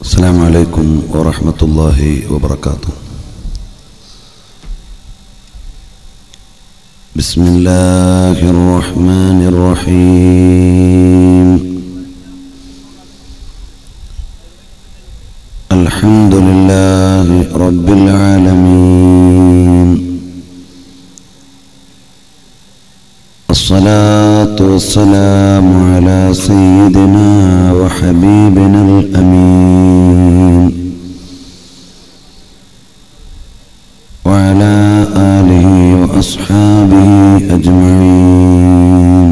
السلام عليكم ورحمة الله وبركاته بسم الله الرحمن الرحيم الحمد لله رب العالمين الصلاة والسلام على سيدنا وحبيبنا الأمين وعلى آله وأصحابه أجمعين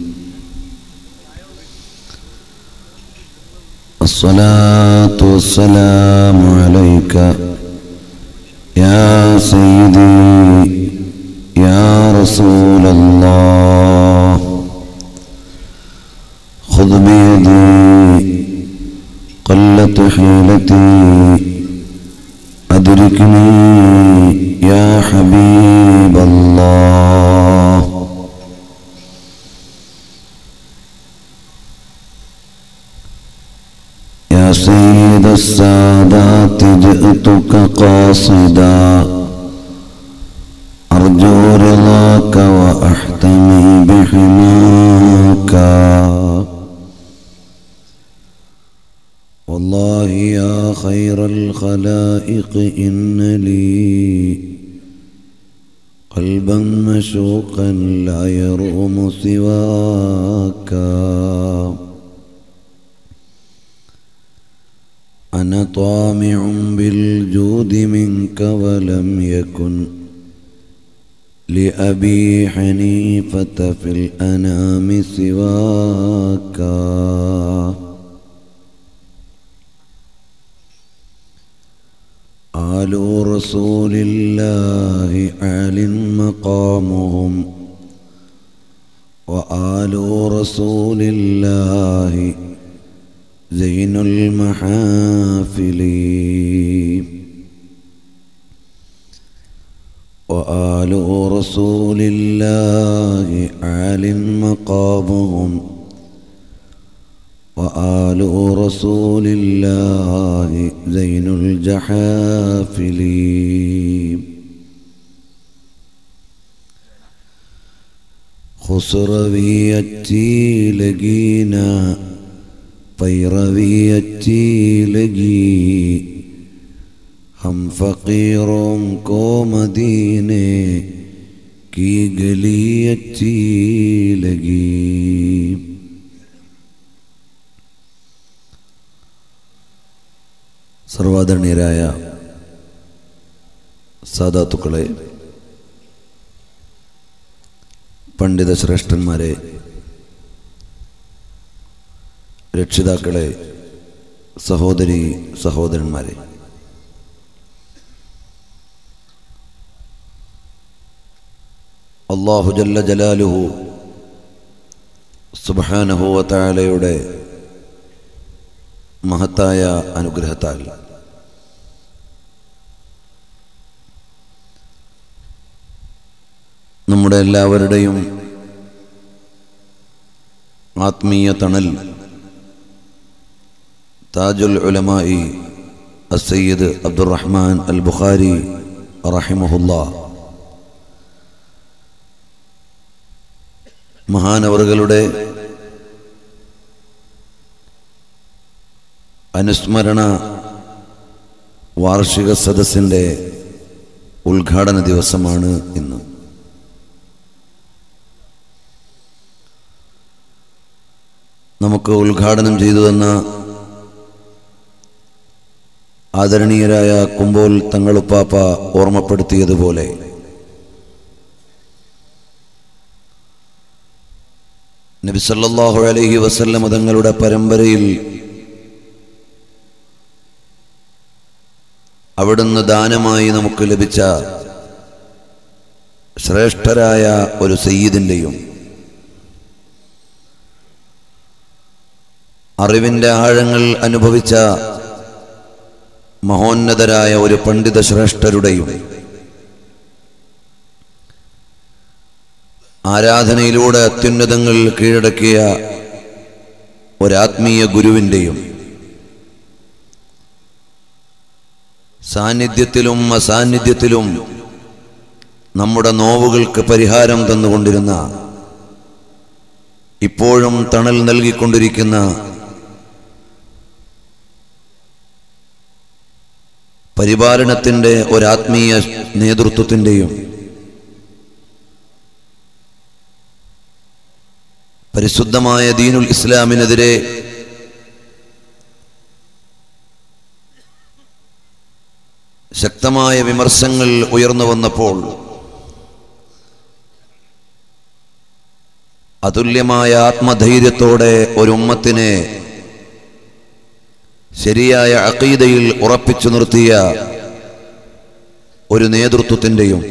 الصلاة والسلام عليك يا سيدي يا رسول الله خذ بيدي قلت حيلتي أدركني يا حبيب الله يا سيد السادات جئتك قاصدا أرجو رضاك وأحتمي بحماك والله يا خير الخلائق إن لي قلبا مشوقا لا يروم سواك أنا طامع بالجود منك ولم يكن لأبي حنيفة في الأنام سواك آل رسول الله عال مقامهم وآل رسول الله زين المحافل وآل رسول الله عال مقامهم وآل رسول الله زين الجحافل خسرويتي لقينا पैरवी लगी हम फकीरों को मदीने की गली अच्छी लगी സർവാദരണീയരായ സാധാത്തുക്കളെ പണ്ഡിത ശ്രേഷ്ഠന്മാരെ രക്ഷിതാക്കളെ സഹോദരി സഹോദരന്മാരെ അള്ളാഹു ജല്ല ജലാലുഹു സുബാനഹുവത്തായാലയുടെ മഹത്തായ അനുഗ്രഹത്താൽ നമ്മുടെ എല്ലാവരുടെയും ആത്മീയ തണൽ താജുൽ ഉലമായി അസയ്യദ് അബ്ദുറഹ്മാൻ അൽ ബുഖാരി റഹിമഹുല്ല മഹാനവറുകളുടെ അനുസ്മരണ വാർഷിക സദസ്സിൻ്റെ ഉദ്ഘാടന ദിവസമാണ് ഇന്ന് നമുക്ക് ഉദ്ഘാടനം ചെയ്തു തന്ന ആദരണീയരായ കുമ്പോൽ തങ്ങളുപ്പാപ്പ ഓർമ്മപ്പെടുത്തിയതുപോലെ നബിസല്ലാഹു അലൈഹി വസല്ലമ തങ്ങളുടെ പരമ്പരയിൽ അവിടുന്ന് ദാനമായി നമുക്ക് ലഭിച്ച ശ്രേഷ്ഠരായ ഒരു സയ്യിദിൻ്റെയും അറിവിൻ്റെ ആഴങ്ങൾ അനുഭവിച്ച മഹോന്നതരായ ഒരു പണ്ഡിത ശ്രേഷ്ഠരുടെയും ആരാധനയിലൂടെ അത്യുന്നതങ്ങൾ കീഴടക്കിയ ഒരാത്മീയ ഗുരുവിൻ്റെയും സാന്നിധ്യത്തിലും അസാന്നിധ്യത്തിലും നമ്മുടെ നോവുകൾക്ക് പരിഹാരം തന്നുകൊണ്ടിരുന്ന ഇപ്പോഴും തണൽ നൽകിക്കൊണ്ടിരിക്കുന്ന പരിപാലനത്തിൻ്റെ ഒരാത്മീയ നേതൃത്വത്തിൻ്റെയും പരിശുദ്ധമായ ദീനുൽ ഇസ്ലാമിനെതിരെ ശക്തമായ വിമർശങ്ങൾ ഉയർന്നു വന്നപ്പോൾ അതുല്യമായ ആത്മധൈര്യത്തോടെ ഒരു ഉമ്മത്തിനെ ശരിയായ അക്കീതയിൽ ഉറപ്പിച്ചു നിർത്തിയ ഒരു നേതൃത്വത്തിൻ്റെയും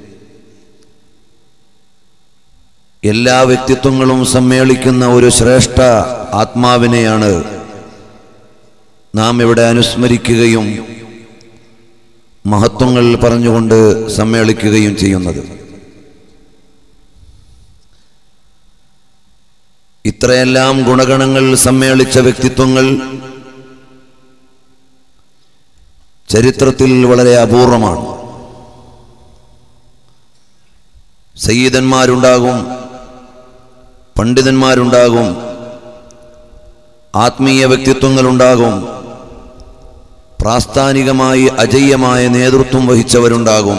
എല്ലാ വ്യക്തിത്വങ്ങളും സമ്മേളിക്കുന്ന ഒരു ശ്രേഷ്ഠ ആത്മാവിനെയാണ് നാം ഇവിടെ അനുസ്മരിക്കുകയും മഹത്വങ്ങൾ പറഞ്ഞുകൊണ്ട് സമ്മേളിക്കുകയും ചെയ്യുന്നത് ഇത്രയെല്ലാം ഗുണഗണങ്ങൾ സമ്മേളിച്ച വ്യക്തിത്വങ്ങൾ ചരിത്രത്തിൽ വളരെ അപൂർവമാണ് സയ്യിദന്മാരുണ്ടാകും പണ്ഡിതന്മാരുണ്ടാകും ആത്മീയ വ്യക്തിത്വങ്ങളുണ്ടാകും പ്രാസ്ഥാനികമായി അജയ്യമായ നേതൃത്വം വഹിച്ചവരുണ്ടാകും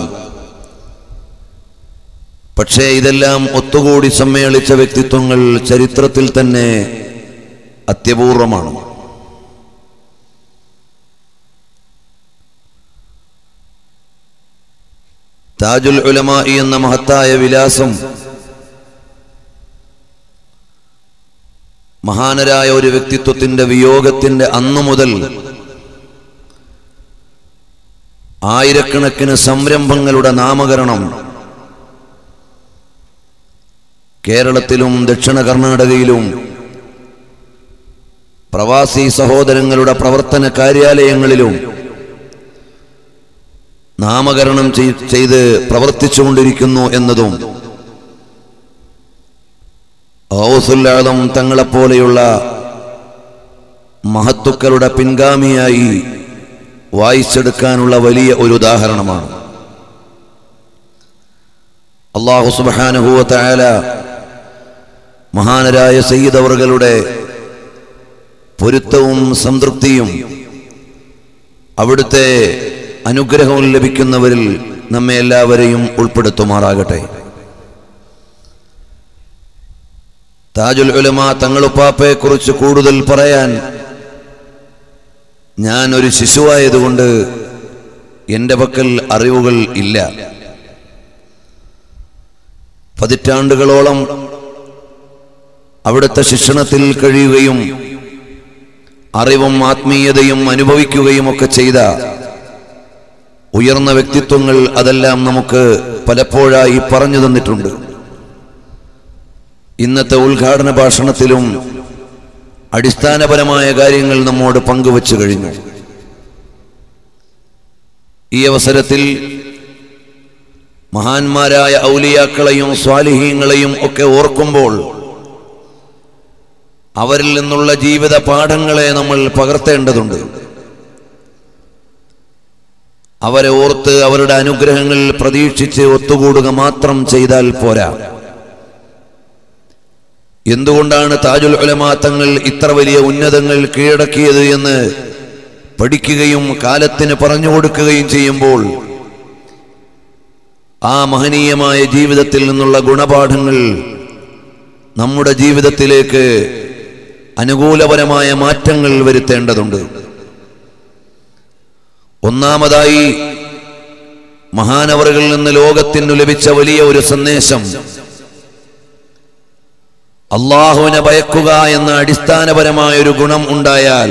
പക്ഷേ ഇതെല്ലാം ഒത്തുകൂടി സമ്മേളിച്ച വ്യക്തിത്വങ്ങൾ ചരിത്രത്തിൽ തന്നെ അത്യപൂർവമാണ് താജുൽ ഉലമായി എന്ന മഹത്തായ വിലാസം മഹാനരായ ഒരു വ്യക്തിത്വത്തിന്റെ വിയോഗത്തിന്റെ അന്നു മുതൽ ആയിരക്കണക്കിന് സംരംഭങ്ങളുടെ നാമകരണം കേരളത്തിലും ദക്ഷിണ കർണാടകയിലും പ്രവാസി സഹോദരങ്ങളുടെ പ്രവർത്തന കാര്യാലയങ്ങളിലും നാമകരണം ചെയ്- ചെയ്ത് പ്രവർത്തിച്ചുകൊണ്ടിരിക്കുന്നു എന്നതും ഔസുല്ലാദം തങ്ങളെപ്പോലെയുള്ള മഹത്തുക്കളുടെ പിൻഗാമിയായി വായിച്ചെടുക്കാനുള്ള വലിയ ഒരു ഉദാഹരണമാണ് അള്ളാഹു സുബാനുഭൂവ തായാല മഹാനരായ സയ്യിദ് അവറുകളുടെ പൊരുത്തവും സംതൃപ്തിയും അവിടുത്തെ അനുഗ്രഹവും ലഭിക്കുന്നവരിൽ നമ്മെ എല്ലാവരെയും ഉൾപ്പെടുത്തുമാറാകട്ടെ താജുൽ ഉലമ തങ്ങളുപ്പാപ്പയെ കുറിച്ച് കൂടുതൽ പറയാൻ ഞാൻ ഒരു ശിശുവായതുകൊണ്ട് എൻ്റെ പക്കൽ അറിവുകൾ ഇല്ല പതിറ്റാണ്ടുകളോളം അവിടുത്തെ ശിക്ഷണത്തിൽ കഴിയുകയും അറിവും ആത്മീയതയും അനുഭവിക്കുകയും ഒക്കെ ചെയ്ത ഉയർന്ന വ്യക്തിത്വങ്ങൾ അതെല്ലാം നമുക്ക് പലപ്പോഴായി പറഞ്ഞു തന്നിട്ടുണ്ട് ഇന്നത്തെ ഉദ്ഘാടന ഭാഷണത്തിലും അടിസ്ഥാനപരമായ കാര്യങ്ങൾ നമ്മോട് പങ്കുവച്ചു കഴിഞ്ഞു ഈ അവസരത്തിൽ മഹാന്മാരായ ഔലിയാക്കളെയും സ്വാലിഹീങ്ങളെയും ഒക്കെ ഓർക്കുമ്പോൾ അവരിൽ നിന്നുള്ള ജീവിത പാഠങ്ങളെ നമ്മൾ പകർത്തേണ്ടതുണ്ട് അവരെ ഓർത്ത് അവരുടെ അനുഗ്രഹങ്ങൾ പ്രതീക്ഷിച്ച് ഒത്തുകൂടുക മാത്രം ചെയ്താൽ പോരാ എന്തുകൊണ്ടാണ് താജുൽ ഉലമാ തങ്ങൾ ഇത്ര വലിയ ഉന്നതങ്ങൾ കീഴടക്കിയത് എന്ന് പഠിക്കുകയും കാലത്തിന് പറഞ്ഞു കൊടുക്കുകയും ചെയ്യുമ്പോൾ ആ മഹനീയമായ ജീവിതത്തിൽ നിന്നുള്ള ഗുണപാഠങ്ങൾ നമ്മുടെ ജീവിതത്തിലേക്ക് അനുകൂലപരമായ മാറ്റങ്ങൾ വരുത്തേണ്ടതുണ്ട് ഒന്നാമതായി മഹാനവറുകളിൽ നിന്ന് ലോകത്തിനു ലഭിച്ച വലിയ ഒരു സന്ദേശം അള്ളാഹുവിനെ ഭയക്കുക എന്ന അടിസ്ഥാനപരമായ ഒരു ഗുണം ഉണ്ടായാൽ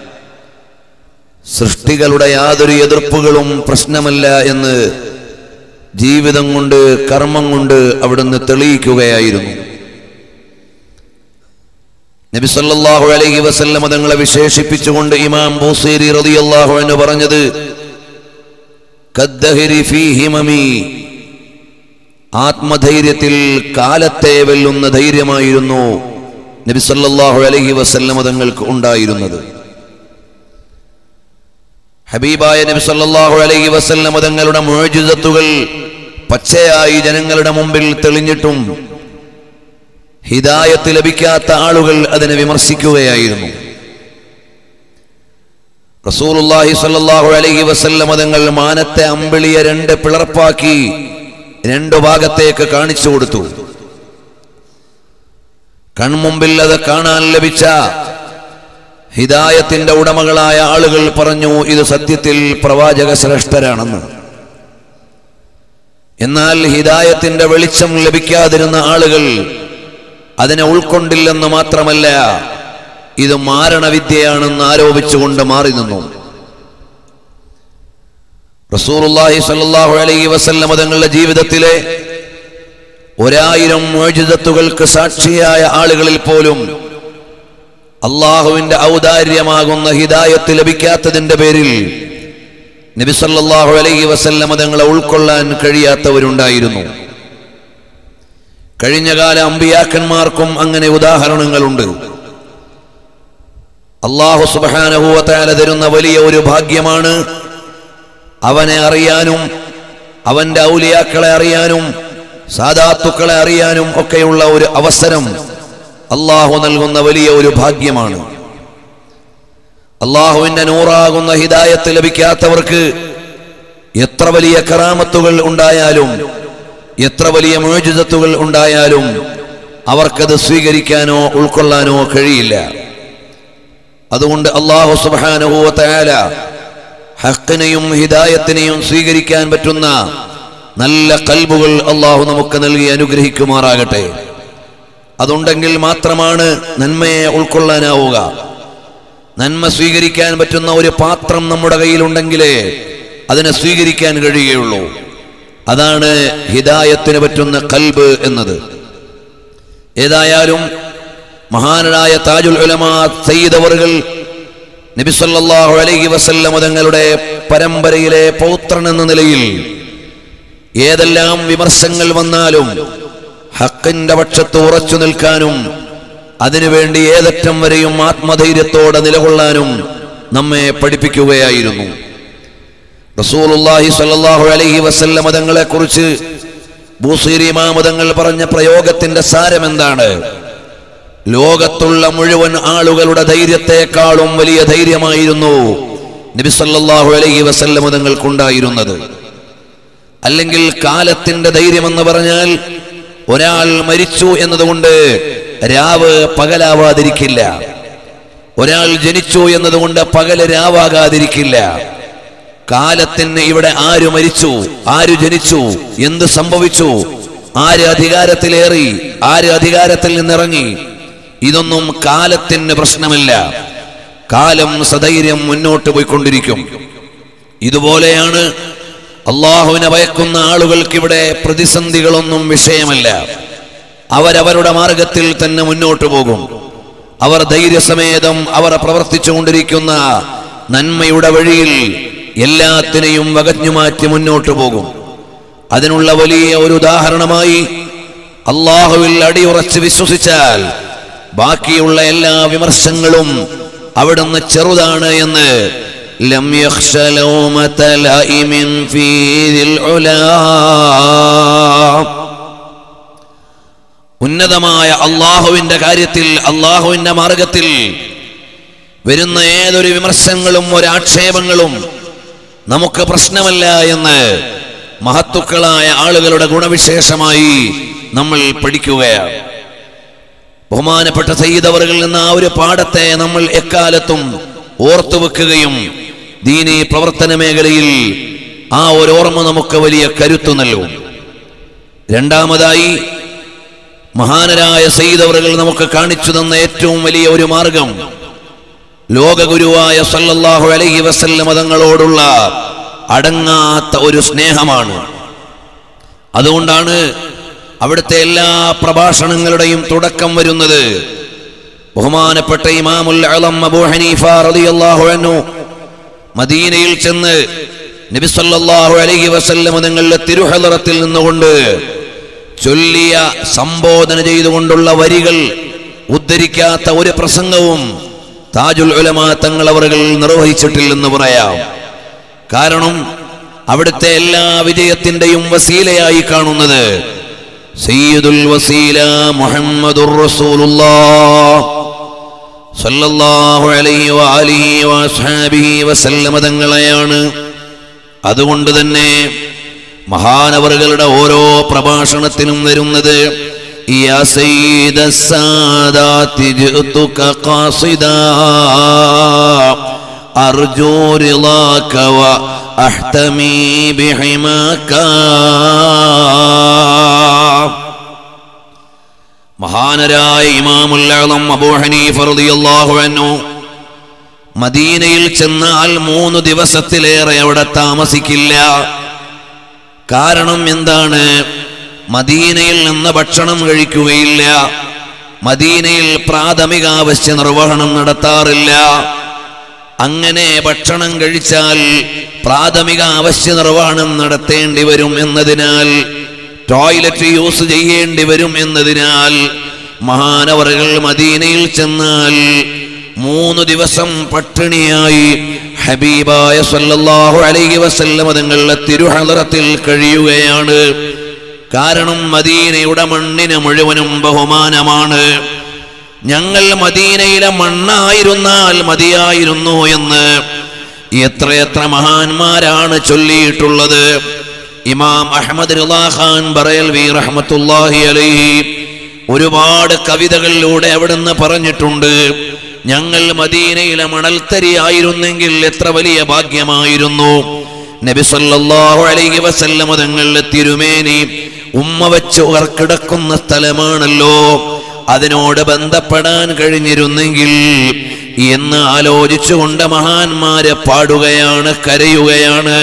സൃഷ്ടികളുടെ യാതൊരു എതിർപ്പുകളും പ്രശ്നമല്ല എന്ന് ജീവിതം കൊണ്ട് കർമ്മം കൊണ്ട് അവിടുന്ന് തെളിയിക്കുകയായിരുന്നു നബി സല്ലല്ലാഹു അലൈഹി വസല്ലം തങ്ങളെ വിശേഷിപ്പിച്ചുകൊണ്ട് ഇമാം ബൂസീരി റളിയല്ലാഹു അൻഹു പറഞ്ഞത് കദ്ദഹരി ഫീ ഹിമമി ആത്മധൈര്യത്തിൽ കാലത്തെ വെല്ലുന്ന ധൈര്യമായിരുന്നു നബി സല്ലല്ലാഹു അലൈഹി വസല്ലം തങ്ങൾക്ക് ഉണ്ടായിരുന്നത് ഹബീബായ നബി സല്ലല്ലാഹു അലൈഹി വസല്ലം തങ്ങളുടെ മുഅ്ജിസത്തുകൾ പച്ചയായി ജനങ്ങളുടെ മുമ്പിൽ തെളിഞ്ഞിട്ടും ഹിദായത്ത് ലഭിക്കാത്ത ആളുകൾ അതിനെ വിമർശിക്കുകയായിരുന്നു റസൂലുള്ളാഹി സ്വല്ലല്ലാഹു അലൈഹി വസല്ലം തങ്ങൾ മാനത്തെ അമ്പിളിയെ രണ്ട് പിളർപ്പാക്കി രണ്ടു ഭാഗത്തേക്ക് കാണിച്ചു കൊടുത്തു കൺമുമ്പിൽ അത് കാണാൻ ലഭിച്ച ഹിദായത്തിന്റെ ഉടമകളായ ആളുകൾ പറഞ്ഞു ഇത് സത്യത്തിൽ പ്രവാചക ശ്രേഷ്ഠരാണെന്ന് എന്നാൽ ഹിദായത്തിന്റെ വെളിച്ചം ലഭിക്കാതിരുന്ന ആളുകൾ അതിനെ ഉൾക്കൊണ്ടില്ലെന്ന് മാത്രമല്ല ഇത് മാരണവിദ്യയാണെന്ന് ആരോപിച്ചുകൊണ്ട് മാറി നിന്നു റസൂറുല്ലാഹി സല്ലല്ലാഹു അലൈഹി വസല്ലം തങ്ങളുടെ ജീവിതത്തിലെ ഒരായിരം മോചിതത്തുകൾക്ക് സാക്ഷിയായ ആളുകളിൽ പോലും അള്ളാഹുവിന്റെ ഔദാര്യമാകുന്ന ഹിദായത്ത് ലഭിക്കാത്തതിന്റെ പേരിൽ നബിസല്ലാഹു അലൈഹി വസല്ലം തങ്ങളെ ഉൾക്കൊള്ളാൻ കഴിയാത്തവരുണ്ടായിരുന്നു കഴിഞ്ഞകാല അമ്പിയാക്കന്മാർക്കും അങ്ങനെ ഉദാഹരണങ്ങളുണ്ട് അള്ളാഹു സുബാനഹുവത്താല തരുന്ന വലിയ ഒരു ഭാഗ്യമാണ് അവനെ അറിയാനും അവന്റെ ഔലിയാക്കളെ അറിയാനും സാധാത്തുക്കളെ അറിയാനും ഒക്കെയുള്ള ഒരു അവസരം അള്ളാഹു നൽകുന്ന വലിയ ഒരു ഭാഗ്യമാണ് അള്ളാഹുവിന്റെ നൂറാകുന്ന ഹിദായത്ത് ലഭിക്കാത്തവർക്ക് എത്ര വലിയ കറാമത്തുകൾ ഉണ്ടായാലും എത്ര വലിയ മോചിതത്തുകൾ ഉണ്ടായാലും അവർക്കത് സ്വീകരിക്കാനോ ഉൾക്കൊള്ളാനോ കഴിയില്ല അതുകൊണ്ട് അള്ളാഹു സുബാനുഭൂവത്തയാല ഹക്കിനെയും ഹിദായത്തിനെയും സ്വീകരിക്കാൻ പറ്റുന്ന നല്ല കൽബുകൾ അള്ളാഹു നമുക്ക് നൽകി അനുഗ്രഹിക്കുമാറാകട്ടെ അതുണ്ടെങ്കിൽ മാത്രമാണ് നന്മയെ ഉൾക്കൊള്ളാനാവുക നന്മ സ്വീകരിക്കാൻ പറ്റുന്ന ഒരു പാത്രം നമ്മുടെ കയ്യിലുണ്ടെങ്കിലേ അതിനെ സ്വീകരിക്കാൻ കഴിയുകയുള്ളൂ അതാണ് ഹിദായത്തിന് പറ്റുന്ന കൽബ് എന്നത് ഏതായാലും മഹാനായ താജുൽ ഉലമാ സയ്യിദ് അവറുകൾ നബിസല്ലാഹു അലൈഹി വസല്ലം തങ്ങളുടെ പരമ്പരയിലെ പൗത്രൻ എന്ന നിലയിൽ ഏതെല്ലാം വിമർശങ്ങൾ വന്നാലും ഹക്കിന്റെ പക്ഷത്ത് ഉറച്ചു നിൽക്കാനും അതിനുവേണ്ടി ഏതറ്റം വരെയും ആത്മധൈര്യത്തോടെ നിലകൊള്ളാനും നമ്മെ പഠിപ്പിക്കുകയായിരുന്നു റസൂലുള്ളാഹി സ്വല്ലല്ലാഹു അലൈഹി വസല്ലം തങ്ങളെ കുറിച്ച് ബൂസീരി മാമതങ്ങൾ പറഞ്ഞ പ്രയോഗത്തിന്റെ സാരം എന്താണ് ലോകത്തുള്ള മുഴുവൻ ആളുകളുടെ ധൈര്യത്തെക്കാളും വലിയ ധൈര്യമായിരുന്നു നബി സല്ലല്ലാഹു അലൈഹി വസല്ലം തങ്ങൾക്കുണ്ടായിരുന്നത് അല്ലെങ്കിൽ കാലത്തിന്റെ ധൈര്യമെന്ന് പറഞ്ഞാൽ ഒരാൾ മരിച്ചു എന്നതുകൊണ്ട് രാവ് പകലാവാതിരിക്കില്ല ഒരാൾ ജനിച്ചു എന്നതുകൊണ്ട് പകല് രാവാകാതിരിക്കില്ല കാലത്തിന് ഇവിടെ ആര് മരിച്ചു ആര് ജനിച്ചു എന്ത് സംഭവിച്ചു ആര് അധികാരത്തിലേറി ആര് അധികാരത്തിൽ നിന്നിറങ്ങി ഇതൊന്നും കാലത്തിന് പ്രശ്നമില്ല കാലം സധൈര്യം മുന്നോട്ട് പോയിക്കൊണ്ടിരിക്കും ഇതുപോലെയാണ് അള്ളാഹുവിനെ ഭയക്കുന്ന ആളുകൾക്ക് ഇവിടെ പ്രതിസന്ധികളൊന്നും വിഷയമല്ല അവരവരുടെ മാർഗത്തിൽ തന്നെ മുന്നോട്ട് പോകും അവർ ധൈര്യസമേതം അവർ പ്രവർത്തിച്ചുകൊണ്ടിരിക്കുന്ന നന്മയുടെ വഴിയിൽ എല്ലാത്തിനെയും വകഞ്ഞുമാറ്റി മുന്നോട്ട് പോകും അതിനുള്ള വലിയ ഒരു ഉദാഹരണമായി അള്ളാഹുവിൽ അടിയുറച്ച് വിശ്വസിച്ചാൽ ബാക്കിയുള്ള എല്ലാ വിമർശങ്ങളും അവിടുന്ന് ചെറുതാണ് എന്ന് ലം യഖ്ശ ലൗമത ലൈമിൻ ഫീ ദിൽ ഉലാ ഉന്നതമായ അള്ളാഹുവിന്റെ കാര്യത്തിൽ അള്ളാഹുവിന്റെ മാർഗത്തിൽ വരുന്ന ഏതൊരു വിമർശനങ്ങളും ഒരാക്ഷേപങ്ങളും നമുക്ക് പ്രശ്നമല്ല എന്ന് മഹത്തുക്കളായ ആളുകളുടെ ഗുണവിശേഷമായി നമ്മൾ പഠിക്കുകയാണ് ബഹുമാനപ്പെട്ട സയ്യിദവറുകളിൽ നിന്ന് ആ ഒരു പാഠത്തെ നമ്മൾ എക്കാലത്തും ഓർത്തു വെക്കുകയും ദീനി പ്രവർത്തന മേഖലയിൽ ആ ഒരു ഓർമ്മ നമുക്ക് വലിയ കരുത്തു നൽകും രണ്ടാമതായി മഹാനരായ സയ്യിദവറുകൾ നമുക്ക് കാണിച്ചു തന്ന ഏറ്റവും വലിയ ഒരു മാർഗം ലോകഗുരുവായ സല്ലല്ലാഹു അലൈഹി വസല്ലം തങ്ങളോടുള്ള അടങ്ങാത്ത ഒരു സ്നേഹമാണ് അതുകൊണ്ടാണ് അവിടുത്തെ എല്ലാ പ്രഭാഷണങ്ങളുടെയും തുടക്കം വരുന്നത് ബഹുമാനപ്പെട്ട ഇമാമുൽ അളം അബൂ ഹനീഫ റളിയല്ലാഹു അൻഹു മദീനയിൽ ചെന്ന് നബി സല്ലല്ലാഹു അലൈഹി വസല്ലം തങ്ങളുടെ തിരുഹലറത്തിൽ നിന്നുകൊണ്ട് ചൊല്ലിയ സംബോധന ചെയ്തുകൊണ്ടുള്ള വരികൾ ഉദ്ധരിക്കാത്ത ഒരു പ്രസംഗവും താജുൽ ഉലമ തങ്ങൾ അവർ നിർവഹിച്ചിട്ടില്ലെന്ന് പറയാം കാരണം അവിടുത്തെ എല്ലാ വിജയത്തിന്റെയും വസീലയായി കാണുന്നത് സയ്യിദുൽ വസീല മുഹമ്മദുർ റസൂലുള്ളാഹ് സല്ലല്ലാഹു അലൈഹി വആലിഹി വഅസ്ഹാബിഹി വസല്ലമ തങ്ങളെയാണ് അതുകൊണ്ട് തന്നെ മഹാനവറുകളുടെ ഓരോ പ്രഭാഷണത്തിനും വരുന്നത് യാ സയ്യിദ സാദാതി ജിഅ്തുക ഖാസിദാ അർജു റിളാക വ അഹ്തമി ബിഹിമാക മഹാനരായ ഇമാമുൽ അളം അബൂ ഹനീഫ റളിയല്ലാഹു അൻഹു മദീനയിൽ ചെന്നാൽ മൂന്ന് ദിവസത്തിലേറെ അവിടെ താമസിക്കില്ല കാരണം എന്താണ് മദീനയിൽ നിന്ന് ഭക്ഷണം കഴിക്കുകയില്ല മദീനയിൽ പ്രാഥമിക ആവശ്യ നിർവഹണം നടത്താറില്ല അങ്ങനെ ഭക്ഷണം കഴിച്ചാൽ പ്രാഥമിക ആവശ്യ നിർവഹണം നടത്തേണ്ടി വരും എന്നതിനാൽ ടോയ്ലറ്റ് യൂസ് ചെയ്യേണ്ടി വരും എന്നതിനാൽ മഹാനവറുകൾ മദീനയിൽ ചെന്നാൽ മൂന്ന് ദിവസം പട്ടിണിയായി ഹബീബായ സല്ലല്ലാഹു അലൈഹി വസല്ലമ തങ്ങളുടെ തിരുഹളറത്തിൽ കഴിയുകയാണ് കാരണം മദീനയുടെ മണ്ണിന് മുഴുവനും ബഹുമാനമാണ് ഞങ്ങൾ മദീനയിലെ മണ്ണായിരുന്നാൽ മതിയായിരുന്നു എന്ന് എത്രയെത്ര മഹാന്മാരാണ് ചൊല്ലിയിട്ടുള്ളത് ഇമാം അഹമ്മദ് റിളാ ഖാൻ ബറയൽവി റഹ്മത്തുള്ളാഹി അലൈഹി ഒരുപാട് കവിതകളിലൂടെ അവിടുന്ന് പറഞ്ഞിട്ടുണ്ട് ഞങ്ങൾ മദീനയിലെ മണൽത്തരി ആയിരുന്നെങ്കിൽ എത്ര വലിയ ഭാഗ്യമായിരുന്നു നബി സല്ലല്ലാഹു അലൈഹി വസല്ലമ തങ്ങളുടെ തിരുമേനി ഉമ്മ വെച്ച് ഉറക്കിടക്കുന്ന സ്ഥലമാണല്ലോ അതിനോട് ബന്ധപ്പെടാൻ കഴിഞ്ഞിരുന്നെങ്കിൽ എന്ന് ആലോചിച്ചുകൊണ്ട് മഹാന്മാരെ പാടുകയാണ് കരയുകയാണ്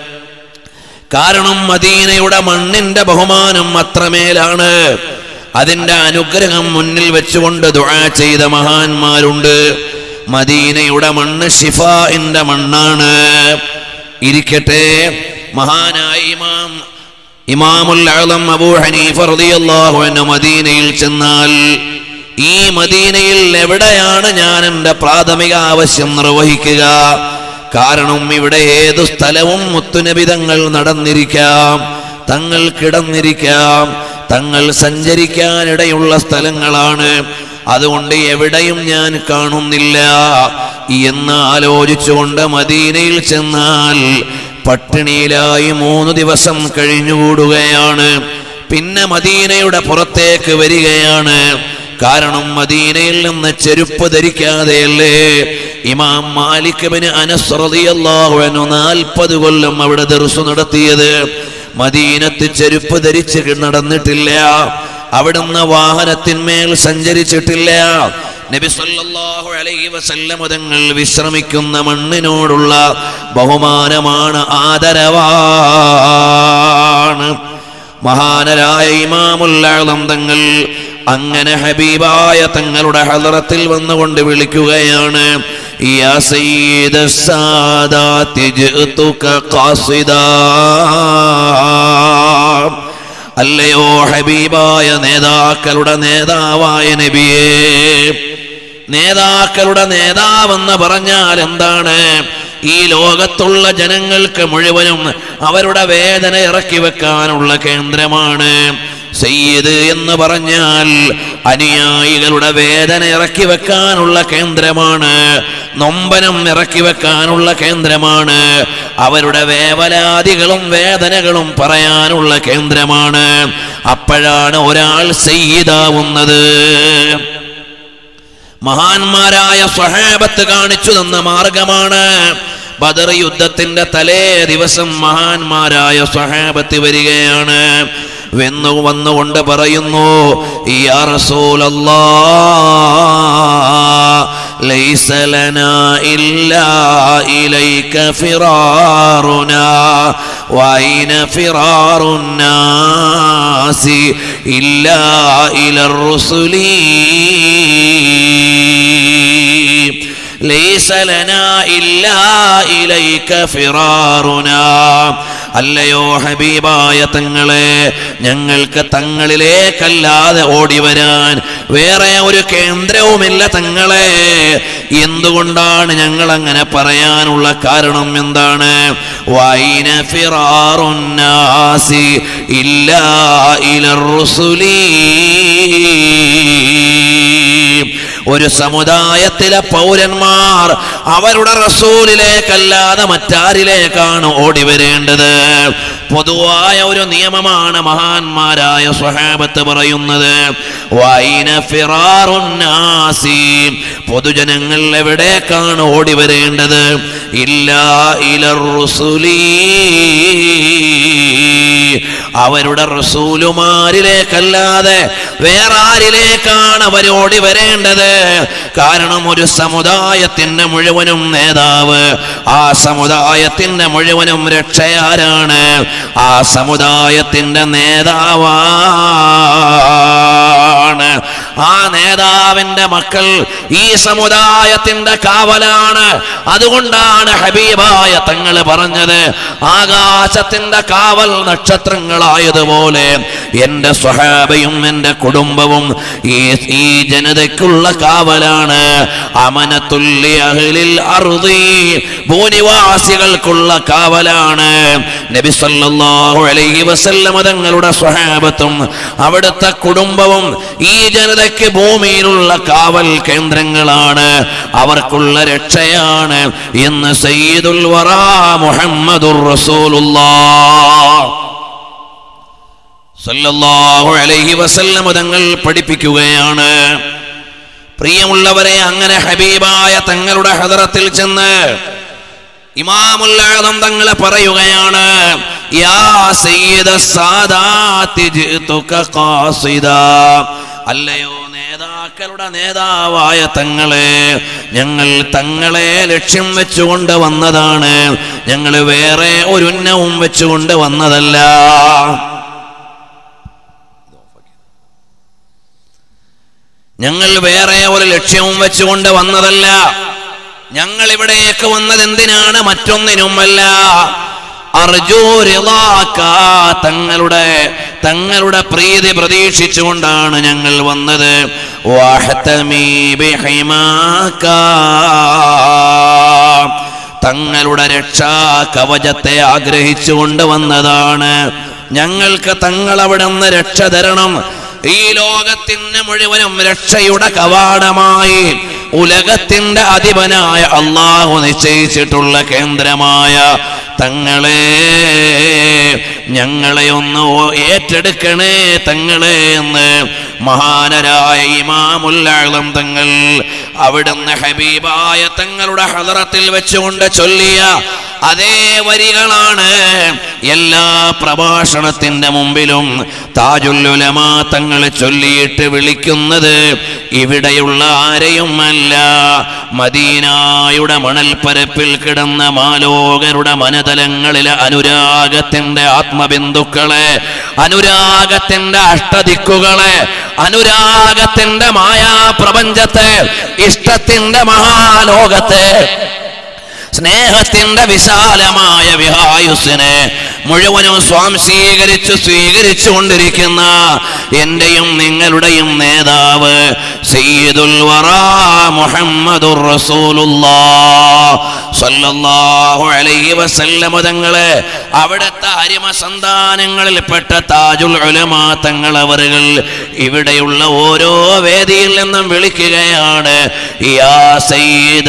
കാരണം മദീനയുടെ മണ്ണിന്റെ ബഹുമാനം അത്രമേലാണ് അതിന്റെ അനുഗ്രഹം മുന്നിൽ വെച്ചുകൊണ്ട് ദുആ ചെയ്ത മഹാന്മാരുണ്ട് മദീനയുടെ മണ്ണ് ഷിഫാഇന്റെ മണ്ണാണ് ഇരിക്കട്ടെ മഹാനായ ഇമാം ഇമാമുൽ അളം അബൂ ഹനീഫ റളിയല്ലാഹു അൻഹു മദീനയിൽ ചെന്നാൽ ഈ മദീനയിൽ എവിടെയാണ് ഞാൻ എൻ്റെ പ്രാഥമിക ആവശ്യം നിർവഹിക്കുക കാരണം ഇവിടെ ഏതു സ്ഥലവും മുത്തുനബിതങ്ങൾ നടന്നിരിക്കാം തങ്ങൾ കിടന്നിരിക്കാം തങ്ങൾ സഞ്ചരിക്കാനിടയുള്ള സ്ഥലങ്ങളാണ് അതുകൊണ്ട് എവിടെയും ഞാൻ കാണുന്നില്ല എന്ന് ആലോചിച്ചുകൊണ്ട് മദീനയിൽ ചെന്നാൽ പട്ടിണിയിലായി മൂന്ന് ദിവസം കഴിഞ്ഞുകൂടുകയാണ് പിന്നെ മദീനയുടെ പുറത്തേക്ക് വരികയാണ് കാരണം മദീനയിൽ നിന്ന് ചെരുപ്പ് ധരിക്കാതെയല്ലേ ഇമാം മാലിക് ബിൻ അനസ് റളിയല്ലാഹു അൻഹു 40 കൊല്ലം അവിടെ ദർസ് നടത്തിയത് മദീനത്ത് ചെരുപ്പ് ധരിച്ച് നടന്നിട്ടില്ല അവിടുന്ന് വാഹനത്തിന്മേൽ സഞ്ചരിച്ചിട്ടില്ല നബി സല്ലല്ലാഹു അലൈഹി വസല്ലം തങ്ങൾ വിശ്രമിക്കുന്ന മണ്ണിനോടുള്ള ബഹുമാനമാണ് ആദരവാണ് മഹാനരായ ഇമാമുൽ അഅ്ലം തങ്ങൾ അങ്ങനെ ഹബീബായ തങ്ങളുടെ ഹളറത്തിൽ വന്നുകൊണ്ട് വിളിക്കുകയാണ് യാ സയ്യിദ സാദാതി ജിഅ്തുക ഖാസിദാ അല്ലയോ ഹബീബായ നേതാക്കളുടെ നേതാവായ നബിയേ നേതാക്കളുടെ നേതാവെന്ന് പറഞ്ഞാൽ എന്താണ് ഈ ലോകത്തുള്ള ജനങ്ങൾക്ക് മുഴുവനും അവരുടെ വേദന ഇറക്കി വെക്കാനുള്ള കേന്ദ്രമാണ് സയ്യിദ് എന്ന് പറഞ്ഞാൽ അനുയായികളുടെ വേദന ഇറക്കി വെക്കാനുള്ള കേന്ദ്രമാണ് നൊമ്പനം ഇറക്കി വെക്കാനുള്ള കേന്ദ്രമാണ് അവരുടെ വേവലാദികളും വേദനകളും പറയാനുള്ള കേന്ദ്രമാണ് അപ്പോഴാണ് ഒരാൾ സയ്യിദാവുന്നത് മഹാന്മാരായ സ്വഹാബത്ത് കാണിച്ചു തന്ന മാർഗമാണ് ബദർ യുദ്ധത്തിന്റെ തലേ ദിവസം മഹാന്മാരായ സ്വഹാബത്ത് വരികയാണ് വെന്നു വന്നുകൊണ്ട് പറയുന്നു യാ റസൂലല്ലാ ലൈസ ലനാ ഇല്ലാ ഇലൈക ഫിറാറുനാ വൈന ഫിറാറുന്നാസി ഇല്ലാ ഇലർ റുസുലീ ليس لنا إلا إليك فرارنا അല്ലയോ ഹബീബായ തങ്ങളെ ഞങ്ങൾക്ക് തങ്ങളിലേക്കല്ലാതെ ഓടി വരാൻ വേറെ ഒരു കേന്ദ്രവുമില്ല തങ്ങളെ എന്തുകൊണ്ടാണ് ഞങ്ങൾ അങ്ങനെ പറയാനുള്ള കാരണം എന്താണ് വൈന ഫിറാറുന്നാസി ഇല്ലാ ഇലർ റുസുലീ ഒരു സമുദായത്തിലെ പൗരന്മാർ അവരുടെ റസൂലിലേക്കല്ലാതെ മറ്റാരിലേക്കാണ് ഓടി വരേണ്ടത് പൊതുവായ ഒരു നിയമമാണ് മഹാന്മാരായ സ്വഹാബത്ത് പറയുന്നത് വൈന ഫിറാറുന്നാസി പൊതുജനങ്ങൾ എവിടേക്കാണ് ഓടി വരേണ്ടത് ഇല്ല ഇലർ റുസുലീ അവരുടെ റസൂലുമാരിലേക്കല്ലാതെ വേറെ ആരിലേക്കാണ് അവർ ഓടി വരേണ്ടത് കാരണം ഒരു സമുദായത്തിന്റെ മുഴുവനും നേതാവ് ആ സമുദായത്തിന്റെ മുഴുവനും രക്ഷയാരാണ് ആ സമുദായത്തിന്റെ നേതാവാണ് ആ നേതാവിന്റെ മക്കൾ ഈ സമുദായത്തിന്റെ കാവലാണ് അതുകൊണ്ടാണ് ഹബീബായ തങ്ങൾ പറഞ്ഞത് ആകാശത്തിന്റെ കാവൽ നക്ഷത്രങ്ങളായതുപോലെ എന്റെ സ്വഹാബയും എന്റെ കുടുംബവും ഈ ഈ ജനതയ്ക്കുള്ള കാവലാണ് അമനത്തുല്യ അഹ്ലിൽ അർദി ഭൂനിവാസികൾക്കുള്ള കാവലാണ് നബി സല്ലല്ലാഹു അലൈഹി വസല്ലമ തങ്ങളുടെ സ്വഹാബത്തും അവിടുത്തെ കുടുംബവും ഈ ജനതയ്ക്ക് ഭൂമിയിലുള്ള കാവൽ കേന്ദ്രങ്ങളാണ് അവർക്കുള്ള രക്ഷയാണ് എന്ന് സയ്യിദുൽ വറാ മുഹമ്മദുർ റസൂലുള്ളാഹ് സല്ലല്ലാഹു അലൈഹി വസല്ലമ തങ്ങൾ പഠിപ്പിക്കുകയാണ് പ്രിയമുള്ളവരെ അങ്ങനെ ഹബീബായ തങ്ങളുടെ ഹദറത്തിൽ ചെന്ന് ഇമാമുല്ലാദം തങ്ങളെ പറയുകയാണ് യാ സയ്യിദ സാദാത്തി ജിതുക ഖാസിദാ അല്ലയോ നേതാക്കളുടെ നേതാവായ തങ്ങളെ ഞങ്ങൾ തങ്ങളെ ലക്ഷ്യം വെച്ചുകൊണ്ട് വന്നതാണ് ഞങ്ങൾ വേറെ ഒരു ഉന്നവും വെച്ചുകൊണ്ട് വന്നതല്ല ഞങ്ങൾ വേറെ ഒരു ലക്ഷ്യവും വെച്ചുകൊണ്ട് വന്നതല്ല ഞങ്ങൾ ഇവിടേക്ക് വന്നത് എന്തിനാണ് മറ്റൊന്നിനുമല്ല അർജു റിളാക്ക തങ്ങളുടെ തങ്ങളുടെ പ്രീതി പ്രതീക്ഷിച്ചുകൊണ്ടാണ് ഞങ്ങൾ വന്നത് വാഹ്തമീ ബിഹിമാക. തങ്ങളുടെ രക്ഷാ കവചത്തെ ആഗ്രഹിച്ചുകൊണ്ട് വന്നതാണ് ഞങ്ങൾക്ക് തങ്ങൾ അവിടെ നിന്ന് രക്ഷ തരണം ഈ ലോകത്തിന് മുഴുവനും രക്ഷയുടെ കവാടമായി ഉലകത്തിന്റെ അധിപനായ അള്ളാഹു നിശ്ചയിച്ചിട്ടുള്ള കേന്ദ്രമായ തങ്ങളെ ഞങ്ങളെ ഒന്ന് ഓ- ഏറ്റെടുക്കണേ തങ്ങളെ എന്ന് മഹാനരായ ഇമാമുല്ലാളം തങ്ങൾ അവിടുന്ന് ഹബീബായ തങ്ങളുടെ ഹദറത്തിൽ വെച്ചുകൊണ്ട് ചൊല്ലിയ അതേ വരികളാണ് എല്ലാ പ്രഭാഷണത്തിന്റെ മുമ്പിലും താജുല്ലുലമാ തങ്ങൾ ചൊല്ലിയിട്ട് വിളിക്കുന്നത് ഇവിടെയുള്ള ആരെയും അല്ല മദീനായുടെ മണൽപ്പരപ്പിൽ കിടന്ന മാലോകരുടെ മനതലങ്ങളിലെ അനുരാഗത്തിന്റെ ആത്മബിന്ദുക്കളെ അനുരാഗത്തിന്റെ അഷ്ടദിക്കുകളെ അനുരാഗത്തിന്റെ മായാപ്രപഞ്ചത്തെ ഇഷ്ടത്തിന്റെ മഹാലോകത്തെ സ്നേഹത്തിന്റെ വിശാലമായ വിഹായുസിനെ മുഴുവനും സ്വാംശീകരിച്ച് സ്വീകരിച്ചു കൊണ്ടിരിക്കുന്ന എന്റെയും നിങ്ങളുടെയും നേതാവ് സയ്യിദുൽ വറാ മുഹമ്മദുർ റസൂലുള്ളാഹ് സ്വല്ലല്ലാഹു അലൈഹി വസല്ലമ തങ്ങളെ അവിടുത്തെ അരിമ സന്താനങ്ങളിൽപ്പെട്ട താജുൽ ഉലമാ തങ്ങൾ അവരുകൾ ഇവിടെയുള്ള ഓരോ വേദിയിൽ നിന്നും വിളിക്കുകയാണ് യാ സയ്യിദ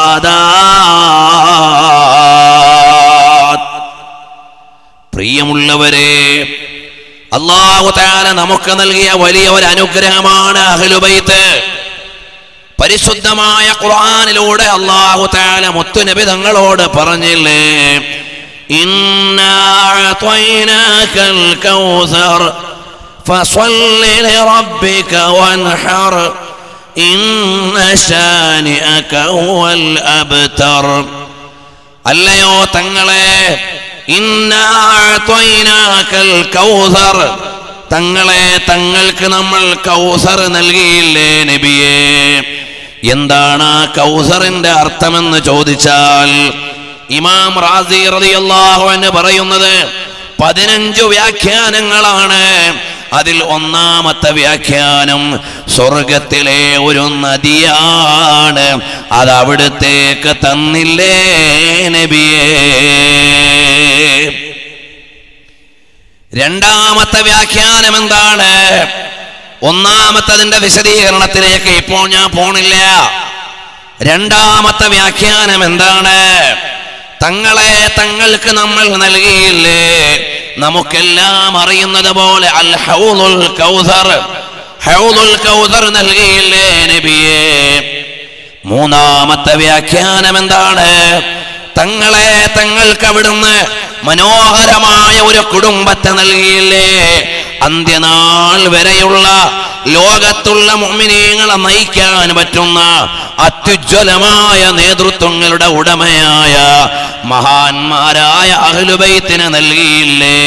സാദാത്ത് പ്രിയമുള്ളവരെ അള്ളാഹു താല നമുക്ക് നൽകിയ വലിയ ഒരു അനുഗ്രഹമാണ് അഹ്ലുബൈത്ത് പരിശുദ്ധമായ ഖുർആനിലൂടെ അള്ളാഹു താല മുത്തുനബി തങ്ങളോട് പറഞ്ഞില്ലേ ഇന്നാ അഅ്തൈനാകൽ കൗസർ ഫസ്വല്ലി ലിറബ്ബിക വൻഹർ ഇന്ന ശാനിഅക ഹുവൽ അബ്തർ അല്ലയോ തങ്ങളെ ഇന്നാ അഅ്തൈനാകൽ കൗസർ തങ്ങളെ തങ്ങൾക്ക് നമ്മൾ കൗസർ നൽകിയില്ലേ നബിയേ എന്താണ് ആ കൗസറിന്റെ അർത്ഥമെന്ന് ചോദിച്ചാൽ ഇമാം റാസി റളിയല്ലാഹു അൻഹു പറയുന്നത് പതിനഞ്ചു വ്യാഖ്യാനങ്ങളാണ് അതിൽ ഒന്നാമത്തെ വ്യാഖ്യാനം സ്വർഗത്തിലെ ഒരു നദിയാണ് അത് അവിടുത്തേക്ക് തന്നില്ലേ നബിയേ രണ്ടാമത്തെ വ്യാഖ്യാനം എന്താണ് ഒന്നാമത്തതിന്റെ വിശദീകരണത്തിലേക്ക് ഇപ്പോൾ ഞാൻ പോണില്ല രണ്ടാമത്തെ വ്യാഖ്യാനം എന്താണ് തങ്ങളെ തങ്ങൾക്ക് നമ്മൾ നൽകിയില്ലേ നമുക്കെല്ലാം അറിയുന്നത് പോലെ അൽ ഹൗലുൽ കൗസർ ഹൗലുൽ കൗസർ നൽകിയില്ലേ നബിയേ മൂന്നാമത്തെ വ്യാഖ്യാനം എന്താണ് തങ്ങളെ തങ്ങൾക്ക് അവിടുന്ന് മനോഹരമായ ഒരു കുടുംബത്തെ നൽകിയില്ലേ അന്ത്യനാൾ വരെയുള്ള ലോകത്തുള്ള മുഅ്മിനീങ്ങളെ നയിക്കാൻ പറ്റുന്ന അത്യുജ്വലമായ നേതൃത്വങ്ങളുടെ ഉടമയായ മഹാന്മാരായ അഹ്ലുബൈത്തിന് നൽകിയില്ലേ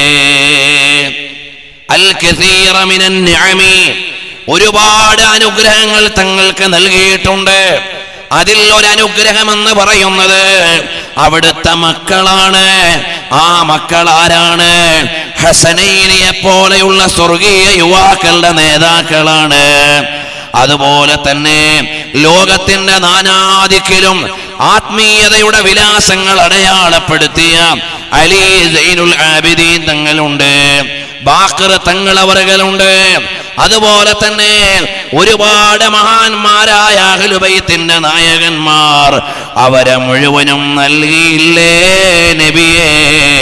അൽ കസീറ മിനൻ നിഅമി ഒരുപാട് അനുഗ്രഹങ്ങൾ തങ്ങൾക്ക് നൽകിയിട്ടുണ്ട് അതിൽ ഒരു അനുഗ്രഹം എന്ന് പറയുന്നത് അവിടുത്തെ മക്കളാണ് ആ മക്കൾ ആരാണ് ഹസനൈനിയെ പോലെയുള്ള സ്വർഗീയ യുവാക്കളുടെ നേതാക്കളാണ് അതുപോലെ തന്നെ ലോകത്തിന്റെ നാനാദിക്കിലും ആത്മീയതയുടെ വിലാസങ്ങൾ അടയാളപ്പെടുത്തിയ അലി സൈനുൽ ആബിദീൻ തങ്ങളുണ്ട് ബാക്കർ തങ്ങളവറുകളുണ്ട് അതുപോലെ തന്നെ ഒരുപാട് മഹാന്മാരായ അഹ്ലുബൈത്തിന്റെ നായകന്മാർ അവരെ മുഴുവനും നൽകിയില്ലേ നബിയേ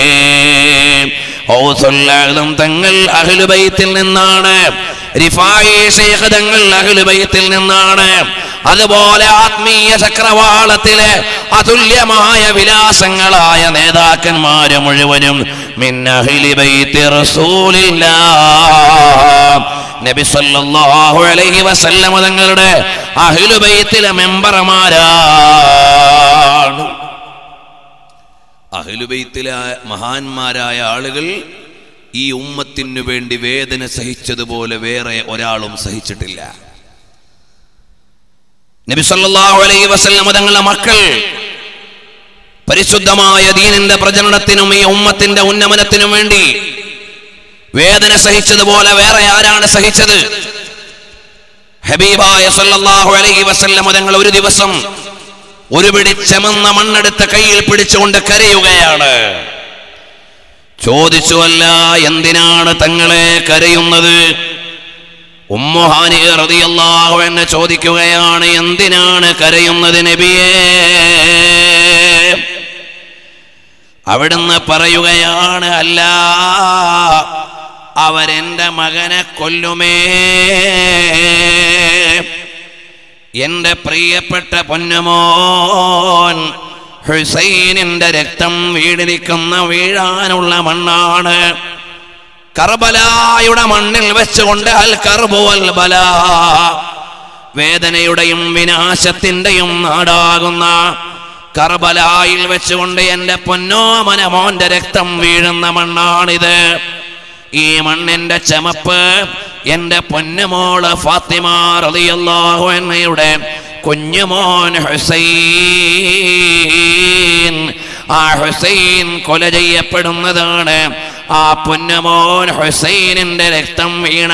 ഔസുല്ലാഹും തങ്ങൾ അഹ്ലുബൈത്തിൽ നിന്നാണ് റിഫായി ശൈഖ് തങ്ങൾ അഹ്ലുബൈത്തിൽ നിന്നാണ് അതുപോലെ ആത്മീയ ചക്രവാളത്തിലെ അതുല്യമായ വിലാസങ്ങളായ നേതാക്കന്മാര് മുഴുവനും മിൻ അഹ്ലി ബൈത്തി റസൂലില്ലാഹ് നബി സല്ലല്ലാഹു അലൈഹി വസല്ലമ തങ്ങളുടെ അഹ്ലുബൈത്തിലെ മെമ്പർമാരാണ് അഹ്ലുബൈത്തിലെ മഹാന്മാരായ ആളുകൾ ഈ ഉമ്മത്തിനു വേണ്ടി വേദന സഹിച്ചതുപോലെ വേറെ ഒരാളും സഹിച്ചിട്ടില്ല നബി സല്ലല്ലാഹു അലൈഹി വസല്ലമ തങ്ങളുടെ മക്കൾ പരിശുദ്ധമായ ദീനിന്റെ പ്രചരണത്തിനും ഈ ഉമ്മത്തിന്റെ ഉന്നമനത്തിനും വേണ്ടി വേദന സഹിച്ചതുപോലെ വേറെ ആരാണ് സഹിച്ചത് ഹബീബായ സല്ലല്ലാഹു അലൈഹി വസല്ലമ തങ്ങൾ ഒരു ദിവസം ഒരു പിടി ചെമന്ന മണ്ണെടുത്ത് കയ്യിൽ പിടിച്ചുകൊണ്ട് കരയുകയാണ് ചോദിച്ചുവല്ല എന്തിനാണ് തങ്ങളെ കരയുന്നത് ഉമ്മുഹാനി റളിയല്ലാഹു എന്നെ ചോദിക്കുകയാണ് എന്തിനാണ് കരയുന്നത് നബിയേ അവിടുന്ന് പറയുകയാണ് അല്ല അവരെന്റെ മകനെ കൊല്ലുമേ എന്റെ പ്രിയപ്പെട്ട പൊന്നുമോൻ ഹുസൈനിന്റെ രക്തം വീടിരിക്കുന്ന വീഴാനുള്ള മണ്ണാണ് കർബലായുടെ മണ്ണിൽ വെച്ചുകൊണ്ട് അൽ കർബു അൽ ബലാ വേദനയുടെയും വിനാശത്തിന്റെയും നാടാകുന്ന കർബലായിൽ വെച്ചുകൊണ്ട് എന്റെ പൊന്നോമന മോന്റെ രക്തം വീഴുന്ന മണ്ണാണിത് ഈ മണ്ണിന്റെ ചമപ്പ് എന്റെ പൊന്നുമോള് ഫാത്തിമ റളിയല്ലാഹു അൻഹയുടെ കുഞ്ഞുമോൻ ഹുസൈൻ ആ ഹുസൈൻ കൊല ചെയ്യപ്പെടുന്നതാണ് ആ പൊന്നുമോൻ ഹുസൈനിന്റെ രക്തം വീണ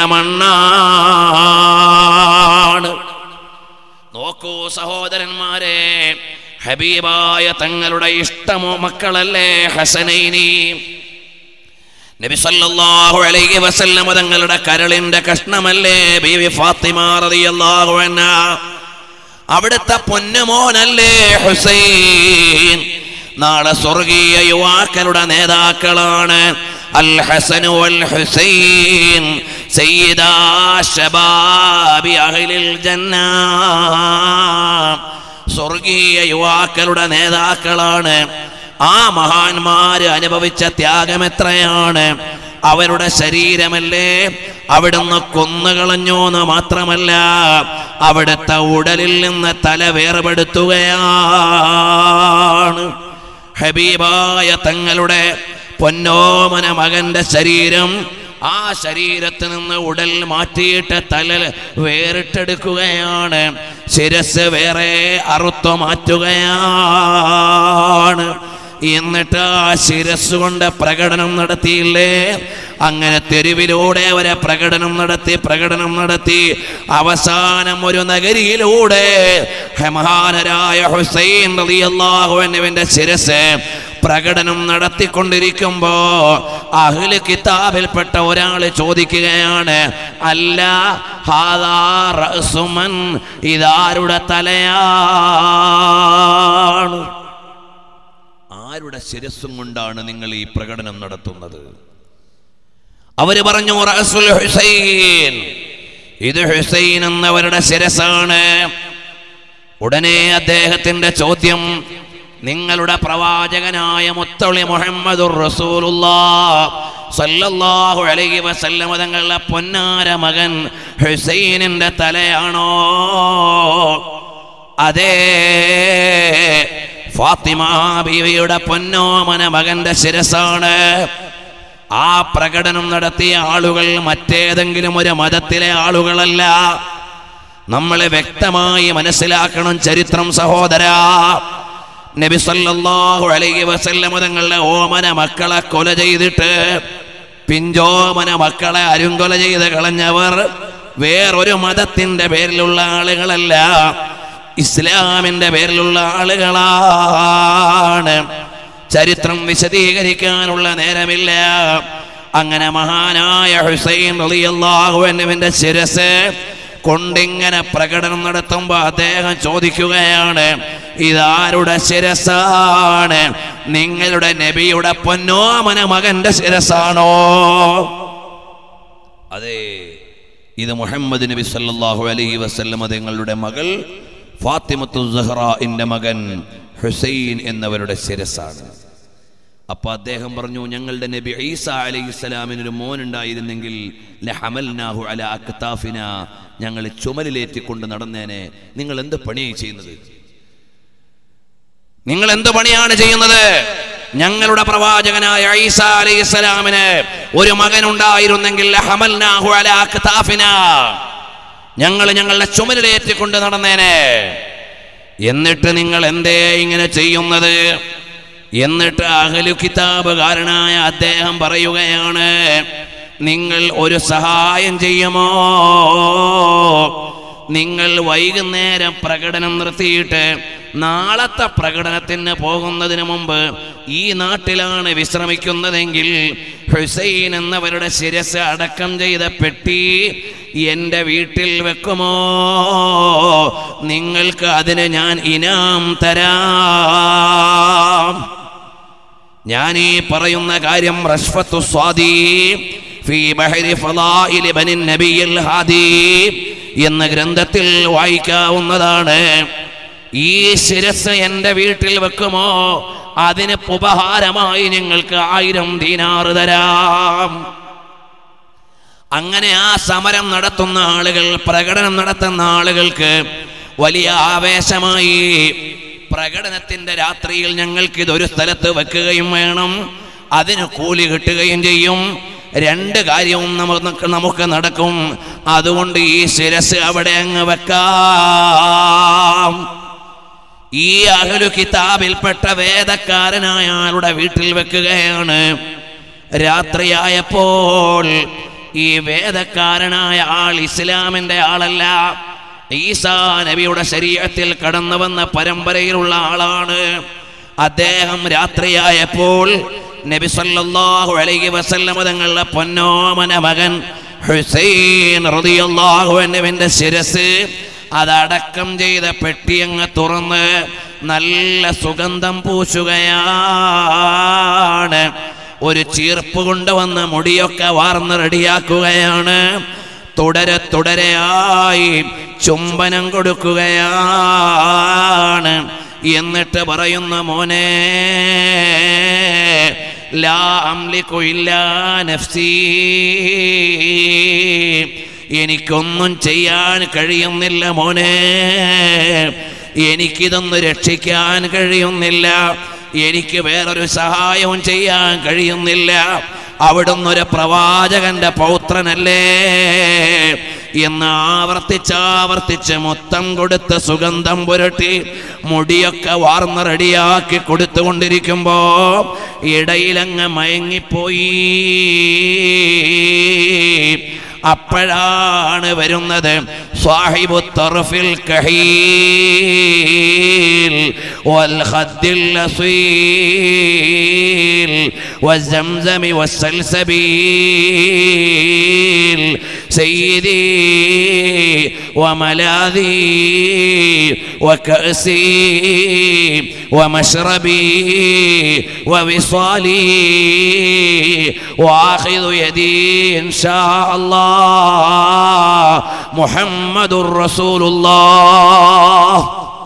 മണ്ണാണ് നോക്കൂ സഹോദരന്മാരെ ഹബീബായ തങ്ങളുടെ ഇഷ്ടമോ മക്കളല്ലേ ഹസനൈനി നബി സല്ലല്ലാഹു അലൈഹി വസല്ലമ തങ്ങളുടെ കരളിന്റെ കഷ്ണമല്ലേ ബീവി ഫാത്തിമ റളിയല്ലാഹു അൻഹ അവിടുത്തെ പൊന്നുമോനല്ലേ ഹുസൈൻ നാളെ സ്വർഗീയ യുവാക്കളുടെ നേതാക്കളാണ് അൽ ഹസനു വൽ ഹുസൈൻ സയ്യിദാ ശബാബി അഹ്ലിൽ ജന്ന സ്വർഗീയ യുവാക്കളുടെ നേതാക്കളാണ് ആ മഹാന്മാര് അനുഭവിച്ച ത്യാഗം എത്രയാണ് അവരുടെ ശരീരമല്ലേ അവിടുന്ന് കൊന്നുകളഞ്ഞു എന്ന് മാത്രമല്ല അവിടുത്തെ ഉടലിൽ നിന്ന് തല വേർപെടുത്തുകയാണ് ഹബീബായ തങ്ങളുടെ പൊന്നോമന മകന്റെ ശരീരം ആ ശരീരത്തിൽ നിന്ന് ഉടൽ മാറ്റിയിട്ട് തല വേറിട്ടെടുക്കുകയാണ് ശിരസ് വേറെ അറുത്തു മാറ്റുകയാണ് എന്നിട്ട് ആ ശിരസ് കൊണ്ട് പ്രകടനം നടത്തിയില്ലേ അങ്ങനെ തെരുവിലൂടെ അവരെ പ്രകടനം നടത്തി പ്രകടനം നടത്തി അവസാനം ഒരു നഗരിയിലൂടെ മഹാനരായ ഹുസൈൻ റളിയല്ലാഹു അൻഹുവിന്റെ ശിരസ് പ്രകടനം നടത്തിക്കൊണ്ടിരിക്കുമ്പോ അഹ്ല് കിതാബിൽപ്പെട്ട ഒരാൾ ചോദിക്കുകയാണ് അല്ല ഹാദാ റഅ്സുമൻ ഇതാരുടെ തലയാണ് ആരുടെ ശിരസ്സും കൊണ്ടാണ് നിങ്ങൾ ഈ പ്രകടനം നടത്തുന്നത് അവര് പറഞ്ഞു റഅ്സുൽ ഹുസൈൻ ഇത് ഹുസൈൻ എന്നവരുടെ ശിരസാണ് ഉടനെ അദ്ദേഹത്തിന്റെ ചോദ്യം നിങ്ങളുടെ പ്രവാചകനായ മുത്തളി മുഹമ്മദുർ സല്ലല്ലാഹു അലൈഹി വസല്ലമ തങ്ങളുടെ പൊന്നാര മകൻ ഹുസൈനിന്റെ തലയാണോ അതേ ഫാത്തിമ ബീവിയുടെ പൊന്നോമന മകന്റെ ശിരസാണ് ആ പ്രകടനം നടത്തിയ ആളുകൾ മറ്റേതെങ്കിലും ഒരു മതത്തിലെ ആളുകളല്ല നമ്മൾ വ്യക്തമായി മനസ്സിലാക്കണം ചരിത്രം സഹോദര നബി സല്ലല്ലാഹു അലൈഹി വസല്ലമ തങ്ങളുടെ ഓമന മക്കളെ കൊല ചെയ്തിട്ട് പിഞ്ചോമന മക്കളെ അരുങ്കൊല ചെയ്ത് കളഞ്ഞവർ വേറൊരു മതത്തിന്റെ പേരിലുള്ള ആളുകളല്ല ഇസ്ലാമിന്റെ പേരിലുള്ള ആളുകളാണ് ചരിത്രം വിശദീകരിക്കാനുള്ള നേരമില്ല അങ്ങനെ മഹാനായ ഹുസൈൻ റളിയല്ലാഹു അൻഹുവിന്റെ ശിരസ് കൊണ്ടിങ്ങനെ പ്രകടനം നടത്തുമ്പോൾ അദ്ദേഹം ചോദിക്കുകയാണ് ഇതാരുടെ ശിരസാണ് നിങ്ങളുടെ നബിയുടെ പൊന്നോമന മകന്റെ ശിരസാണോ അതെ ഇത് മുഹമ്മദ് നബി സല്ലല്ലാഹു അലൈഹി വസല്ലം തങ്ങളുടെ മകൾ ഫാത്തിമത്തു സഹ്റാഇന്റെ മകൻ ഹുസൈൻ എന്നവരുടെ ശിരസാണ് അപ്പൊ അദ്ദേഹം പറഞ്ഞു ഞങ്ങളുടെ നബി ഈസ അലൈഹി സ്വലാമിന് ഒരു മോൻ ഉണ്ടായിരുന്നെങ്കിൽ ലഹമൽനാഹു അല അക്താഫിന ഞങ്ങൾ ചുമലിലേറ്റിക്കൊണ്ട് നടന്നേനെ നിങ്ങൾ എന്ത് പണിയായി ചെയ്യുന്നത് നിങ്ങൾ എന്ത് പണിയാണ് ചെയ്യുന്നത് ഞങ്ങളുടെ പ്രവാചകനായ ഈസ അലൈഹി സ്വലാമിന് ഒരു മകൻ ഉണ്ടായിരുന്നെങ്കിൽ ലഹമൽനാഹു അല അക്താഫിന ഞങ്ങൾ ഞങ്ങളുടെ ചുമലിലേറ്റിക്കൊണ്ട് നടന്നേനെ എന്നിട്ട് നിങ്ങൾ എന്തേ ഇങ്ങനെ ചെയ്യുന്നത് എന്നിട്ട് അഹലു കിതാബുകാരനായ അദ്ദേഹം പറയുകയാണ് നിങ്ങൾ ഒരു സഹായം ചെയ്യുമോ നിങ്ങൾ വൈകുന്നേരം പ്രകടനം നിർത്തിയിട്ട് നാളത്തെ പ്രകടനത്തിന് പോകുന്നതിന് മുമ്പ് ഈ നാട്ടിലാണ് വിശ്രമിക്കുന്നതെങ്കിൽ ഹുസൈൻ എന്നവരുടെ ശിരസ് അടക്കം ചെയ്ത പെട്ടി എൻ്റെ വീട്ടിൽ വെക്കുമോ നിങ്ങൾക്ക് അതിന് ഞാൻ ഇനാം തരാം ഞാൻ ഈ പറയുന്ന കാര്യം റഷ്ഫത്തു സ്വാദി ഫീ ബഹരി ഫളായിലി ബനി നബിയിൽ ഹാദി എന്ന ഗ്രന്ഥത്തിൽ വായിക്കാവുന്നതാണ് ഈ ശിരസ് എൻ്റെ വീട്ടിൽ വെക്കുമോ അതിന് ഉപഹാരമായി നിങ്ങൾക്ക് ആയിരം ദീനാറ് തരാം അങ്ങനെ ആ സമരം നടത്തുന്ന ആളുകൾ പ്രകടനം നടത്തുന്ന ആളുകൾക്ക് വലിയ ആവേശമായി പ്രകടനത്തിന്റെ രാത്രിയിൽ ഞങ്ങൾക്ക് ഇതൊരു സ്ഥലത്ത് വെക്കുകയും വേണം അതിന് കൂലി കിട്ടുകയും ചെയ്യും രണ്ട് കാര്യവും നമുക്ക് നമുക്ക് നടക്കും അതുകൊണ്ട് ഈ ശിരസ് അവിടെ അങ്ങ് വെക്കാം ഈ അഹലു കിതാബിൽപ്പെട്ട വേദക്കാരനായ ആളുടെ വീട്ടിൽ വെക്കുകയാണ് രാത്രിയായപ്പോൾ ഈ വേദക്കാരനായ ആൾ ഇസ്ലാമിന്റെ ആളല്ല ഈസാ നബിയുടെ ശരീരത്തിൽ കടന്നു വന്ന പരമ്പരയിലുള്ള ആളാണ് അദ്ദേഹം രാത്രിയായപ്പോൾ നബി സല്ലല്ലാഹു അലൈഹി വസല്ലമ തങ്ങളുടെ പൊന്നോമന മകൻ ഹുസൈൻ റളിയല്ലാഹു അൻഹുവിന്റെ ശിരസ് അതടക്കം ചെയ്ത പെട്ടിയങ്ങ് തുറന്ന് നല്ല സുഗന്ധം പൂശുകയാണ് ഒരു ചീർപ്പ് കൊണ്ടുവന്ന് മുടിയൊക്കെ വാർന്ന് റെഡിയാക്കുകയാണ് തുടരെ തുടരെയായി ചുംബനം കൊടുക്കുകയാണ് എന്നിട്ട് പറയുന്ന മോനെ ലാ അംലിക്കു ഇല്ലാ നഫ്സീ എനിക്കൊന്നും ചെയ്യാൻ കഴിയുന്നില്ല മോനെ എനിക്കിതൊന്ന് രക്ഷിക്കാൻ കഴിയുന്നില്ല എനിക്ക് വേറൊരു സഹായവും ചെയ്യാൻ കഴിയുന്നില്ല അവിടുന്ന് ഒരു പ്രവാചകന്റെ പൗത്രനല്ലേ എന്ന് ആവർത്തിച്ചാവർത്തിച്ച് മൊത്തം കൊടുത്ത് സുഗന്ധം പുരട്ടി മുടിയൊക്കെ വാർന്ന് റെഡിയാക്കി കൊടുത്തുകൊണ്ടിരിക്കുമ്പോ ഇടയിലങ്ങ് മയങ്ങിപ്പോയി അപ്പോഴാണ് വരുന്നത് സാഹിബു തർഫിൽ കഹീൽ والخد الأصيل والزمزم والسلسبيل سيدي وملاذي وكأسي ومشربي ووصالي واخذ يدي ان شاء الله محمد رسول الله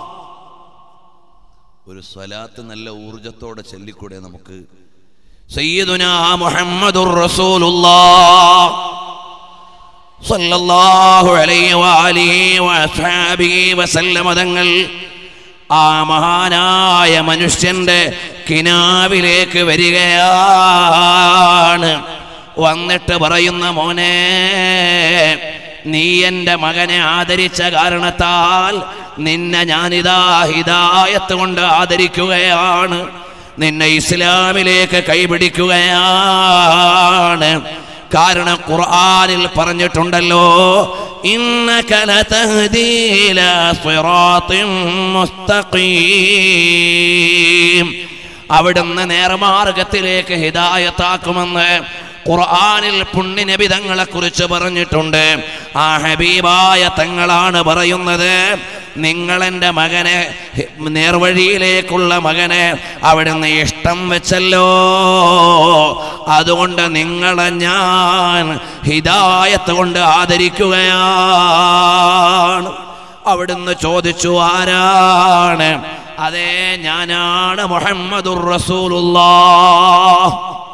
ഒരു സ്വലാത്ത് നല്ല ഊർജത്തോടെ ചൊല്ലിക്കൂടെ നമുക്ക് സയ്യിദുന മുഹമ്മദുർ റസൂലുള്ളാഹ് സല്ലല്ലാഹു അലൈഹി വആലിഹി വഅസ്ഹാബിഹി വസല്ലമ തങ്ങൾ ആ മഹാനായ മനുഷ്യന്റെ കിനാവിലേക്ക് വരികയാണ് വന്നിട്ട് പറയുന്ന മോനെ നീ എൻ്റെ മകനെ ആദരിച്ച കാരണത്താൽ നിന്നെ ഞാനിതാ ഹിദായത്ത് കൊണ്ട് ആദരിക്കുകയാണ് നിന്നെ ഇസ്ലാമിലേക്ക് കൈപിടിക്കുകയാണ് കാരണം ഖുർആനിൽ പറഞ്ഞിട്ടുണ്ടല്ലോ ഇന്നക ലതഹ്ദീ ഇലാ സിറാത്തിൻ മുസ്തഖീം അവിടുന്ന് നേർമാർഗത്തിലേക്ക് ഹിദായത്താക്കുമെന്ന് ഖുർആനിൽ പുണ്യനബി തങ്ങളെ കുറിച്ച് പറഞ്ഞിട്ടുണ്ട് ആ ഹബീബായ തങ്ങളാണ് പറയുന്നത് നിങ്ങൾ എൻ്റെ മകനെ നേർവഴിയിലേക്കുള്ള മകനെ അവിടുന്ന് ഇഷ്ടം വെച്ചല്ലോ അതുകൊണ്ട് നിങ്ങളെ ഞാൻ ഹിദായത്ത് കൊണ്ട് ആദരിക്കുകയാണ് അവിടുന്ന് ചോദിച്ചു ആരാണ് അതെ ഞാനാണ് മുഹമ്മദുർ റസൂലുള്ളാഹ്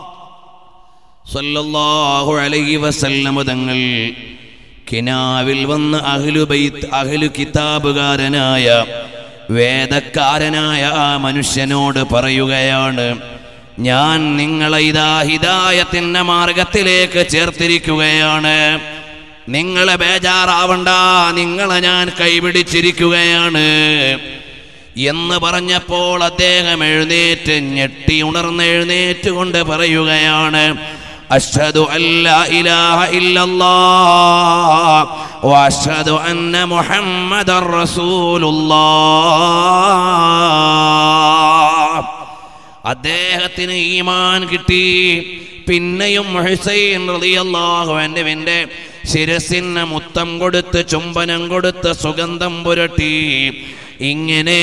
സല്ലല്ലാഹു അലൈഹി വസല്ലമ തങ്ങൾ കിനാവിൽ വന്ന് അഹ്ലു ബൈത്ത് അഹ്ലു കിതാബുകാരനായ വേദക്കാരനായ ആ മനുഷ്യനോട് പറയുകയാണ് ഞാൻ നിങ്ങളെ ഇതാ ഹിദായത്തിന്റെ മാർഗത്തിലേക്ക് ചേർത്തിരിക്കുകയാണ് നിങ്ങളെ ബേജാറാവണ്ട നിങ്ങളെ ഞാൻ കൈപിടിച്ചിരിക്കുകയാണ് എന്ന് പറഞ്ഞപ്പോൾ അദ്ദേഹം എഴുന്നേറ്റ് ഞെട്ടി ഉണർന്ന് എഴുന്നേറ്റ് കൊണ്ട് പറയുകയാണ് അഷ്ഹദു അല്ലാ ഇലാഹ ഇല്ലല്ലാഹ് വഅഷ്ഹദു അന്ന മുഹമ്മദർ റസൂലുള്ളാഹ് അദ്ദേഹത്തിന് ഈമാൻ കിട്ടി പിന്നെയും ഹുസൈൻ റളിയല്ലാഹു അൻഹുവിന്റെ ശിരസിന് മുത്തം കൊടുത്ത് ചുംബനം കൊടുത്ത് സുഗന്ധം പുരട്ടി ഇങ്ങനെ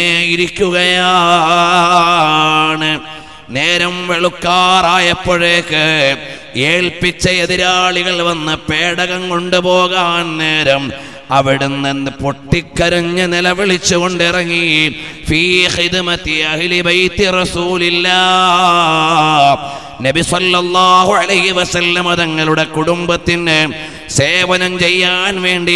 ഇരിക്കുകയാണ് നേരം വെളുക്കാറായപ്പോഴേക്ക് ഏൽപ്പിച്ച എതിരാളികൾ വന്ന് പേടകം കൊണ്ടുപോകാൻ നേരം അവിടുന്ന് പൊട്ടിക്കരഞ്ഞ് നിലവിളിച്ചു കൊണ്ടിറങ്ങി ഫീ ഖിദ്മത്തി അഹ്ലി ബൈത്തി റസൂലില്ലാഹ് നബി സല്ലല്ലാഹു അലൈഹി വസല്ലമ തങ്ങളുടെ കുടുംബത്തിന് സേവനം ചെയ്യാൻ വേണ്ടി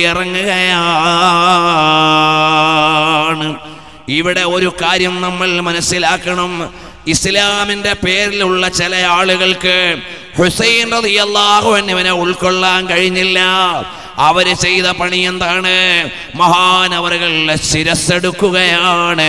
ഇറങ്ങുകയാണ് ഇവിടെ ഒരു കാര്യം നമ്മൾ മനസ്സിലാക്കണം ഇസ്ലാമിന്റെ പേരിലുള്ള ചില ആളുകൾക്ക് ഹുസൈൻ റളിയല്ലാഹു അൻഹുവിനെ ഉൾക്കൊള്ളാൻ കഴിഞ്ഞില്ല അവര് ചെയ്ത പണി എന്താണ് മഹാനവറുകളുടെ ശിരസ്സെടുക്കുകയാണ്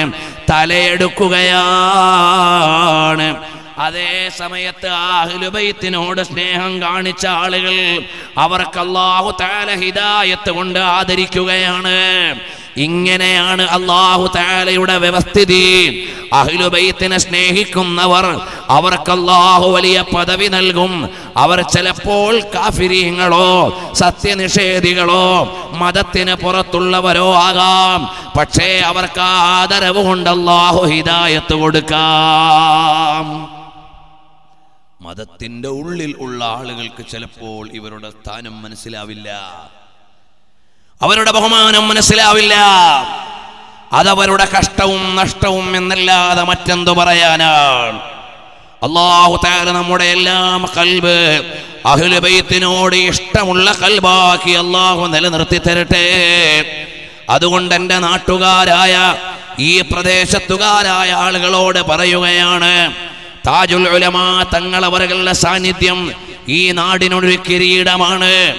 തലയെടുക്കുകയാണ് അതേ സമയത്ത് ആഹ്ലുബൈത്തിനോട് സ്നേഹം കാണിച്ച ആളുകൾ അവർക്ക് അള്ളാഹു താല ഹിദായത്ത് കൊണ്ട് ആദരിക്കുകയാണ് ഇങ്ങനെയാണ് അള്ളാഹു താലയുടെ വ്യവസ്ഥിതി അഹ്ലുബൈത്തിനെ സ്നേഹിക്കുന്നവർ അവർക്ക് അള്ളാഹു വലിയ പദവി നൽകും അവർ ചിലപ്പോൾ കാഫിരീങ്ങളോ സത്യനിഷേധികളോ മതത്തിന് പുറത്തുള്ളവരോ ആകാം പക്ഷേ അവർക്ക് ആ ആദരവ് കൊണ്ട് അള്ളാഹു ഹിദായത്ത് കൊടുക്കാം മതത്തിന്റെ ഉള്ളിൽ ഉള്ള ആളുകൾക്ക് ചിലപ്പോൾ ഇവരുടെ സ്ഥാനം മനസ്സിലാവില്ല അവരുടെ ബഹുമാനം മനസ്സിലാവില്ല അതവരുടെ കഷ്ടവും നഷ്ടവും എന്നല്ലാതെ മറ്റെന്തു പറയാനാണ് അള്ളാഹു താല നമ്മുടെ എല്ലാം കൽബ് അഹുലബൈത്തിനോട് ഇഷ്ടമുള്ള കൽബാക്കി അള്ളാഹു നിലനിർത്തി തരട്ടെ അതുകൊണ്ട് എൻ്റെ നാട്ടുകാരായ ഈ പ്രദേശത്തുകാരായ ആളുകളോട് പറയുകയാണ് താജുൽ ഉലമാ തങ്ങളവരുടെ സാന്നിധ്യം ഈ നാടിനൊരു കിരീടമാണ്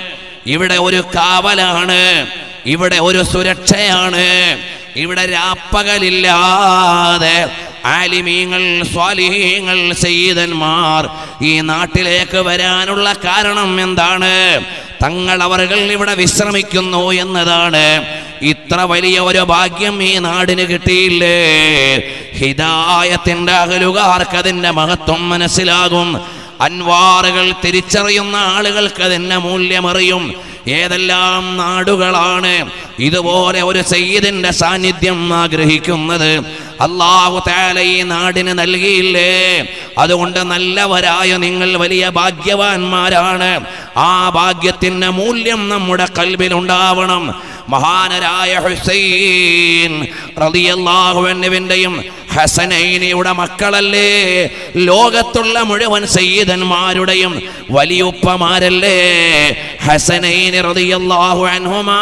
ഇവിടെ ഒരു കാവലാണ് ഇവിടെ ഒരു സുരക്ഷയാണ് ഇവിടെ രാപ്പകലില്ലാതെ ആലിമീങ്ങൾ സ്വാലിഹീങ്ങൾ സയ്യിദന്മാർ ഈ നാട്ടിലേക്ക് വരാനുള്ള കാരണം എന്താണ് തങ്ങൾ അവர்கள் ഇവിടെ വിശ്രമിക്കുന്നു എന്നതാണ് ഇത്ര വലിയ ഒരു ഭാഗ്യം ഈ നാടിന് കിട്ടിയില്ലേ ഹിദായത്തിന്റെ അകലുകാർക്ക് അതിന്റെ മഹത്വം മനസ്സിലാകും അൻവാറുകൾ തിരിച്ചറിയുന്ന ആളുകൾക്ക് അതിന്റെ മൂല്യമറിയും ഏതെല്ലാം നാടുകളാണ് ഇതുപോലെ ഒരു സയ്യിദിന്റെ സാന്നിധ്യം ആഗ്രഹിക്കുന്നത് അള്ളാഹു താല ഈ നാടിന് നൽകിയില്ലേ അതുകൊണ്ട് നല്ലവരായ നിങ്ങൾ വലിയ ഭാഗ്യവാന്മാരാണ് ആ ഭാഗ്യത്തിന്റെ മൂല്യം നമ്മുടെ കൽബിലുണ്ടാവണം മഹാനരായ ഹുസൈൻ റളിയല്ലാഹുവിൻ്റെയും ഹസനൈനിയുടെ മക്കളല്ലേ ലോകത്തുള്ള മുഴുവൻ സയ്യിദന്മാരുടെയും വലിയുപ്പമാരല്ലേ ഹസനൈനി റളിയല്ലാഹു അൻഹുമാ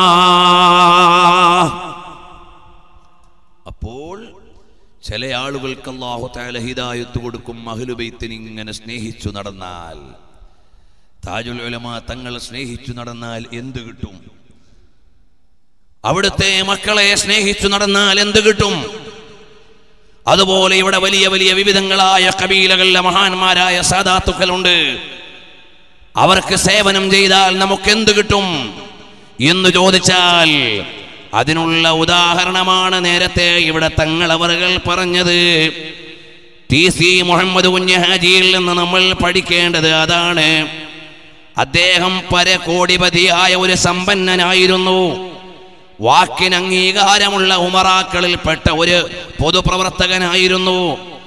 അപ്പോൾ ചില ആളുകൾക്ക് അള്ളാഹു താല ഹിദായത്ത് കൊടുക്കും അഹ്ലുബൈത്തിന് ഇങ്ങനെ സ്നേഹിച്ചു നടന്നാൽ താജുൽ ഉലമ തങ്ങളെ സ്നേഹിച്ചു നടന്നാൽ എന്ത് കിട്ടും അവിടുത്തെ മക്കളെ സ്നേഹിച്ചു നടന്നാൽ എന്ത് കിട്ടും അതുപോലെ ഇവിടെ വലിയ വലിയ വിവിധങ്ങളായ കബീലകളിലെ മഹാന്മാരായ സാധാത്തുക്കളുണ്ട് അവർക്ക് സേവനം ചെയ്താൽ നമുക്ക് എന്ത് കിട്ടും എന്ന് ചോദിച്ചാൽ അതിനുള്ള ഉദാഹരണമാണ് നേരത്തെ ഇവിടെ തങ്ങളവറുകൾ പറഞ്ഞത് ടി സി മുഹമ്മദ് കുഞ്ഞഹാജിയിൽ നിന്ന് നമ്മൾ പഠിക്കേണ്ടത് അതാണ് അദ്ദേഹം പരകോടിപതിയായ ഒരു സമ്പന്നനായിരുന്നു വാക്കിന് അംഗീകാരമുള്ള ഉമറാക്കളിൽപ്പെട്ട ഒരു പൊതുപ്രവർത്തകനായിരുന്നു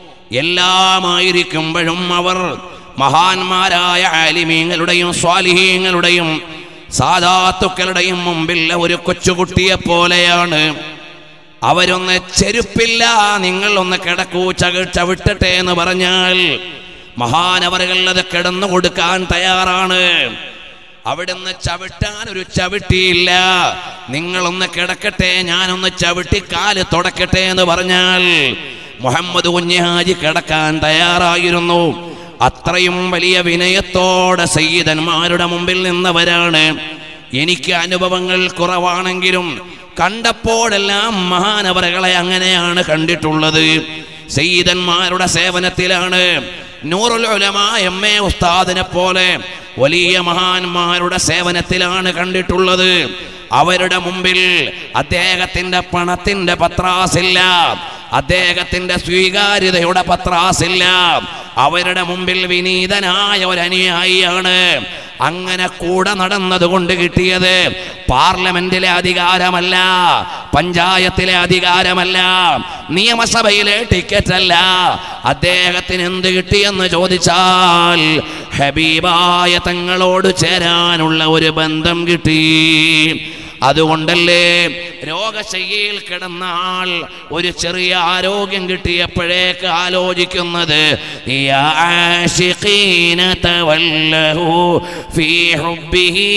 എല്ലാമായിരിക്കുമ്പോഴും അവർ മഹാന്മാരായ ആലിമീങ്ങളുടെയും സ്വാലിഹീങ്ങളുടെയും സാധാത്തുക്കളുടെയും മുമ്പിൽ ഒരു കൊച്ചുകുട്ടിയെ പോലെയാണ് അവരൊന്ന് ചെരുപ്പില്ല നിങ്ങൾ ഒന്ന് കിടക്കൂ ചക ചവിട്ടട്ടെ എന്ന് പറഞ്ഞാൽ മഹാനവറുകൾ അത് കിടന്നു കൊടുക്കാൻ തയ്യാറാണ് അവിടുന്ന് ചവിട്ടാൻ ഒരു ചവിട്ടിയില്ല നിങ്ങളൊന്ന് കിടക്കട്ടെ ഞാനൊന്ന് ചവിട്ടി കാല് തുടക്കട്ടെ എന്ന് പറഞ്ഞാൽ മുഹമ്മദ് കുഞ്ഞാജി കിടക്കാൻ തയ്യാറായിരുന്നു അത്രയും വലിയ വിനയത്തോടെ സയ്യിദന്മാരുടെ മുമ്പിൽ നിന്നവരാണ് എനിക്ക് അനുഭവങ്ങൾ കുറവാണെങ്കിലും കണ്ടപ്പോഴെല്ലാം മഹാനവറുകളെ അങ്ങനെയാണ് കണ്ടിട്ടുള്ളത് സയ്യിദന്മാരുടെ സേവനത്തിലാണ് നൂറുൽ ഉലമ എം എ ഉസ്താദിനെ പോലെ വലിയ മഹാന്മാരുടെ സേവനത്തിലാണ് കണ്ടിട്ടുള്ളത് അവരുടെ മുമ്പിൽ അദ്ദേഹത്തിന്റെ പണത്തിന്റെ പത്രാസില്ല അദ്ദേഹത്തിന്റെ സ്വീകാര്യതയുടെ പത്രാസില്ല അവരുടെ മുമ്പിൽ വിനീതനായ ഒരു അനുയായിയാണ് അങ്ങനെ കൂടെ നടന്നതുകൊണ്ട് കിട്ടിയത് പാർലമെന്റിലെ അധികാരമല്ല പഞ്ചായത്തിലെ അധികാരമല്ല നിയമസഭയിലെ ടിക്കറ്റ് അല്ല അദ്ദേഹത്തിന് എന്ത് കിട്ടിയെന്ന് ചോദിച്ചാൽ ഹബീബായ തങ്ങളോട് ചേരാനുള്ള ഒരു ബന്ധം കിട്ടി അതുകൊണ്ടല്ലേ രോഗശയ്യയിൽ കിടന്ന ആൾ ഒരു ചെറിയ ആരോഗ്യം കിട്ടിയപ്പോഴേക്ക് ആലോചിക്കുന്നത് യാ ആശിഖീന തവല്ലഹു ഫീ ഹുബ്ബിഹി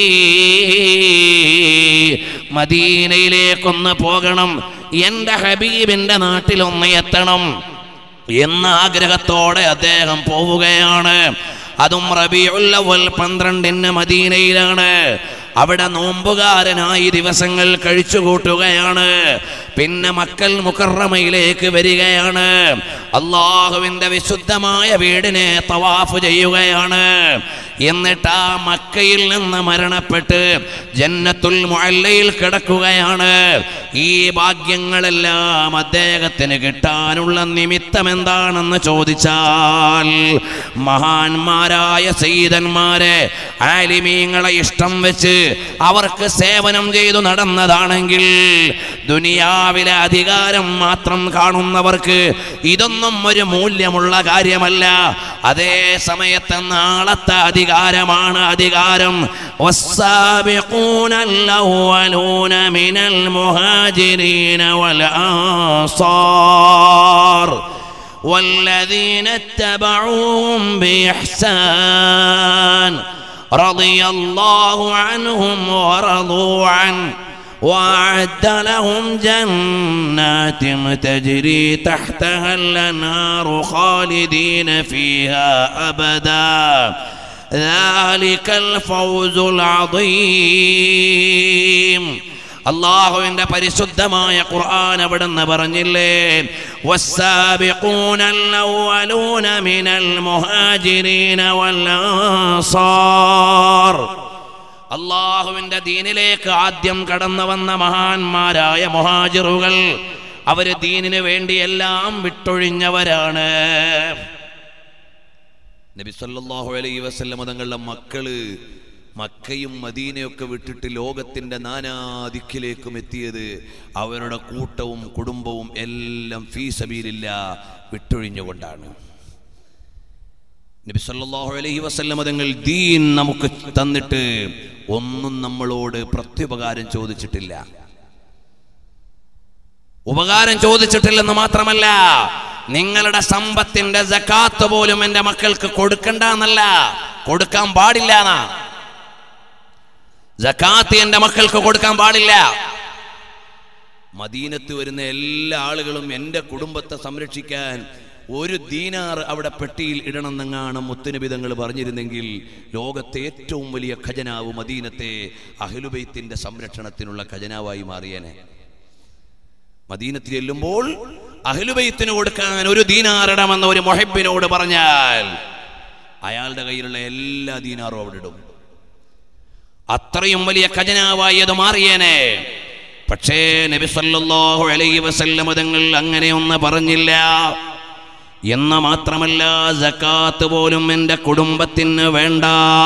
മദീനയിലേക്കൊന്ന് പോകണം എൻ്റെ ഹബീബിൻ്റെ നാട്ടിലൊന്ന് എത്തണം എന്ന ആഗ്രഹത്തോടെ അദ്ദേഹം പോവുകയാണ് അതും റബിയുള്ളവൽ പന്ത്രണ്ടിന് മദീനയിലാണ് അവിടെ നോമ്പുകാരനായി ദിവസങ്ങൾ കഴിച്ചു കൂട്ടുകയാണ് പിന്നെ മക്കൽ മുക്കറമയിലേക്ക് വരികയാണ് അള്ളാഹുവിന്റെ വിശുദ്ധമായ വീടിനെ തവാഫ് ചെയ്യുകയാണ് എന്നിട്ട് ആ മക്കയിൽ നിന്ന് മരണപ്പെട്ട് ജന്നത്തുൽ മുഅല്ലയിൽ കിടക്കുകയാണ് ഈ ഭാഗ്യങ്ങളെല്ലാം അദ്ദേഹത്തിന് കിട്ടാനുള്ള നിമിത്തം എന്താണെന്ന് ചോദിച്ചാൽ മഹാന്മാരായ സയ്യിദന്മാരെ ആലിമീങ്ങളെ ഇഷ്ടം വെച്ച് അവർക്ക് സേവനം ചെയ്തു നടന്നതാണെങ്കിൽ ദുനിയാവിലെ അധികാരം മാത്രം കാണുന്നവർക്ക് ഇതൊന്നും ഒരു മൂല്യമുള്ള കാര്യമല്ല അതേ സമയത്ത് നാളത്തെ അധികാരമാണ് അധികാരം والسابقون الأولون من المهاجرين والأنصار والذين اتبعوهم بإحسان رضي الله عنهم ورضوا عنه وأعد لهم جنات تجري تحتها الأنهار خالدين فيها أبدا ذلك الفوز العظيم അള്ളാഹുവിന്റെ പരിശുദ്ധമായ ഖുർആൻ അവിടുന്ന് പറഞ്ഞില്ലേ والسابقون الأولون من المهاجرين والأنصار അള്ളാഹുവിന്റെ ദീനിലേക്ക് ആദ്യം കടന്നു വന്ന മഹാന്മാരായ മുഹാജിറുകൾ അവര് ദീനിന് വേണ്ടി എല്ലാം വിട്ടൊഴിഞ്ഞവരാണ് നബി സല്ലല്ലാഹു അലൈഹി വസല്ലം തങ്ങളുടെ മക്കള് മക്കയും മദീനയൊക്കെ വിട്ടിട്ട് ലോകത്തിന്റെ നാനാദിക്കിലേക്കും എത്തിയത് അവരുടെ കൂട്ടവും കുടുംബവും എല്ലാം ഫീസബീലില്ല വിട്ടൊഴിഞ്ഞുകൊണ്ടാണ് നബി സല്ലല്ലാഹു അലൈഹി വസല്ലം തങ്ങൾ ദീൻ നമുക്ക് തന്നിട്ട് ഒന്നും നമ്മളോട് പ്രത്യുപകാരം ചോദിച്ചിട്ടില്ല ഉപകാരം ചോദിച്ചിട്ടില്ലെന്ന് മാത്രമല്ല നിങ്ങളുടെ സമ്പത്തിന്റെ ജക്കാത്ത് പോലും എന്റെ മക്കൾക്ക് കൊടുക്കണ്ട എന്നല്ല കൊടുക്കാൻ പാടില്ല എന്നാ ജക്കാത്ത് എന്റെ മക്കൾക്ക് കൊടുക്കാൻ പാടില്ല മദീനത്ത് വരുന്ന എല്ലാ ആളുകളും എൻ്റെ കുടുംബത്തെ സംരക്ഷിക്കാൻ ഒരു ദീനാർ അവിടെ പെട്ടിയിൽ ഇടണമെന്നെങ്ങാണ് മുത്തുനിബിതങ്ങൾ പറഞ്ഞിരുന്നെങ്കിൽ ലോകത്തെ ഏറ്റവും വലിയ ഖജനാവ് മദീനത്തെ അഹ്ലുബൈത്തിന്റെ സംരക്ഷണത്തിനുള്ള ഖജനാവായി മാറിയേനെ മദീനത്തിൽ ചെല്ലുമ്പോൾ അഹ്ലുബൈത്തിന് കൊടുക്കാൻ ഒരു ദീനാറിടമെന്ന് ഒരു മൊഹബിനോട് പറഞ്ഞാൽ അയാളുടെ കയ്യിലുള്ള എല്ലാ ദീനാറും അവിടെ ഇടും അത്രയും വലിയ ഖജനാവായി അത് മാറിയേനെ പക്ഷേ നബി സല്ലല്ലാഹു അലൈഹി വസല്ലം തങ്ങൾ അങ്ങനെയൊന്ന് പറഞ്ഞില്ല എന്ന് മാത്രമല്ല സക്കാത്ത് പോലും എൻ്റെ കുടുംബത്തിന് വേണ്ട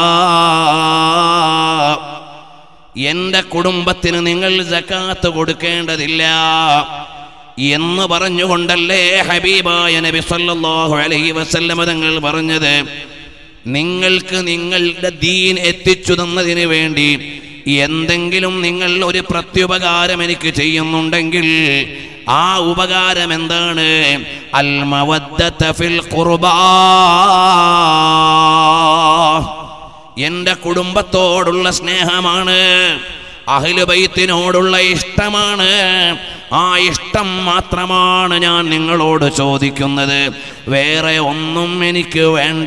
എൻ്റെ കുടുംബത്തിന് നിങ്ങൾ സക്കാത്ത് കൊടുക്കേണ്ടതില്ല എന്ന് പറഞ്ഞുകൊണ്ടല്ലേ ഹബീബായ നബി സല്ലല്ലാഹു അലൈഹി വസല്ലം തങ്ങൾ പറഞ്ഞത് നിങ്ങൾക്ക് നിങ്ങളുടെ ദീൻ എത്തിച്ചു തന്നതിന് വേണ്ടി എന്തെങ്കിലും നിങ്ങൾ ഒരു പ്രത്യുപകാരം എനിക്ക് ചെയ്യുന്നുണ്ടെങ്കിൽ ആ ഉപകാരം എന്താണ് അൽ മവദ്ദത ഫിൽ ഖുർബാ എന്റെ കുടുംബത്തോടുള്ള സ്നേഹമാണ് അഹിലുബൈത്തിനോടുള്ള ഇഷ്ടമാണ് ആ ഇഷ്ടം മാത്രമാണ് ഞാൻ നിങ്ങളോട് ചോദിക്കുന്നത് വേറെ ഒന്നും എനിക്ക് വേണ്ട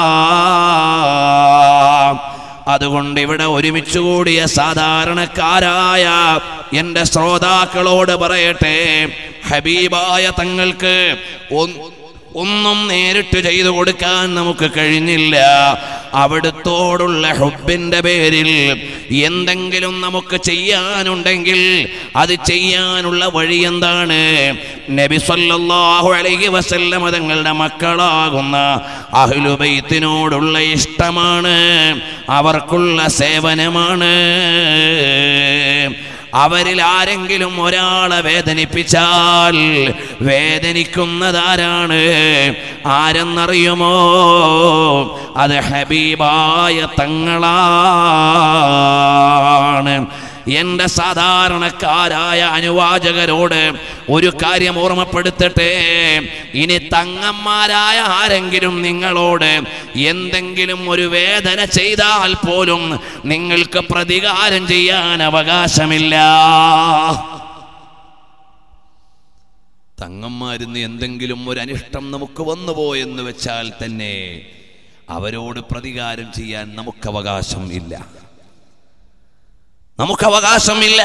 അതുകൊണ്ട് ഇവിടെ ഒരുമിച്ച് കൂടിയ സാധാരണക്കാരായ എൻ്റെ ശ്രോതാക്കളോട് പറയട്ടെ ഹബീബായ തങ്ങൾക്ക് ഒന്ന് ഒന്നും നേരിട്ട് ചെയ്തു കൊടുക്കാൻ നമുക്ക് കഴിഞ്ഞില്ല അവിടുത്തോടുള്ള ഹുബിന്റെ പേരിൽ എന്തെങ്കിലും നമുക്ക് ചെയ്യാനുണ്ടെങ്കിൽ അത് ചെയ്യാനുള്ള വഴി എന്താണ് നബി സല്ലല്ലാഹു അലൈഹി വസല്ലമ തങ്ങളുടെ മക്കളാകുന്ന അഹ്ലുബൈത്തിനോടുള്ള ഇഷ്ടമാണ് അവർക്കുള്ള സേവനമാണ് അവരിൽ ആരെങ്കിലും ഒരാളെ വേദനിപ്പിച്ചാൽ വേദനിക്കുന്നതാരാണ് ആരെന്നറിയുമോ അത് ഹബീബായ തങ്ങളാണ് എന്റെ സാധാരണക്കാരായ അനുവാചകരോട് ഒരു കാര്യം ഓർമ്മപ്പെടുത്തട്ടെ ഇനി തങ്ങന്മാരായ ആരെങ്കിലും നിങ്ങളോട് എന്തെങ്കിലും ഒരു വേദന ചെയ്താൽ പോലും നിങ്ങൾക്ക് പ്രതികാരം ചെയ്യാൻ അവകാശമില്ല തങ്ങന്മാരിന്ന് എന്തെങ്കിലും ഒരു അനിഷ്ടം നമുക്ക് വന്നുപോയെന്ന് വെച്ചാൽ തന്നെ അവരോട് പ്രതികാരം ചെയ്യാൻ നമുക്ക് അവകാശം ഇല്ല നമുക്ക് അവകാശമില്ല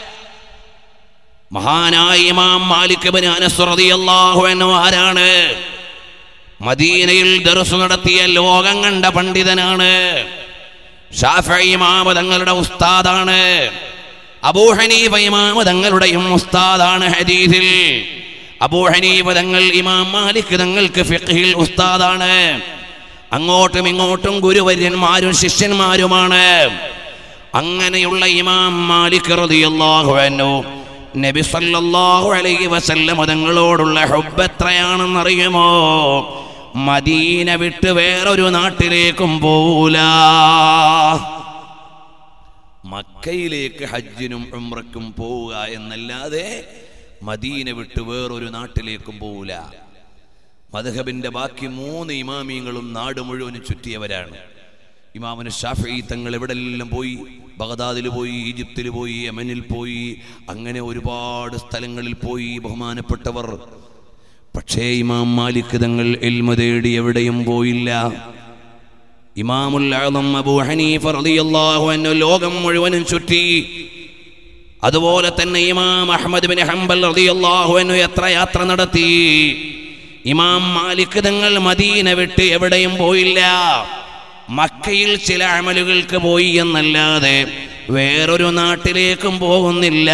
മഹാനായ ഇമാം മാലിക് ഇബ്നു അനസ് റളിയല്ലാഹു അൻഹു ആരാണ് മദീനയിൽ ദർസ് നടത്തിയ ലോകം കണ്ട പണ്ഡിതനാണ് ഷാഫി ഇമാം തങ്ങളുടെ ഉസ്താദാണ് അബൂ ഹനീഫ ഇമാം തങ്ങളുടെയും ഉസ്താദാണ് ഹദീസിൽ അബൂ ഹനീഫ തങ്ങൾ ഇമാം മാലിക് തങ്ങൾക്ക് ഫിഖ്ഹിൽ ഉസ്താദാണ് അങ്ങോട്ടും ഇങ്ങോട്ടും ഗുരുവര്യന്മാരും ശിഷ്യന്മാരുമാണ് അങ്ങനെയുള്ള ഇമാം മാലിക് റളിയല്ലാഹു അൻഹു നബി സല്ലല്ലാഹു അലൈഹി വസല്ലം തങ്ങളോടുള്ള ഹുബ് എത്രയാണെന്ന് അറിയുമോ മദീന വിട്ട് വേറൊരു നാട്ടിലേക്കും പോവൂല മക്കയിലേക്ക് ഹജ്ജിനും ഉംറക്കും പോവുക എന്നല്ലാതെ മദീന വിട്ട് വേറൊരു നാട്ടിലേക്കും പോവൂല മധുഹബിന്റെ ബാക്കി മൂന്ന് ഇമാമിയങ്ങളും നാട് മുഴുവനും ചുറ്റിയവരാണ് ഇമാമിന് ഷാഫി തങ്ങൾ എവിടെല്ലാം പോയി ബഗദാദിൽ പോയി ഈജിപ്തിൽ പോയി യമനിൽ പോയി അങ്ങനെ ഒരുപാട് സ്ഥലങ്ങളിൽ പോയി ബഹുമാനപ്പെട്ടവർ പക്ഷേ ഇമാം മാലിക് തങ്ങൾ എൽമ തേടി എവിടെയും പോയില്ല ഇമാമുൽ ആദം അബൂ ഹനീഫ റളിയല്ലാഹു അൻഹു ലോകം മുഴുവനും ചുറ്റി അതുപോലെ തന്നെ ഇമാം അഹ്മദ് ബിൻ ഹംബൽ റളിയല്ലാഹു അൻഹു എത്ര യാത്ര നടത്തി ഇമാം മാലിക് തങ്ങൾ മദീന വിട്ട് എവിടെയും പോയില്ല മക്കയിൽ ചില അമലുകൾക്ക് പോയി എന്നല്ലാതെ വേറൊരു നാട്ടിലേക്കും പോകുന്നില്ല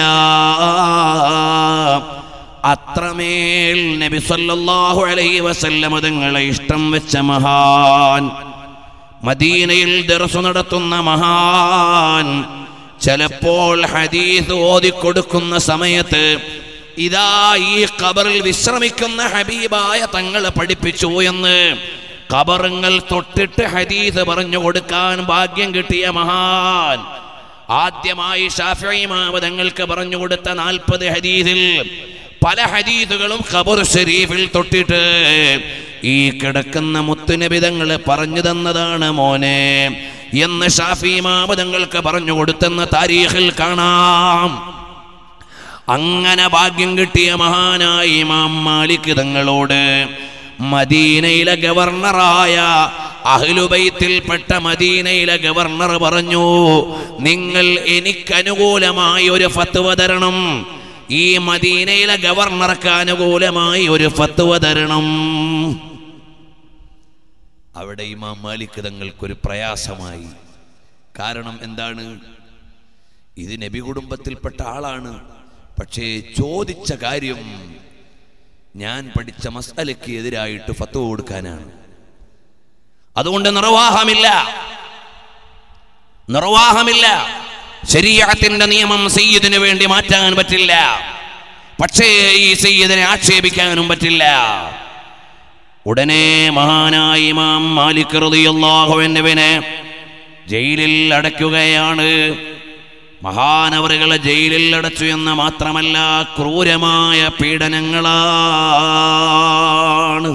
അത്രമേൽ നബി സല്ലല്ലാഹു അലൈഹി വസല്ലമ തങ്ങളെ ഇഷ്ടം വെച്ച മഹാൻ മദീനയിൽ ദർസ് നടത്തുന്ന മഹാൻ ചിലപ്പോൾ ഹദീസ് ഓതിക്കൊടുക്കുന്ന സമയത്ത് ഇതാ ഈ ഖബറിൽ വിശ്രമിക്കുന്ന ഹബീബായ തങ്ങൾ പഠിപ്പിച്ചു എന്ന് ഖബറുങ്ങൾ തൊട്ടിട്ട് ഹദീസ് പറഞ്ഞു കൊടുക്കാൻ ഭാഗ്യം കിട്ടിയ മഹാൻ ആദ്യമായി ഷാഫി മാവതങ്ങൾക്ക് പറഞ്ഞു കൊടുത്ത നാൽപ്പത് ഹദീസിൽ പല ഹദീസുകളും ഖബർ ഷരീഫിൽ തൊട്ടിട്ട് ഈ കിടക്കുന്ന മുത്തുനബിതങ്ങൾ പറഞ്ഞു തന്നതാണ് മോനെ എന്ന് ഷാഫി മാമതങ്ങൾക്ക് പറഞ്ഞു കൊടുത്തെന്ന് താരീഖിൽ കാണാം അങ്ങനെ ഭാഗ്യം കിട്ടിയ മഹാനായി ഇമാം മാലിക് തങ്ങളോട് മദീനയിലെ ഗവർണറായ അഹ്ലുബൈത്തിൽപ്പെട്ട മദീനയിലെ ഗവർണർ പറഞ്ഞു നിങ്ങൾ എനിക്കനുകൂലമായി ഒരു ഫത്വ തരണം ഈ മദീനയിലെ ഗവർണർക്ക് അനുകൂലമായി ഒരു ഫത്വ തരണം അവിടെ ഇമാം മാലിക് തങ്ങൾക്കൊരു പ്രയാസമായി കാരണം എന്താണ് ഇത് നബി കുടുംബത്തിൽപ്പെട്ട ആളാണ് പക്ഷേ ചോദിച്ച കാര്യം ഞാൻ പഠിച്ച മസാലയ്ക്ക് എതിരായിട്ട് ഫത്വ കൊടുക്കാനാണ് അതുകൊണ്ട് നിർവാഹമില്ല നിർവാഹമില്ല ശരീരത്തിന്റെ നിയമം സയ്യിദിന് വേണ്ടി മാറ്റാൻ പറ്റില്ല പക്ഷേ ഈ സയ്യിദിനെ ആക്ഷേപിക്കാനും പറ്റില്ല ഉടനെ മഹാനായ ഇമാം മാലിക് റളിയല്ലാഹു അൻഹുവിനെ ജയിലിൽ അടയ്ക്കുകയാണ് മഹാനവറുകളെ ജയിലിൽ അടച്ചു എന്ന് മാത്രമല്ല ക്രൂരമായ പീഡനങ്ങളാണ്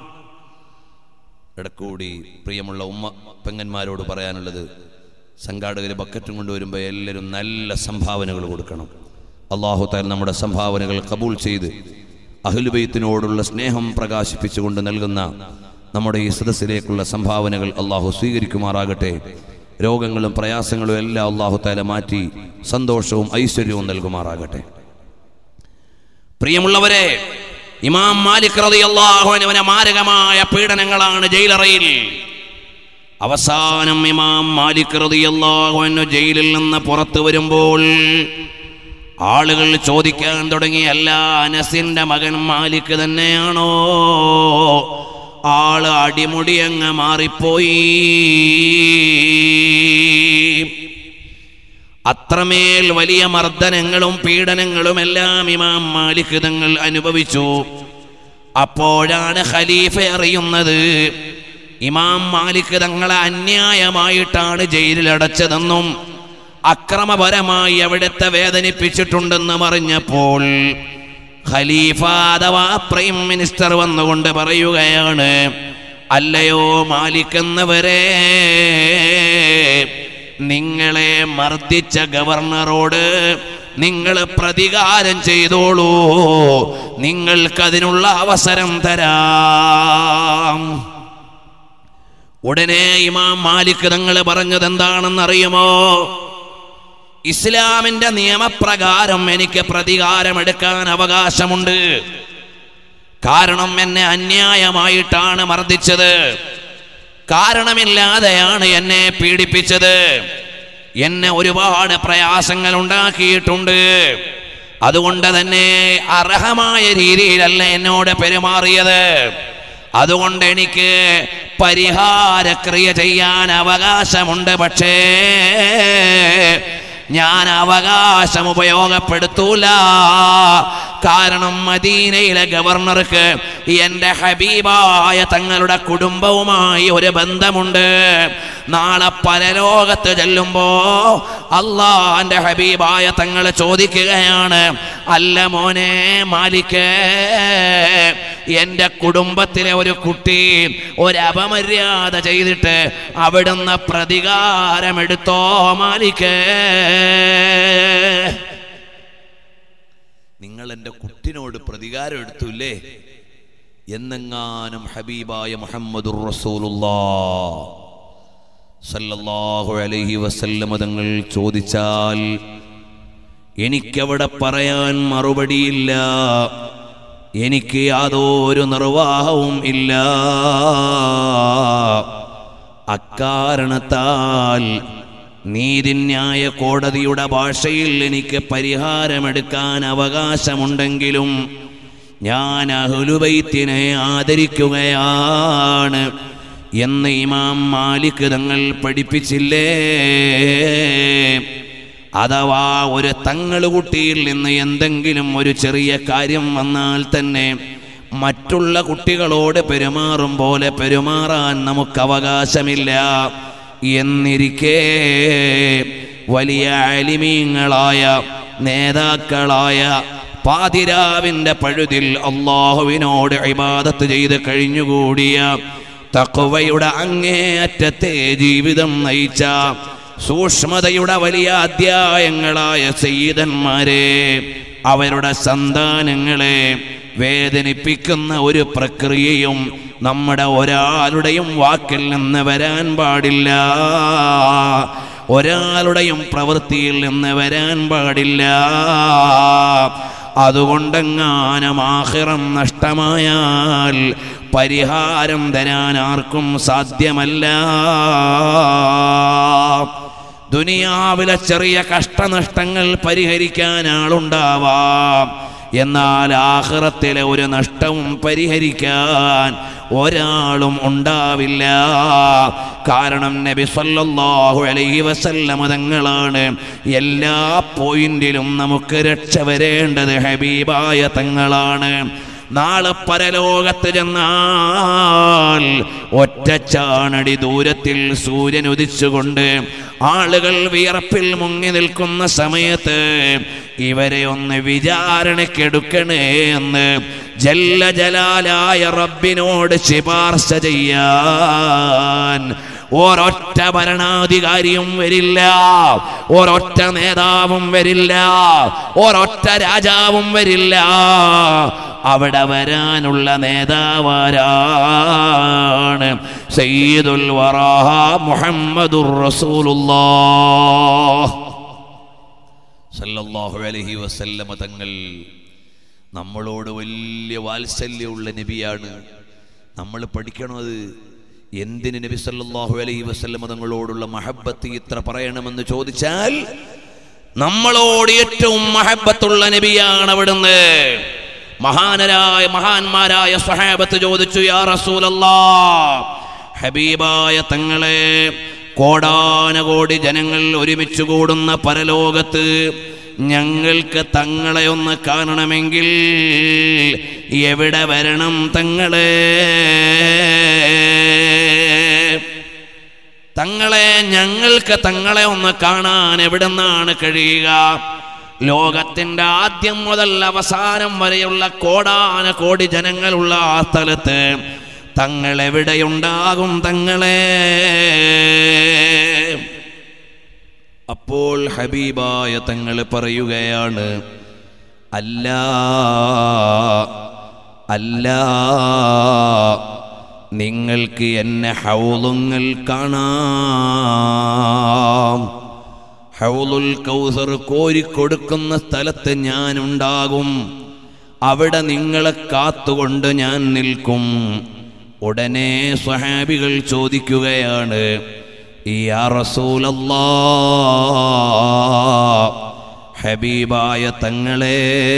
ഇടക്കൂടി പ്രിയമുള്ള ഉമ്മ പെങ്ങന്മാരോട് പറയാനുള്ളത് സംഘാടകർ ബക്കറ്റും കൊണ്ടുവരുമ്പോൾ എല്ലാവരും നല്ല സംഭാവനകൾ കൊടുക്കണം അള്ളാഹു താൽ നമ്മുടെ സംഭാവനകൾ കബൂൾ ചെയ്ത് അഹ്ലുബൈത്തിനോടുള്ള സ്നേഹം പ്രകാശിപ്പിച്ചുകൊണ്ട് നൽകുന്ന നമ്മുടെ ഈ സദസ്സിലേക്കുള്ള സംഭാവനകൾ അള്ളാഹു സ്വീകരിക്കുമാറാകട്ടെ രോഗങ്ങളും പ്രയാസങ്ങളും എല്ലാം അള്ളാഹു താല മാറ്റി സന്തോഷവും ഐശ്വര്യവും നൽകുമാറാകട്ടെ പ്രിയമുള്ളവരെ ഇമാം മാലിക് റളിയല്ലാഹു അൻഹുവിനെ മാരകമായ പീഡനങ്ങളാണ് ജയിലറയിൽ അവസാനം ഇമാം മാലിക് റളിയല്ലാഹു അൻഹു ജയിലിൽ നിന്ന് പുറത്തു വരുമ്പോൾ ആളുകൾ ചോദിക്കാൻ തുടങ്ങി അല്ല അനസിന്റെ മകൻ മാലിക് തന്നെയാണോ ആള് അടിമുടി അങ്ങ് മാറിപ്പോയി അത്രമേൽ വലിയ മർദ്ദനങ്ങളും പീഡനങ്ങളും എല്ലാം ഇമാം മാലിക് തങ്ങൾ അനുഭവിച്ചു അപ്പോഴാണ് ഖലീഫ അറിയുന്നത് ഇമാം മാലിക് തങ്ങളെ അന്യായമായിട്ടാണ് ജയിലിൽ അടച്ചതെന്നും അക്രമപരമായി അവിടുത്തെ വേദനിപ്പിച്ചിട്ടുണ്ടെന്നും അറിഞ്ഞപ്പോൾ ഖലീഫ അഥവാ പ്രൈം മിനിസ്റ്റർ വന്നുകൊണ്ട് പറയുകയാണ് അല്ലയോ മാലിക് എന്നവരെ നിങ്ങളെ മർദ്ദിച്ച ഗവർണറോട് നിങ്ങൾ പ്രതികാരം ചെയ്തോളൂ നിങ്ങൾക്കതിനുള്ള അവസരം തരാം ഉടനെ ഇമാം മാലിക് തങ്ങൾ പറഞ്ഞത് എന്താണെന്ന് അറിയുമോ ഇസ്ലാമിന്റെ നിയമപ്രകാരം എനിക്ക് പ്രതികാരമെടുക്കാൻ അവകാശമുണ്ട് കാരണം എന്നെ അന്യായമായിട്ടാണ് മർദ്ദിച്ചത് കാരണമില്ലാതെയാണ് എന്നെ പീഡിപ്പിച്ചത് എന്നെ ഒരുപാട് പ്രയാസങ്ങൾ ഉണ്ടാക്കിയിട്ടുണ്ട് അതുകൊണ്ട് തന്നെ അർഹമായ രീതിയിലല്ല എന്നോട് പെരുമാറിയത് അതുകൊണ്ട് എനിക്ക് പരിഹാരക്രിയ ചെയ്യാൻ അവകാശമുണ്ട് പക്ഷേ ഞാൻ അവകാശം ഉപയോഗപ്പെടുത്തൂല കാരണം മദീനയിലെ ഗവർണർക്ക് എൻ്റെ ഹബീബായ തങ്ങളുടെ കുടുംബവുമായി ഒരു ബന്ധമുണ്ട് നാളെ പരലോകത്ത് ചെല്ലുമ്പോ അള്ളാന്റെ ഹബീബായ തങ്ങൾ ചോദിക്കുകയാണ് അല്ല മോനെ മാലിക്ക് എൻ്റെ കുടുംബത്തിലെ ഒരു കുട്ടി ഒരു അപമര്യാദ ചെയ്തിട്ട് അവിടുന്ന് പ്രതികാരമെടുത്തോ മാലിക്ക് നിങ്ങൾ എൻ്റെ കുട്ടിനോട് പ്രതികാരം എടുത്തുല്ലേ എന്നെങ്ങാനും ഹബീബായ മുഹമ്മദുർ റസൂലുള്ളാ സല്ലല്ലാഹു അലൈഹി വസല്ലമ തങ്ങൾ ചോദിച്ചാൽ എനിക്കവിടെ പറയാൻ മറുപടിയില്ല എനിക്ക് യാതൊരു നിർവാഹവും ഇല്ല അക്കാരണത്താൽ നീതിന്യായ കോടതിയുടെ ഭാഷയിൽ എനിക്ക് പരിഹാരമെടുക്കാൻ അവകാശമുണ്ടെങ്കിലും ഞാൻ അഹുലുബൈത്തിനെ ആദരിക്കുകയാണ് എന്ന് ഇമാം മാലിക് തങ്ങൾ പഠിപ്പിച്ചില്ലേ അഥവാ ഒരു തങ്ങളുകുട്ടിയിൽ നിന്ന് എന്തെങ്കിലും ഒരു ചെറിയ കാര്യം വന്നാൽ തന്നെ മറ്റുള്ള കുട്ടികളോട് പെരുമാറും പോലെ പെരുമാറാൻ നമുക്ക് അവകാശമില്ല എന്നിരിക്കെ വലിയ അലിമീങ്ങളായ നേതാക്കളായ പാതിരാവിന്റെ പഴുതിൽ അള്ളാഹുവിനോട് ഇബാദത്ത് ചെയ്ത് കഴിഞ്ഞുകൂടിയ തക്കുവയുടെ അങ്ങേയറ്റത്തെ ജീവിതം നയിച്ച സൂക്ഷ്മതയുടെ വലിയ അധ്യായങ്ങളായ സയ്യിദന്മാരെ അവരുടെ സന്താനങ്ങളെ വേദനിപ്പിക്കുന്ന ഒരു പ്രക്രിയയും നമ്മുടെ ഒരാളുടെയും വാക്കിൽ നിന്ന് വരാൻ പാടില്ല ഒരാളുടെയും പ്രവൃത്തിയിൽ നിന്ന് വരാൻ പാടില്ല അതുകൊണ്ടെങ്ങാനും ആഹിറം നഷ്ടമായാൽ പരിഹാരം തരാൻ ആർക്കും സാധ്യമല്ല ദുനിയാവിലെ ചെറിയ കഷ്ടനഷ്ടങ്ങൾ പരിഹരിക്കാൻ ആളുണ്ടാവാം എന്നാൽ ആഹ്റത്തിലെ ഒരു നഷ്ടവും പരിഹരിക്കാൻ ഒരാളും ഉണ്ടാവില്ല കാരണം നബി സല്ലല്ലാഹു അലൈഹി വസല്ലമ തങ്ങളാണ് എല്ലാ പോയിന്റിലും നമുക്ക് രക്ഷ വരേണ്ടത് ഹബീബായ തങ്ങളാണ് നാളെ പരലോകത്ത് ചെന്നാൽ ഒറ്റച്ചാണടി ദൂരത്തിൽ സൂര്യൻ ഉദിച്ചുകൊണ്ട് ആളുകൾ വിയർപ്പിൽ മുങ്ങി നിൽക്കുന്ന സമയത്ത് ഇവരെ ഒന്ന് വിചാരണക്കെടുക്കണേ എന്ന് ജല്ല ജലാലായ റബ്ബിനോട് ശിപാർശ ചെയ്യാൻ ഒരൊറ്റ ഭരണാധികാരിയും വരില്ല ഒരൊറ്റ നേതാവും വരില്ല ഒരൊറ്റ രാജാവും വരില്ല അവിടെ വരാനുള്ള നേതാവാരാണ് സയ്യിദുൽ വറാഹ മുഹമ്മദുർ റസൂലുള്ളാഹ് സല്ലല്ലാഹു അലൈഹി വസല്ലമ തങ്ങൾ നമ്മളോട് വലിയ വാത്സല്യമുള്ള നബിയാണ് നമ്മൾ പഠിക്കണത് എന്തിന് നബി സല്ലല്ലാഹു അലൈഹി വസല്ലമ തങ്ങളോടുള്ള മഹബത്ത് ഇത്ര പറയണമെന്ന് ചോദിച്ചാൽ നമ്മളോട് ഏറ്റവും മഹബത്തുള്ള നബിയാണ് അവിടുന്ന് മഹാനരായ മഹാന്മാരായ സ്വഹാബത്ത് ചോദിച്ചു യാ റസൂലല്ലാ ഹബീബായ തങ്ങളെ കോടാനകോടി ജനങ്ങൾ ഒരുമിച്ച് കൂടുന്ന പരലോകത്ത് ഞങ്ങൾക്ക് തങ്ങളെ ഒന്ന് കാണണമെങ്കിൽ എവിടെ വരണം തങ്ങളെ തങ്ങളെ ഞങ്ങൾക്ക് തങ്ങളെ ഒന്ന് കാണാൻ എവിടെന്നാണ് കഴിയുക ലോകത്തിന്റെ ആദ്യം മുതൽ അവസാനം വരെയുള്ള കോടാന കോടി ജനങ്ങളുള്ള ആ സ്ഥലത്ത് തങ്ങൾ എവിടെയുണ്ടാകും തങ്ങളെ അപ്പോൾ ഹബീബായ തങ്ങൾ പറയുകയാണ് അല്ല അല്ല നിങ്ങൾക്ക് എന്നെ ഹൗലുങ്ങൾ കാണാം ഹൗലുൽ കൗസർ കോരിക്കൊടുക്കുന്ന സ്ഥലത്ത് ഞാൻ ഉണ്ടാകും അവിടെ നിങ്ങളെ കാത്തുകൊണ്ട് ഞാൻ നിൽക്കും ഉടനെ സ്വഹാബികൾ ചോദിക്കുകയാണ് യാ റസൂലല്ലാ ഹബീബായ തങ്ങളെ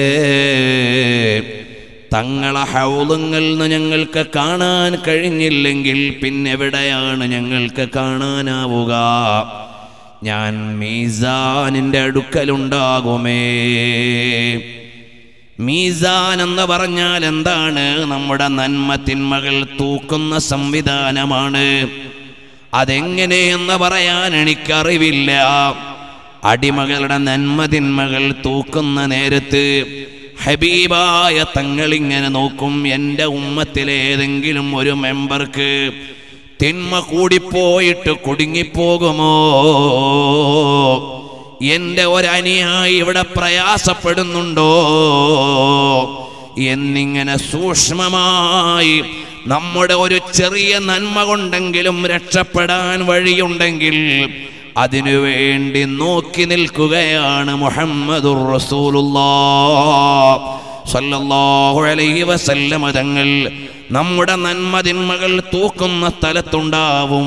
തങ്ങളെ ഹൗലുങ്ങളിൽ നിന്ന് ഞങ്ങൾക്ക് കാണാൻ കഴിഞ്ഞില്ലെങ്കിൽ പിന്നെവിടെയാണ് ഞങ്ങൾക്ക് കാണാനാവുക ഞാൻ മീസാനിന്റെ അടുക്കലുണ്ടാകുമേ മീസാൻ എന്ന് പറഞ്ഞാൽ എന്താണ് നമ്മുടെ നന്മ തിന്മകൾ തൂക്കുന്ന സംവിധാനമാണ് അതെങ്ങനെയെന്ന് പറയാൻ എനിക്കറിവില്ല അടിമകളുടെ നന്മ തിന്മകൾ തൂക്കുന്ന നേരത്ത് ഹബീബായ തങ്ങളിങ്ങനെ നോക്കും എൻ്റെ ഉമ്മത്തിലെ ഏതെങ്കിലും ഒരു മെമ്പർക്ക് തിന്മ കൂടിപ്പോയിട്ട് കുടുങ്ങിപ്പോകുമോ എൻ്റെ ഒരനിയായി ഇവിടെ പ്രയാസപ്പെടുന്നുണ്ടോ എന്നിങ്ങനെ സൂക്ഷ്മമായി നമ്മുടെ ഒരു ചെറിയ നന്മ കൊണ്ടെങ്കിലും രക്ഷപ്പെടാൻ വഴിയുണ്ടെങ്കിൽ അതിനു വേണ്ടി നോക്കി നിൽക്കുകയാണ് മുഹമ്മദുർ റസൂലുള്ളാഹ് സല്ലല്ലാഹു അലൈഹി വസല്ലമ തങ്ങൾ നമ്മുടെ നന്മതിന്മകൾ തൂക്കുന്ന സ്ഥലത്തുണ്ടാവും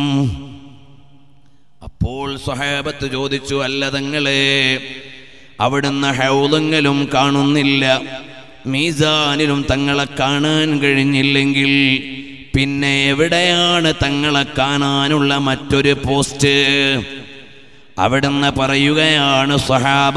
അപ്പോൾ സ്വഹാബത്ത് ചോദിച്ചു അല്ല തങ്ങളെ അവിടുന്ന് ഹൗലങ്ങളും കാണുന്നില്ല മീസാനിലും തങ്ങളെ കാണാൻ കഴിഞ്ഞില്ലെങ്കിൽ പിന്നെ എവിടെയാണ് തങ്ങളെ കാണാനുള്ള മറ്റൊരു പോസ്റ്റ് അവിടുന്ന് പറയുകയാണ് സ്വഹാബ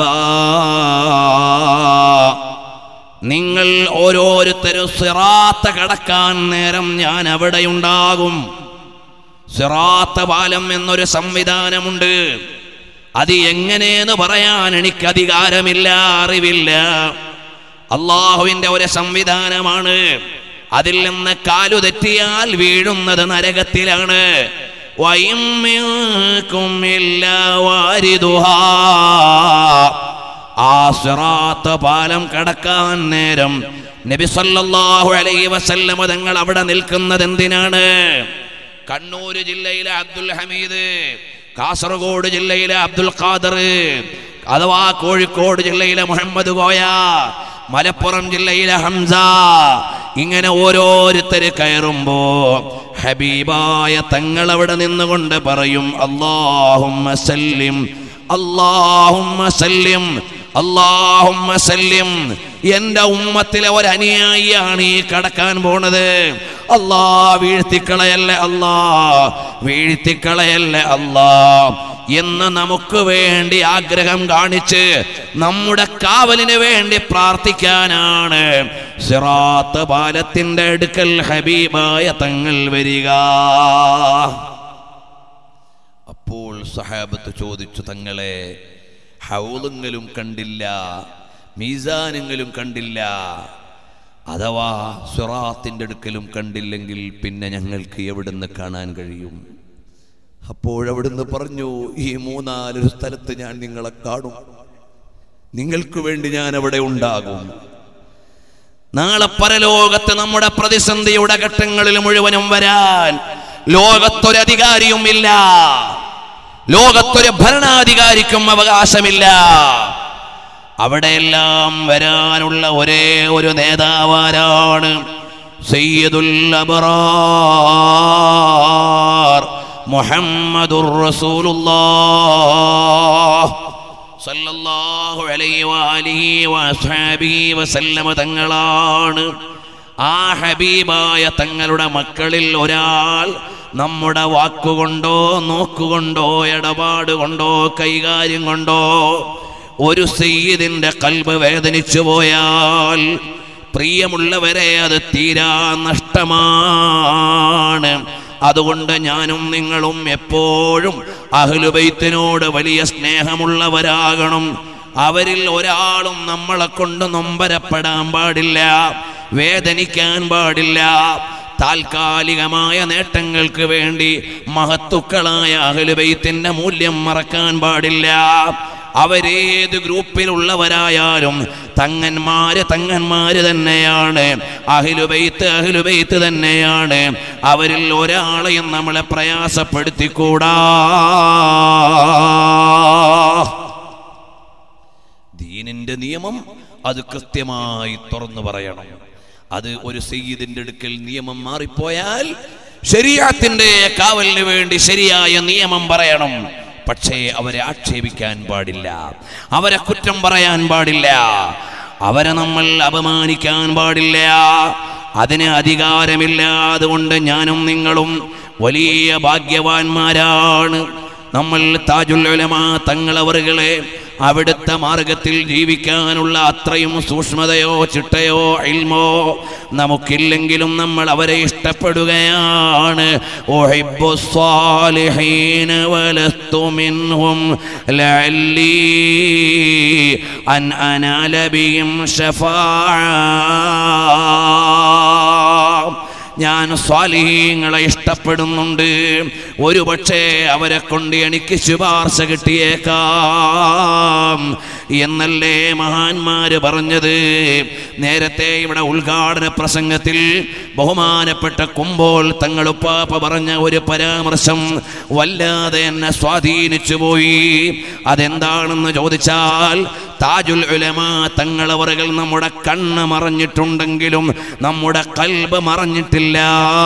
നിങ്ങൾ ഓരോരുത്തരും സിറാത്ത കടക്കാൻ നേരം ഞാൻ അവിടെയുണ്ടാകും സിറാത്ത പാലം എന്നൊരു സംവിധാനമുണ്ട് അത് എങ്ങനെയെന്ന് പറയാൻ എനിക്ക് അധികാരമില്ല അറിവില്ല അള്ളാഹുവിന്റെ ഒരു സംവിധാനമാണ് അതിൽ നിന്ന് കാലു തെറ്റിയാൽ വീഴുന്നത് നരകത്തിലാണ് വൈമ്മിക്കും ഇല്ലാ വാരിദുഹാ. ആ സിറാത്ത പാലം കടക്കാൻ നേരം നബി സല്ലല്ലാഹു അലൈഹി വസല്ലമ തങ്ങൾ അവിടെ നിൽക്കുന്നത് എന്തിനാണ് കണ്ണൂർ ജില്ലയിലെ അബ്ദുൽ ഹമീദ് കാസർഗോഡ് ജില്ലയിലെ അബ്ദുൽ ഖാദർ അഥവാ കോഴിക്കോട് ജില്ലയിലെ മുഹമ്മദ് കോയ മലപ്പുറം ജില്ലയിലെ ഹംസ ഇങ്ങനെ ഓരോരുത്തര് കയറുമ്പോ ഹബീബായ തങ്ങൾ അവിടെ നിന്നുകൊണ്ട് പറയും അള്ളാഹുമ്മ സല്ലിം അള്ളാഹുമ്മ സല്ലിം അള്ളാഹുമ്മ സല്ലിം എന്റെ ഉമ്മത്തിലെ ഒരു അനുയായിയാണ് ഈ കടക്കാൻ പോണത് അല്ലാ വീഴ്ത്തിക്കളയല്ലേ അല്ലാ വീഴ്ത്തിക്കളയല്ലേ അല്ലാ എന്ന് നമുക്ക് വേണ്ടി ആഗ്രഹം കാണിച്ച് നമ്മുടെ കാവലിന് വേണ്ടി പ്രാർത്ഥിക്കാനാണ് സിറാത്ത് പാലത്തിന്റെ അടുക്കൽ ഹബീബായ തങ്ങൾ വരിക അപ്പോൾ സഹാബത്ത് ചോദിച്ചു തങ്ങളെ ഹൗലങ്ങളും കണ്ടില്ല മീസാനെങ്കിലും കണ്ടില്ല അഥവാ സുറാത്തിന്റെ അടുക്കലും കണ്ടില്ലെങ്കിൽ പിന്നെ ഞങ്ങൾക്ക് എവിടുന്ന് കാണാൻ കഴിയും അപ്പോഴവിടുന്ന് പറഞ്ഞു ഈ മൂന്നാലൊരു സ്ഥലത്ത് ഞാൻ നിങ്ങളെ കാണും നിങ്ങൾക്ക് വേണ്ടി ഞാൻ അവിടെ ഉണ്ടാകും നാളെ പരലോകത്ത് നമ്മുടെ പ്രതിസന്ധിയുടെ ഘട്ടങ്ങളിൽ മുഴുവനും വരാൻ ലോകത്തൊരധികാരിയും ഇല്ല ലോകത്തൊരു ഭരണാധികാരിക്കും അവകാശമില്ല അവിടെയെല്ലാം വരാനുള്ള ഒരേ ഒരു നേതാവാരാണ് സയ്യിദുൽ അബ്റാർ മുഹമ്മദുർ റസൂലുള്ളാഹ് സല്ലല്ലാഹു അലൈഹി വആലിഹി വഅസ്ഹാബിഹി വസല്ലമ തങ്ങളാണ് ആ ഹബീബായ തങ്ങളുടെ മക്കളിൽ ഒരാൾ നമ്മുടെ വാക്കുകൊണ്ടോ നോക്കുകൊണ്ടോ ഇടപാട് കൊണ്ടോ കൈകാര്യം കൊണ്ടോ ഒരു സയ്യിദിന്റെ കൽബ് വേദനിച്ചു പോയാൽ പ്രിയമുള്ളവരെ അത് തീരാ നഷ്ടമാണ് അതുകൊണ്ട് ഞാനും നിങ്ങളും എപ്പോഴും അഹ്ലുബൈത്തിനോട് വലിയ സ്നേഹമുള്ളവരാകണം അവരിൽ ഒരാളും നമ്മളെ കൊണ്ട് നൊമ്പരപ്പെടാൻ പാടില്ല വേദനിക്കാൻ പാടില്ല താൽക്കാലികമായ നേട്ടങ്ങൾക്ക് വേണ്ടി മഹത്തുക്കളായ അഹ്ലുബൈത്തിന്റെ മൂല്യം മറക്കാൻ പാടില്ല അവരേത് ഗ്രൂപ്പിലുള്ളവരായാലും തങ്ങന്മാര് തങ്ങന്മാര് തന്നെയാണ് അഹിലുബൈത്ത് അഹിലുബൈത്ത് തന്നെയാണ് അവരിൽ ഒരാളെയും നമ്മളെ പ്രയാസപ്പെടുത്തിക്കൂടാ ദീനിന്റെ നിയമം അത് കൃത്യമായി തുറന്നു പറയണം അത് ഒരു സയ്യിദിന്റെ അടുക്കൽ നിയമം മാറിപ്പോയാൽ ശരീരത്തിന്റെ കാവലിന് വേണ്ടി ശരിയായ നിയമം പറയണം പക്ഷേ അവരെ ആക്ഷേപിക്കാൻ പാടില്ല അവരെ കുറ്റം പറയാൻ പാടില്ല അവരെ നമ്മൾ അപമാനിക്കാൻ പാടില്ല അതിന് അധികാരമില്ല അതുകൊണ്ട് ഞാനും നിങ്ങളും വലിയ ഭാഗ്യവാന്മാരാണ് നമ്മൾ താജുൽ ഉലമ തങ്ങളവറുകളെ അവിടുത്തെ മാർഗത്തിൽ ജീവിക്കാനുള്ള അത്രയും സൂക്ഷ്മതയോ ചിട്ടയോ ഇൽമോ നമുക്കില്ലെങ്കിലും നമ്മൾ അവരെ ഇഷ്ടപ്പെടുകയാണ് ഉഹിബ്ബു സ്വാലിഹീന വലസ്തു മിൻഹും ലഅല്ലി അൻ അനാല ബിഹിം ശഫാഅ ഞാൻ സ്വാലിഹീങ്ങളെ ഇഷ്ടപ്പെടുന്നുണ്ട് ഒരു പക്ഷേ അവരെ കൊണ്ട് എനിക്ക് ശുപാർശ കിട്ടിയേക്കാം എന്നല്ലേ മഹാന്മാര് പറഞ്ഞത് നേരത്തെ ഇവിടെ ഉദ്ഘാടന പ്രസംഗത്തിൽ ബഹുമാനപ്പെട്ട കുമ്പോൾ തങ്ങളുപ്പാപ്പ പറഞ്ഞ ഒരു പരാമർശം വല്ലാതെ എന്നെ സ്വാധീനിച്ചു പോയി അതെന്താണെന്ന് ചോദിച്ചാൽ താജുൽ ഉലമ തങ്ങളവറുകൾ നമ്മുടെ കണ്ണ് മറഞ്ഞിട്ടുണ്ടെങ്കിലും നമ്മുടെ കൽബ് മറഞ്ഞിട്ടില്ല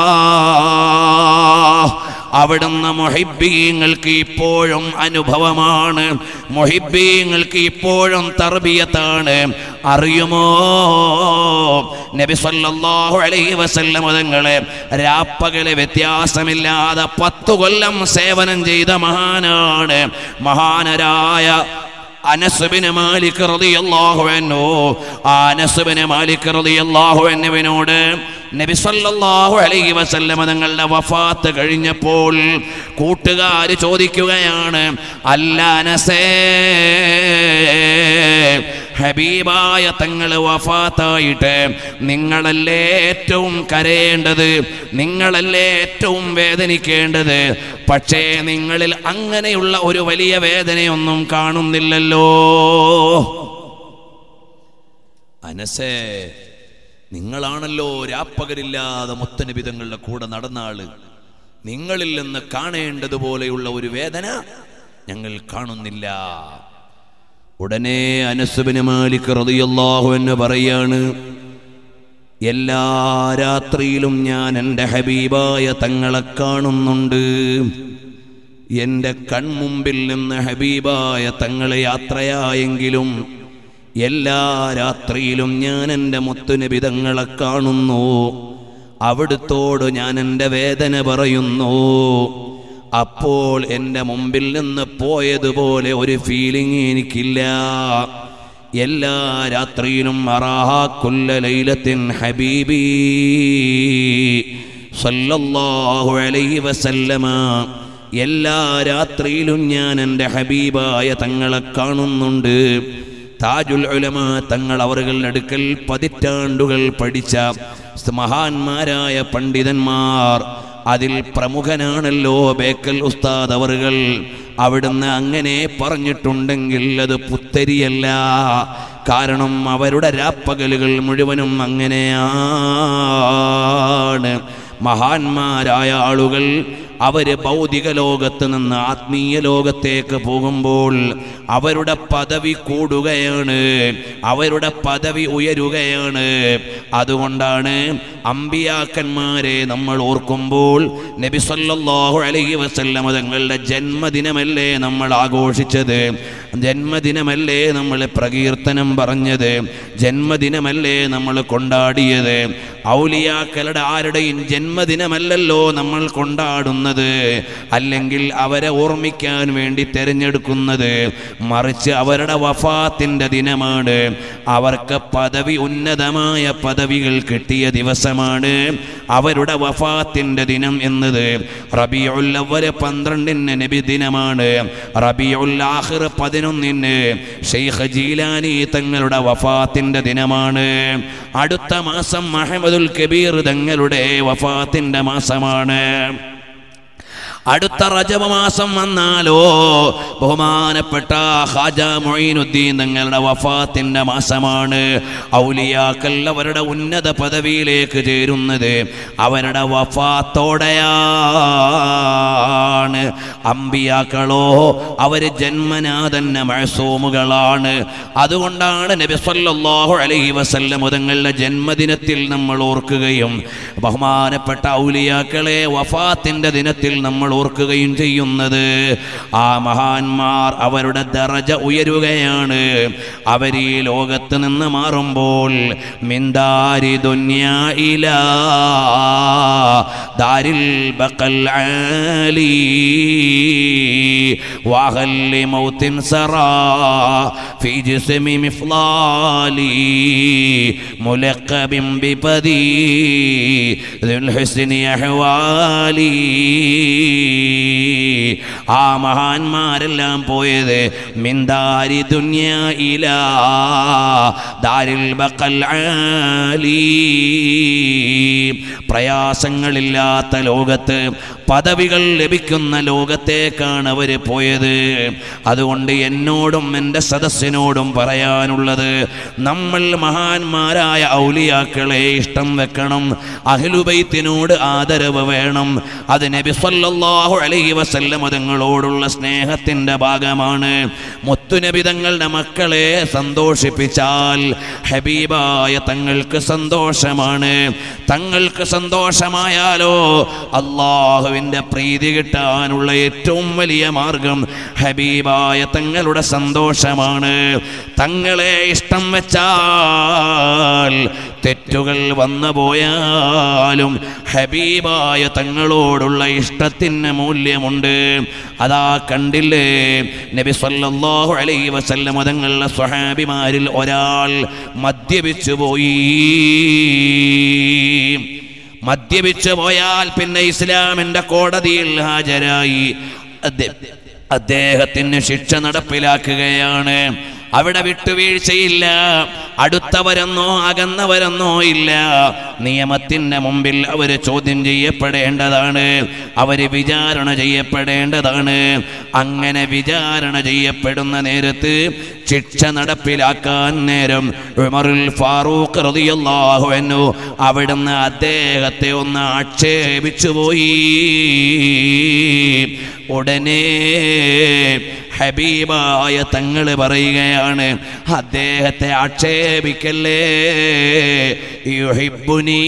അവിടുന്ന് മൊഹിബീങ്ങൾക്ക് ഇപ്പോഴും അനുഭവമാണ് മൊഹിബീങ്ങൾക്ക് ഇപ്പോഴും തർബിയത്താണ് അറിയുമോ നബി സല്ലല്ലാഹു അലൈഹി വസല്ലം തങ്ങളെ രാപ്പകലെ വ്യത്യാസമില്ലാതെ പത്തു കൊല്ലം സേവനം ചെയ്ത മഹാനാണ് മഹാനരായ അനസുബിന് മാലിക് റളിയല്ലാഹു അൻഹു ആ അനസുബിന് മാലിക് റളിയല്ലാഹു അൻഹുവിനോട് നബി സല്ലല്ലാഹു അലൈഹി വസല്ലമ തങ്ങളുടെ വഫാത്ത് കഴിഞ്ഞപ്പോൾ കൂട്ടുകാർ ചോദിക്കുകയാണ് അല്ല അനസേ ഹബീബായ തങ്ങൾ വഫാത്തായിട്ട് നിങ്ങളല്ലേ ഏറ്റവും കരയേണ്ടത് നിങ്ങളല്ലേ ഏറ്റവും വേദനിക്കേണ്ടത് പക്ഷേ നിങ്ങളിൽ അങ്ങനെയുള്ള ഒരു വലിയ വേദനയൊന്നും കാണുന്നില്ലല്ലോ അനസേ നിങ്ങളാണല്ലോ രാപ്പകലില്ലാതെ മുത്തനിബിതങ്ങളുടെ കൂടെ നടന്ന ആള് നിങ്ങളിൽ നിന്ന് കാണേണ്ടതുപോലെയുള്ള ഒരു വേദന ഞങ്ങൾ കാണുന്നില്ല ഉടനെ അനസുബിന് മാലിക് റളിയല്ലാഹു എന്ന് പറയാണ് എല്ലാ രാത്രിയിലും ഞാൻ എൻ്റെ ഹബീബായ തങ്ങളെ കാണുന്നുണ്ട് എൻ്റെ കൺമുമ്പിൽ നിന്ന് ഹബീബായ തങ്ങളെ യാത്രയായെങ്കിലും എല്ലാ രാത്രിയിലും ഞാൻ എൻ്റെ മുത്തുനബി തങ്ങളെ കാണുന്നു അവിടുത്തോട് ഞാൻ എൻ്റെ വേദന പറയുന്നു അപ്പോൾ എൻ്റെ മുമ്പിൽ നിന്ന് പോയതുപോലെ ഒരു ഫീലിംഗ് എനിക്കില്ല എല്ലാ രാത്രിയിലും അറാഹാക്കുല്ല ലൈലത്തിൻ ഹബീബി സല്ലല്ലാഹു അലൈഹി വസല്ലമ എല്ലാ രാത്രിയിലും ഞാൻ എൻ്റെ ഹബീബായ തങ്ങളെ കാണുന്നുണ്ട് താജുൽ ഉലമ തങ്ങൾ അവരുടെ അടുക്കൽ പതിറ്റാണ്ടുകൾ പഠിച്ച മഹാന്മാരായ പണ്ഡിതന്മാർ അതിൽ പ്രമുഖനാണല്ലോ ബേക്കൽ ഉസ്താദ് അവറുകൾ അവിടുന്ന് അങ്ങനെ പറഞ്ഞിട്ടുണ്ടെങ്കിൽ അത് പുത്തരിയല്ല കാരണം അവരുടെ രാപ്പകലുകൾ മുഴുവനും അങ്ങനെയാണ് മഹാന്മാരായ ആളുകൾ അവര് ഭൗതിക ലോകത്ത് നിന്ന് ആത്മീയ ലോകത്തേക്ക് പോകുമ്പോൾ അവരുടെ പദവി കൂടുകയാണ് അവരുടെ പദവി ഉയരുകയാണ് അതുകൊണ്ടാണ് അമ്പിയാക്കന്മാരെ നമ്മൾ ഓർക്കുമ്പോൾ നബി സല്ലല്ലാഹു അലൈഹി വസല്ലമ തങ്ങളുടെ ജന്മദിനമല്ലേ നമ്മൾ ആഘോഷിച്ചത് ജന്മദിനമല്ലേ നമ്മൾ പ്രകീർത്തനം പറഞ്ഞത് ജന്മദിനമല്ലേ നമ്മൾ കൊണ്ടാടിയത് ഔലിയാക്കളുടെ ആരുടെയും ജന്മദിനമല്ലല്ലോ നമ്മൾ കൊണ്ടാടുന്നത് അല്ലെങ്കിൽ അവരെ ഓർമ്മിക്കാൻ വേണ്ടി തിരഞ്ഞെടുക്കുന്നത് മറിച്ച് അവരുടെ വഫാത്തിന്റെ ദിനമാണ് അവർക്ക് പദവി ഉന്നതമായ പദവികൾ കിട്ടിയ ദിവസമാണ് അവരുടെ വഫാത്തിന്റെ ദിനം എന്നത് റബിയുൽ അവല് പന്ത്രണ്ടിന് നബി ദിനമാണ് റബിയുൽ ആഖിർ പതിനൊന്നിന് ഷെയ്ഖ് ജീലാനി തങ്ങളുടെ വഫാത്തിന്റെ ദിനമാണ് അടുത്ത മാസം അഹമ്മദുൽ കബീർ തങ്ങളുടെ വഫാത്തിന്റെ മാസമാണ് അടുത്ത റജബ മാസം വന്നാലോ ബഹുമാനപ്പെട്ട ഖാജ മൊയ്നുദ്ദീൻ തങ്ങളുടെ വഫാത്തിന്റെ മാസമാണ് ഔലിയാക്കൽ അവരുടെ ഉന്നത പദവിയിലേക്ക് ചേരുന്നത് അവരുടെ വഫാത്തോടെയാണ് അമ്പിയാക്കളോ അവര് ജന്മനാ തന്നെ മഴസൂമുകളാണ് അതുകൊണ്ടാണ് നബി സല്ലല്ലാഹു അലൈഹി വസല്ലം തങ്ങളുടെ ജന്മദിനത്തിൽ നമ്മൾ ഓർക്കുകയും ബഹുമാനപ്പെട്ട ഔലിയാക്കളെ വഫാത്തിന്റെ ദിനത്തിൽ നമ്മൾ ഓർക്കുകയും ചെയ്യുന്നത് ആ മഹാന്മാർ അവരുടെ ദറജ ഉയരുകയാണ് അവർ ഈ ലോകത്ത് നിന്ന് മാറുമ്പോൾ മിന്താരി ദുന്യായില ദാരിൽ ബഖൽ ആലി وهل موت سرى في جسم مفضالي ملقب ببدي ذي الحسن أحوالي ആ മഹാന്മാരെല്ലാം പോയത് മിന്ദാരി ദുന്യ ഇലാ ദാരിൽ ബഖൽ ആലി പ്രയാസങ്ങളില്ലാത്ത ലോകത്ത് പദവികൾ ലഭിക്കുന്ന ലോകത്തേക്കാണ് അവർ പോയത് അതുകൊണ്ട് എന്നോടും എൻ്റെ സദസ്സിനോടും പറയാനുള്ളത് നമ്മൾ മഹാന്മാരായ ഔലിയാക്കളെ ഇഷ്ടം വെക്കണം അഹ്ലുബൈത്തിനോട് ആദരവ് വേണം അത് നബി സല്ലല്ലാഹു അലൈഹി വസല്ലം തങ്ങളോടുള്ള സ്നേഹത്തിൻ്റെ ഭാഗമാണ് മുത്തുനബി തങ്ങളുടെ മക്കളെ സന്തോഷിപ്പിച്ചാൽ ഹബീബായ തങ്ങൾക്ക് സന്തോഷമാണ് തങ്ങൾക്ക് സന്തോഷമായാലോ അള്ളാഹുവിൻ്റെ പ്രീതി കിട്ടാനുള്ള ഏറ്റവും വലിയ മാർഗം ഹബീബായ തങ്ങളുടെ സന്തോഷമാണ് തങ്ങളെ ഇഷ്ടം വെച്ചാൽ തെറ്റുകൾ വന്നു പോയാലും ഹബീബായ തങ്ങളോടുള്ള ഇഷ്ടത്തിന് മൂല്യമുണ്ട് അതാ കണ്ടില്ലേ നബി സല്ലല്ലാഹു അലൈഹി വസല്ലം തങ്ങളുടെ സ്വഹാബിമാരിൽ ഒരാൾ മദ്യപിച്ചു പോയി മദ്യപിച്ചു പോയാൽ പിന്നെ ഇസ്ലാമിന്റെ കോടതിയിൽ ഹാജരായി അദ്ദേ- അദ്ദേഹത്തിന് ശിക്ഷ നടപ്പിലാക്കുകയാണ് അവിടെ വിട്ടുവീഴ്ചയില്ല അടുത്തവരെന്നോ അകന്നവരെന്നോ ഇല്ല നിയമത്തിന്റെ മുമ്പിൽ അവർ ചോദ്യം ചെയ്യപ്പെടേണ്ടതാണ് അവര് വിചാരണ ചെയ്യപ്പെടേണ്ടതാണ് അങ്ങനെ വിചാരണ ചെയ്യപ്പെടുന്ന നേരത്ത് ശിക്ഷ നടപ്പിലാക്കാൻ നേരം ഉമറുൽ ഫാറൂഖ് റളിയല്ലാഹു അൻഹു അവിടുന്ന് അദ്ദേഹത്തെ ഒന്ന് ആക്ഷേപിച്ചു പോയി ഉടനെ ഹബീബായ തങ്ങൾ പറയുകയാണ് അദ്ദേഹത്തെ ആക്ഷേപിക്കല്ലേ യുഹിബ്ബുനീ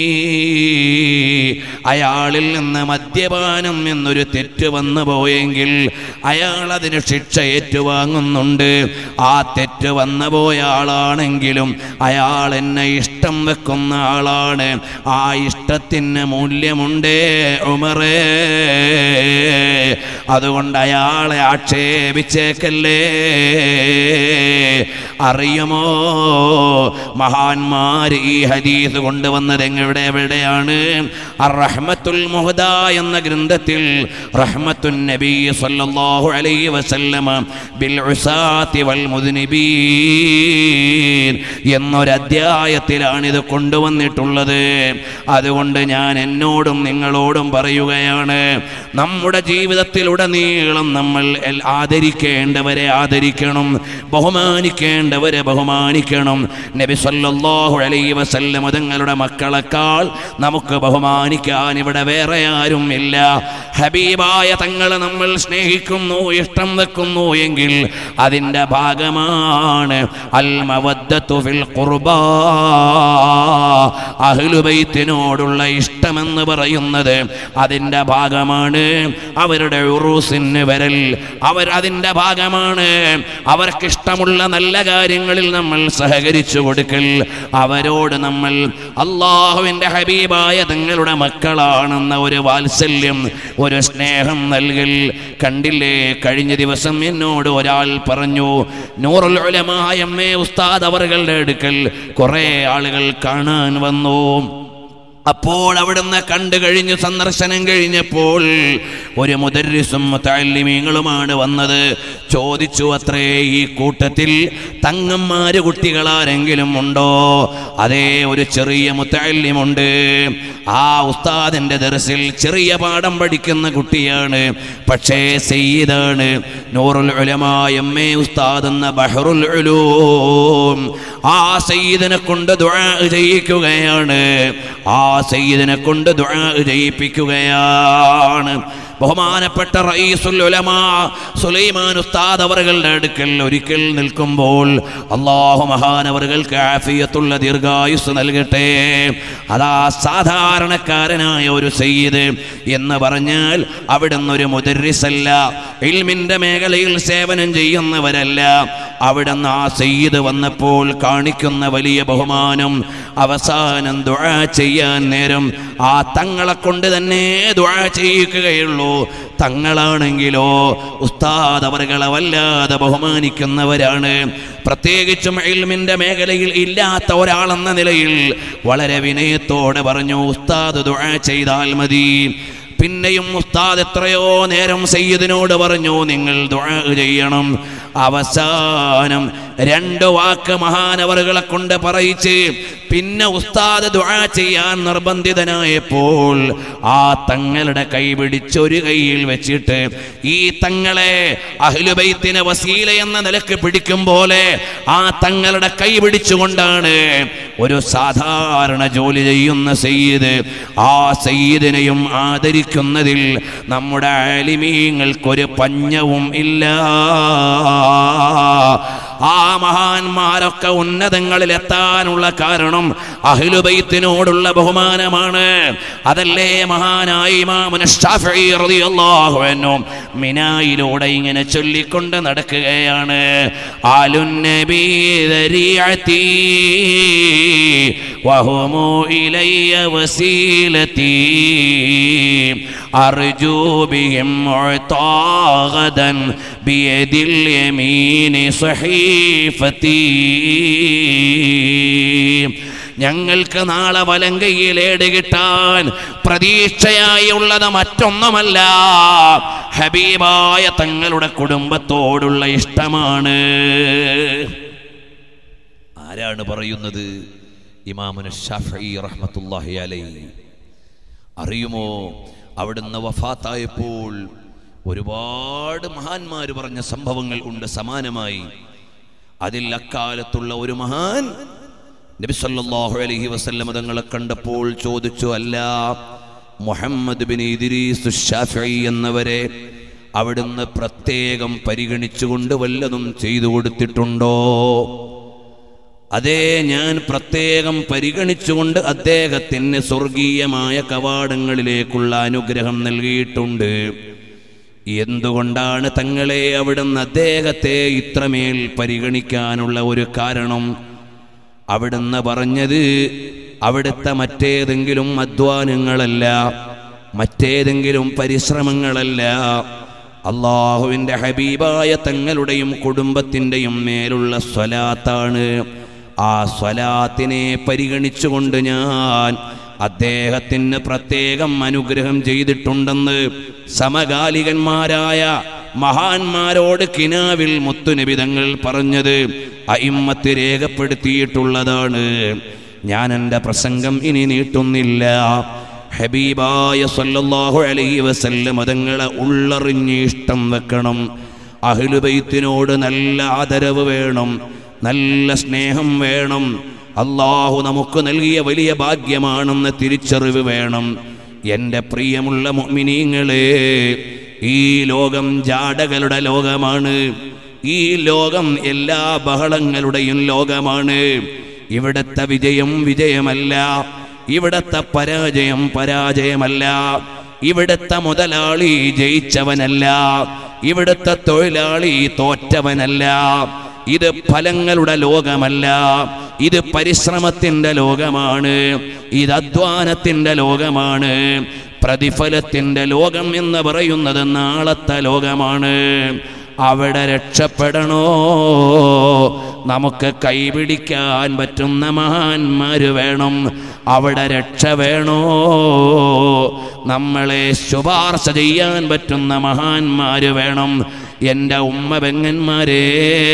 അയാളിൽ നിന്ന് മദ്യപാനം എന്നൊരു തെറ്റ് വന്നു പോയെങ്കിൽ അയാൾ അതിന് ശിക്ഷ ഏറ്റുവാങ്ങുന്നുണ്ട് ആ തെറ്റ് വന്നു പോയ ആളാണെങ്കിലും അയാൾ എന്നെ ഇഷ്ടം വെക്കുന്ന ആളാണ് ആ ഇഷ്ടത്തിന് മൂല്യമുണ്ടേ ഉമറേ അതുകൊണ്ട് അയാളെ ആക്ഷേപിച്ചേക്കല്ലേ അറിയുമോ മഹാന്മാർ ഈ ഹദീസ് കൊണ്ടുവന്നത് എവിടെ എവിടെയാണ് റഹ്മത്തുൽ മുഹദ എന്ന ഗ്രന്ഥത്തിൽ റഹ്മത്തുൻ നബി സല്ലല്ലാഹു അലൈഹി വസല്ലമ ബിൽ ഉസാത്തി വൽ മുദ്നിബീൻ എന്നൊരു അധ്യായത്തിലാണ് ഇത് കൊണ്ടുവന്നിട്ടുള്ളത് അതുകൊണ്ട് ഞാൻ എന്നോടും നിങ്ങളോടും പറയുകയാണ് നമ്മുടെ ജീവിതത്തിലുടനീളം നമ്മൾ എൽ- ആദരിക്കേണ്ടവരെ ആദരിക്കണം ബഹുമാനിക്കേണ്ടവരെ ബഹുമാനിക്കണം നബി സല്ലല്ലാഹു അലൈഹി വസല്ലം തങ്ങളുടെ മക്കളെക്കാൾ നമുക്ക് ബഹുമാനിക്കാൻ ഇവിടെ വേറെ ആരും ഇല്ല ഹബീബായ തങ്ങളെ നമ്മൾ സ്നേഹിക്കുന്നു ഇഷ്ടം വെക്കുന്നു എങ്കിൽ അതിൻ്റെ ഭാഗമാണ് അൽ മവദ്ദത്തു ഫിൽ ഖുർബാ അഹ്ലുബൈത്തിനോടുള്ള ഇഷ്ടമെന്ന് പറയുന്നത് അതിൻ്റെ ഭാഗമാണ് അവരുടെ ഉറൂസിന് വരൽ അവർ അതിൻ്റെ ഭാഗമാണ് അവർക്കിഷ്ടമുള്ള നല്ല കാര്യങ്ങളിൽ നമ്മൾ സഹകരിച്ചു കൊടുക്കൽ അവരോട് നമ്മൾ അള്ളാഹുവിൻ്റെ ഹബീബായ തങ്ങളുടെ മക്കളാണെന്ന ഒരു വാത്സല്യം ഒരു സ്നേഹം നൽകൽ കണ്ടില്ലേ കഴിഞ്ഞ ദിവസം എന്നോട് ഒരാൾ പറഞ്ഞു നൂറുൽ ഉലമായ എമ്മേ ഉസ്താദ് അവറുകളുടെ അടുക്കൽ കുറേ ആളുകൾ കാണാൻ വന്നു അപ്പോൾ അവിടുന്ന് കണ്ടു കഴിഞ്ഞു സന്ദർശനം കഴിഞ്ഞപ്പോൾ ഒരു മുദരിസും താലിമീങ്ങളുമാണ് വന്നത് ചോദിച്ചു അത്രേ ഈ കൂട്ടത്തിൽ തങ്ങന്മാര് കുട്ടികളാരെങ്കിലും ഉണ്ടോ അതേ ഒരു ചെറിയ മുത്താലിമുണ്ട് ആ ഉസ്താദിന്റെ ദർസിൽ ചെറിയ പാഠം പഠിക്കുന്ന കുട്ടിയാണ് പക്ഷേ സയ്യിദാണ് നൂറുൽ ഉലമാ എം എ ഉസ്താദ് എന്ന ബഹറുൽ ഉലൂം ആ സയ്യിദിനെ കൊണ്ട് ദുആ ചെയ്യിക്കുകയാണ് ആ സയ്യിദിനെ കൊണ്ട് ദുആ ചെയ്യിപ്പിക്കുകയാണ് ബഹുമാനപ്പെട്ട റയീസുൽ ഉലമാ സുലൈമാൻ ഉസ്താദ് അവറുകളുടെ അടുക്കൽ ഒരിക്കൽ നിൽക്കുമ്പോൾ അള്ളാഹു മഹാനവറുകൾക്ക് ആഫിയത്തുള്ള ദീർഘായുസ് നൽകട്ടെ അതാ സാധാരണക്കാരനായ ഒരു സയ്യിദ് എന്ന് പറഞ്ഞാൽ അവിടുന്ന് ഒരു മുദരിസല്ല ഇൽമിന്റെ മേഖലയിൽ സേവനം ചെയ്യുന്നവരല്ല അവിടുന്ന് ആ സയ്യിദ് വന്നപ്പോൾ കാണിക്കുന്ന വലിയ ബഹുമാനം അവസാനം ദുആ ചെയ്യാൻ നേരം ആ തങ്ങളെ കൊണ്ട് തന്നെ ദുആ ചെയ്യിക്കുകയുള്ളൂ തങ്ങളാണെങ്കിലോ ഉസ്താദ് അവരുകളെ വല്ലാതെ ബഹുമാനിക്കുന്നവരാണ് പ്രത്യേകിച്ചും ഇൽമിന്റെ മേഖലയിൽ ഇല്ലാത്ത ഒരാളെന്ന നിലയിൽ വളരെ വിനയത്തോടെ പറഞ്ഞു ഉസ്താദ് ദുആ ചെയ്താൽ മതി പിന്നെയും ഉസ്താദ് എത്രയോ നേരം സയ്യിദിനോട് പറഞ്ഞു നിങ്ങൾ ദുആ ചെയ്യണം അവസാനം രണ്ട് വാക്ക് മഹാനവറുകളെ കൊണ്ട് പറയിച്ച് പിന്നെ ഉസ്താദ് ദുആ ചെയ്യാൻ നിർബന്ധിതനായപ്പോൾ ആ തങ്ങളുടെ കൈ പിടിച്ച് ഒരു കൈയിൽ വെച്ചിട്ട് ഈ തങ്ങളെ അഹ്ലുബൈത്തിനെ വസീല എന്ന നിലക്ക് പിടിക്കും പോലെ ആ തങ്ങളുടെ കൈ പിടിച്ചുകൊണ്ടാണ് ഒരു സാധാരണ ജോലി ചെയ്യുന്ന സയ്യിദ് ആ സയ്യിദിനെയും ആദരിക്കുന്നതിൽ നമ്മുടെ ആലിമീങ്ങൾക്കൊരു പഞ്ഞവും ഇല്ല ആ മഹാന്മാരൊക്കെ ഉന്നതങ്ങളിൽ എത്താനുള്ള കാരണം അഹ്ലുബൈത്തിനോടുള്ള ബഹുമാനമാണ് അതല്ലേ മഹാനായ ഇമാമുന ശാഫിഈ റളിയല്ലാഹു അൻഹു മിനായിലൂടെ ഇങ്ങനെ ചൊല്ലിക്കൊണ്ട് നടക്കുകയാണ് ആലുൻ നബി ദരിയതി വഹുമു ഇലയ്യ വസീലതി അർജു ബിഹിം മുഅതാഗദൻ ബിയദിൽ യമീനി സഹീഫതി ഞങ്ങൾക്ക് നാളെ വലങ്കയിൽ ഏട് കിട്ടാൻ പ്രതീക്ഷയായി ഉള്ളത് മറ്റൊന്നുമല്ല ഹബീബായ തങ്ങളുടെ കുടുംബത്തോടുള്ള ഇഷ്ടമാണ് ആരാണ് പറയുന്നത് ഇമാമുന ഷാഫി റഹ്മത്തുല്ലാഹി അലൈ അറിയുമോ അവിടുന്ന് വഫാത്തായപ്പോൾ ഒരുപാട് മഹാന്മാർ പറഞ്ഞ സംഭവങ്ങൾ ഉണ്ട് സമാനമായി അതിൽ അക്കാലത്തുള്ള ഒരു മഹാൻ നബി സല്ലല്ലാഹു അലൈഹി വസല്ലം തങ്ങളെ കണ്ടപ്പോൾ ചോദിച്ചു അല്ല മുഹമ്മദ് ബിൻ ഇദ്രീസ് ഷാഫിഈ എന്നവരെ അവിടുന്ന് പ്രത്യേകം പരിഗണിച്ചുകൊണ്ട് വല്ലതും ചെയ്തു കൊടുത്തിട്ടുണ്ടോ അതേ ഞാൻ പ്രത്യേകം പരിഗണിച്ചുകൊണ്ട് അദ്ദേഹത്തിന് സ്വർഗീയമായ കവാടങ്ങളിലേക്കുള്ള അനുഗ്രഹം നൽകിയിട്ടുണ്ട് എന്തുകൊണ്ടാണ് തങ്ങളെ അവിടുന്ന് അദ്ദേഹത്തെ ഇത്രമേൽ പരിഗണിക്കാനുള്ള ഒരു കാരണം അവിടുന്ന് പറഞ്ഞത് അവിടുത്തെ മറ്റേതെങ്കിലും അധ്വാനങ്ങളല്ല മറ്റേതെങ്കിലും പരിശ്രമങ്ങളല്ല അള്ളാഹുവിൻ്റെ ഹബീബായ തങ്ങളുടെയും കുടുംബത്തിൻ്റെയും മേലുള്ള സ്വലാത്താണ് ആ സ്വലാത്തിനെ പരിഗണിച്ചുകൊണ്ട് ഞാൻ അദ്ദേഹത്തിന് പ്രത്യേകം അനുഗ്രഹം ചെയ്തിട്ടുണ്ടെന്ന് സമകാലികന്മാരായ മഹാന്മാരോട് കിനാവിൽ മുത്തുനിബിതങ്ങൾ പറഞ്ഞത് അയിമ്മത്ത് രേഖപ്പെടുത്തിയിട്ടുള്ളതാണ് ഞാൻ എൻ്റെ പ്രസംഗം ഇനി നീട്ടുന്നില്ല ഹബീബായ സല്ലല്ലാഹു അലൈഹി വസല്ലം അതങ്ങളെ ഉള്ളറിഞ്ഞ് ഇഷ്ടം വെക്കണം അഹ്ലുബൈത്തിനോട് നല്ല ആദരവ് വേണം നല്ല സ്നേഹം വേണം അള്ളാഹു നമുക്ക് നൽകിയ വലിയ ഭാഗ്യമാണെന്ന തിരിച്ചറിവ് വേണം എൻ്റെ പ്രിയമുള്ള മുഅ്മിനീങ്ങളെ ഈ ലോകം ജാടകളുടെ ലോകമാണ് ഈ ലോകം എല്ലാ ബഹളങ്ങളുടെയും ലോകമാണ് ഇവിടത്തെ വിജയം വിജയമല്ല ഇവിടത്തെ പരാജയം പരാജയമല്ല ഇവിടത്തെ മുതലാളി ജയിച്ചവനല്ല ഇവിടത്തെ തൊഴിലാളി തോറ്റവനല്ല ഇത് ഫലങ്ങളുടെ ലോകമല്ല ഇത് പരിശ്രമത്തിന്റെ ലോകമാണ് ഇത് അധ്വാനത്തിന്റെ ലോകമാണ് പ്രതിഫലത്തിന്റെ ലോകം എന്ന് പറയുന്നത് നാളത്തെ ലോകമാണ് അവിടെ രക്ഷപ്പെടണോ നമുക്ക് കൈപിടിക്കാൻ പറ്റുന്ന മഹാന്മാര് വേണം അവിടെ രക്ഷ വേണോ നമ്മളെ ശുപാർശ ചെയ്യാൻ പറ്റുന്ന മഹാന്മാര് വേണം എൻ്റെ ഉമ്മ പെങ്ങന്മാരെ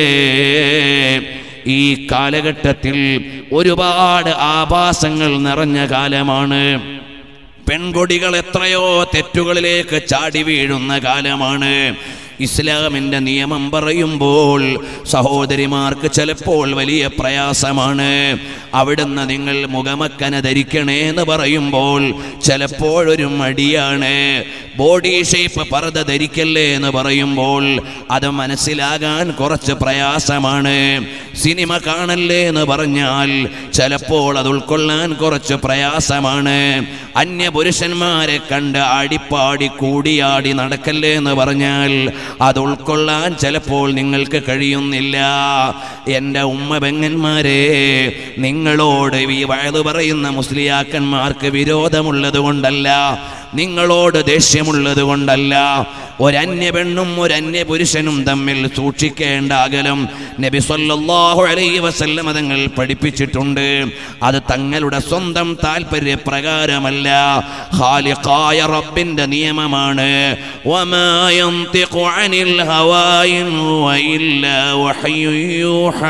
ഈ കാലഘട്ടത്തിൽ ഒരുപാട് ആഭാസങ്ങൾ നിറഞ്ഞ കാലമാണ് പെൺകൊടികൾ എത്രയോ തെറ്റുകളിലേക്ക് ചാടി വീഴുന്ന കാലമാണ് ഇസ്ലാമിൻ്റെ നിയമം പറയുമ്പോൾ സഹോദരിമാർക്ക് ചിലപ്പോൾ വലിയ പ്രയാസമാണ് അവിടുന്ന് നിങ്ങൾ മുഖമക്കന ധരിക്കണേ എന്ന് പറയുമ്പോൾ ചിലപ്പോഴൊരു മടിയാണ് ബോഡി ഷേപ്പ് പർദ്ദ ധരിക്കല്ലേ എന്ന് പറയുമ്പോൾ അത് മനസ്സിലാകാൻ കുറച്ച് പ്രയാസമാണ് സിനിമ കാണല്ലേ എന്ന് പറഞ്ഞാൽ ചിലപ്പോൾ അത് ഉൾക്കൊള്ളാൻ കുറച്ച് പ്രയാസമാണ് അന്യപുരുഷന്മാരെ കണ്ട് ആടിപ്പാടി കൂടിയാടി നടക്കല്ലേ എന്ന് പറഞ്ഞാൽ അത് ഉൾക്കൊള്ളാൻ ചിലപ്പോൾ നിങ്ങൾക്ക് കഴിയുന്നില്ല എൻ്റെ ഉമ്മ പെങ്ങന്മാരെ നിങ്ങളോട് ഈ വയത് പറയുന്ന മുസ്ലിയാക്കന്മാർക്ക് വിരോധമുള്ളത് കൊണ്ടല്ല നിങ്ങളോട് ദേഷ്യമുള്ളത് കൊണ്ടല്ല ഒരന്യ പെണ്ണും ഒരന്യ പുരുഷനും തമ്മിൽ സൂക്ഷിക്കേണ്ട അകലം നബി സല്ലല്ലാഹു അലൈഹി വസല്ലം തങ്ങൾ പഠിപ്പിച്ചിട്ടുണ്ട് അത് തങ്ങളുടെ സ്വന്തം താല്പര്യ പ്രകാരമല്ല ഖാലിഖായ റബ്ബിന്റെ നിയമമാണ് വമാ യന്തിഖു അനിൽ ഹവാ ഇൻ ഹുവ ഇല്ലാ വഹയ്യു യൂഹാ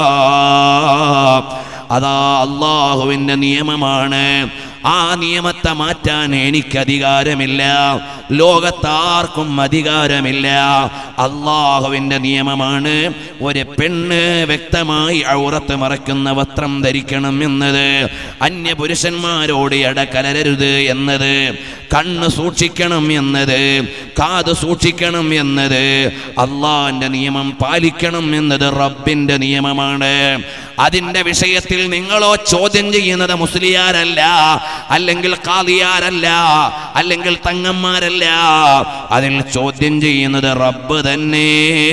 അതാ അള്ളാഹുവിന്റെ നിയമമാണ് ആ നിയമത്തെ മാറ്റാൻ എനിക്ക് അധികാരമില്ല ലോകത്താർക്കും അധികാരമില്ല അള്ളാഹുവിന്റെ നിയമമാണ് ഒരു പെണ്ണ് വ്യക്തമായി ഔറത്ത് മറക്കുന്ന വസ്ത്രം ധരിക്കണം എന്നത് അന്യ പുരുഷന്മാരോട് ഇടകലരരുത് എന്നത് കണ്ണ് സൂക്ഷിക്കണം എന്നത് കാത് സൂക്ഷിക്കണം എന്നത് അള്ളാഹിന്റെ നിയമം പാലിക്കണം എന്നത് റബ്ബിന്റെ നിയമമാണ് അതിന്റെ വിഷയത്തിൽ നിങ്ങളോ ചോദ്യം ചെയ്യുന്നത് മുസ്ലിയാരല്ല അല്ലെങ്കിൽ കാളിയാരല്ല അല്ലെങ്കിൽ തങ്ങന്മാരല്ല അതിൽ ചോദ്യം ചെയ്യുന്നത് റബ്ബ് തന്നെ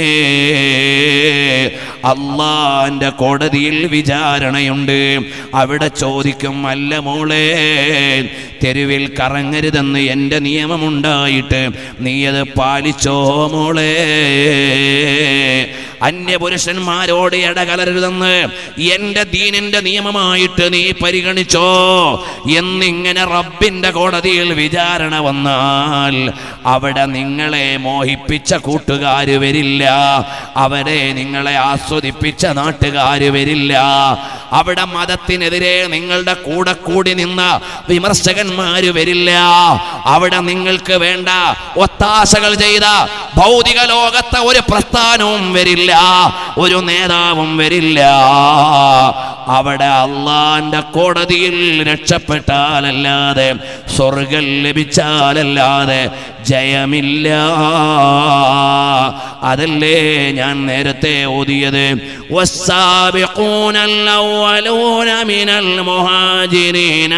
അള്ളാന്റെ കോടതിയിൽ വിചാരണയുണ്ട് അവിടെ ചോദിക്കും അല്ല മോളെ തെരുവിൽ കറങ്ങരുതെന്ന് എൻ്റെ നിയമമുണ്ടായിട്ട് നീ അത് പാലിച്ചോ മോളെ അന്യപുരുഷന്മാരോട് ഇടകലരുതെന്ന് എൻ്റെ ദീനിന്റെ നിയമമായിട്ട് നീ പരിഗണിച്ചോ എന്നിങ്ങനെ റബ്ബിന്റെ കോടതിയിൽ വിചാരണ വന്നാൽ അവിടെ നിങ്ങളെ മോഹിപ്പിച്ച കൂട്ടുകാര് വരില്ല അവരെ നിങ്ങളെ ആസ്വദിപ്പിച്ച നാട്ടുകാര് വരില്ല അവിടെ മതത്തിനെതിരെ നിങ്ങളുടെ കൂടെ കൂടി നിന്ന വിമർശകന്മാര് വരില്ല അവിടെ നിങ്ങൾക്ക് വേണ്ട ഒത്താശകൾ ചെയ്ത ഭൗതിക ലോകത്തെ ഒരു പ്രസ്ഥാനവും വരില്ല ഒരു നേതാവും വരില്ല അവിടെ അള്ളാന്റെ കോടതിയിൽ രക്ഷപ്പെട്ടാലല്ലാതെ സ്വർഗം ലഭിച്ചാലല്ലാതെ ജയമില്ല അതല്ലേ ഞാൻ നേരത്തെ ഓതിയത് والسابقون الأولون من المهاجرين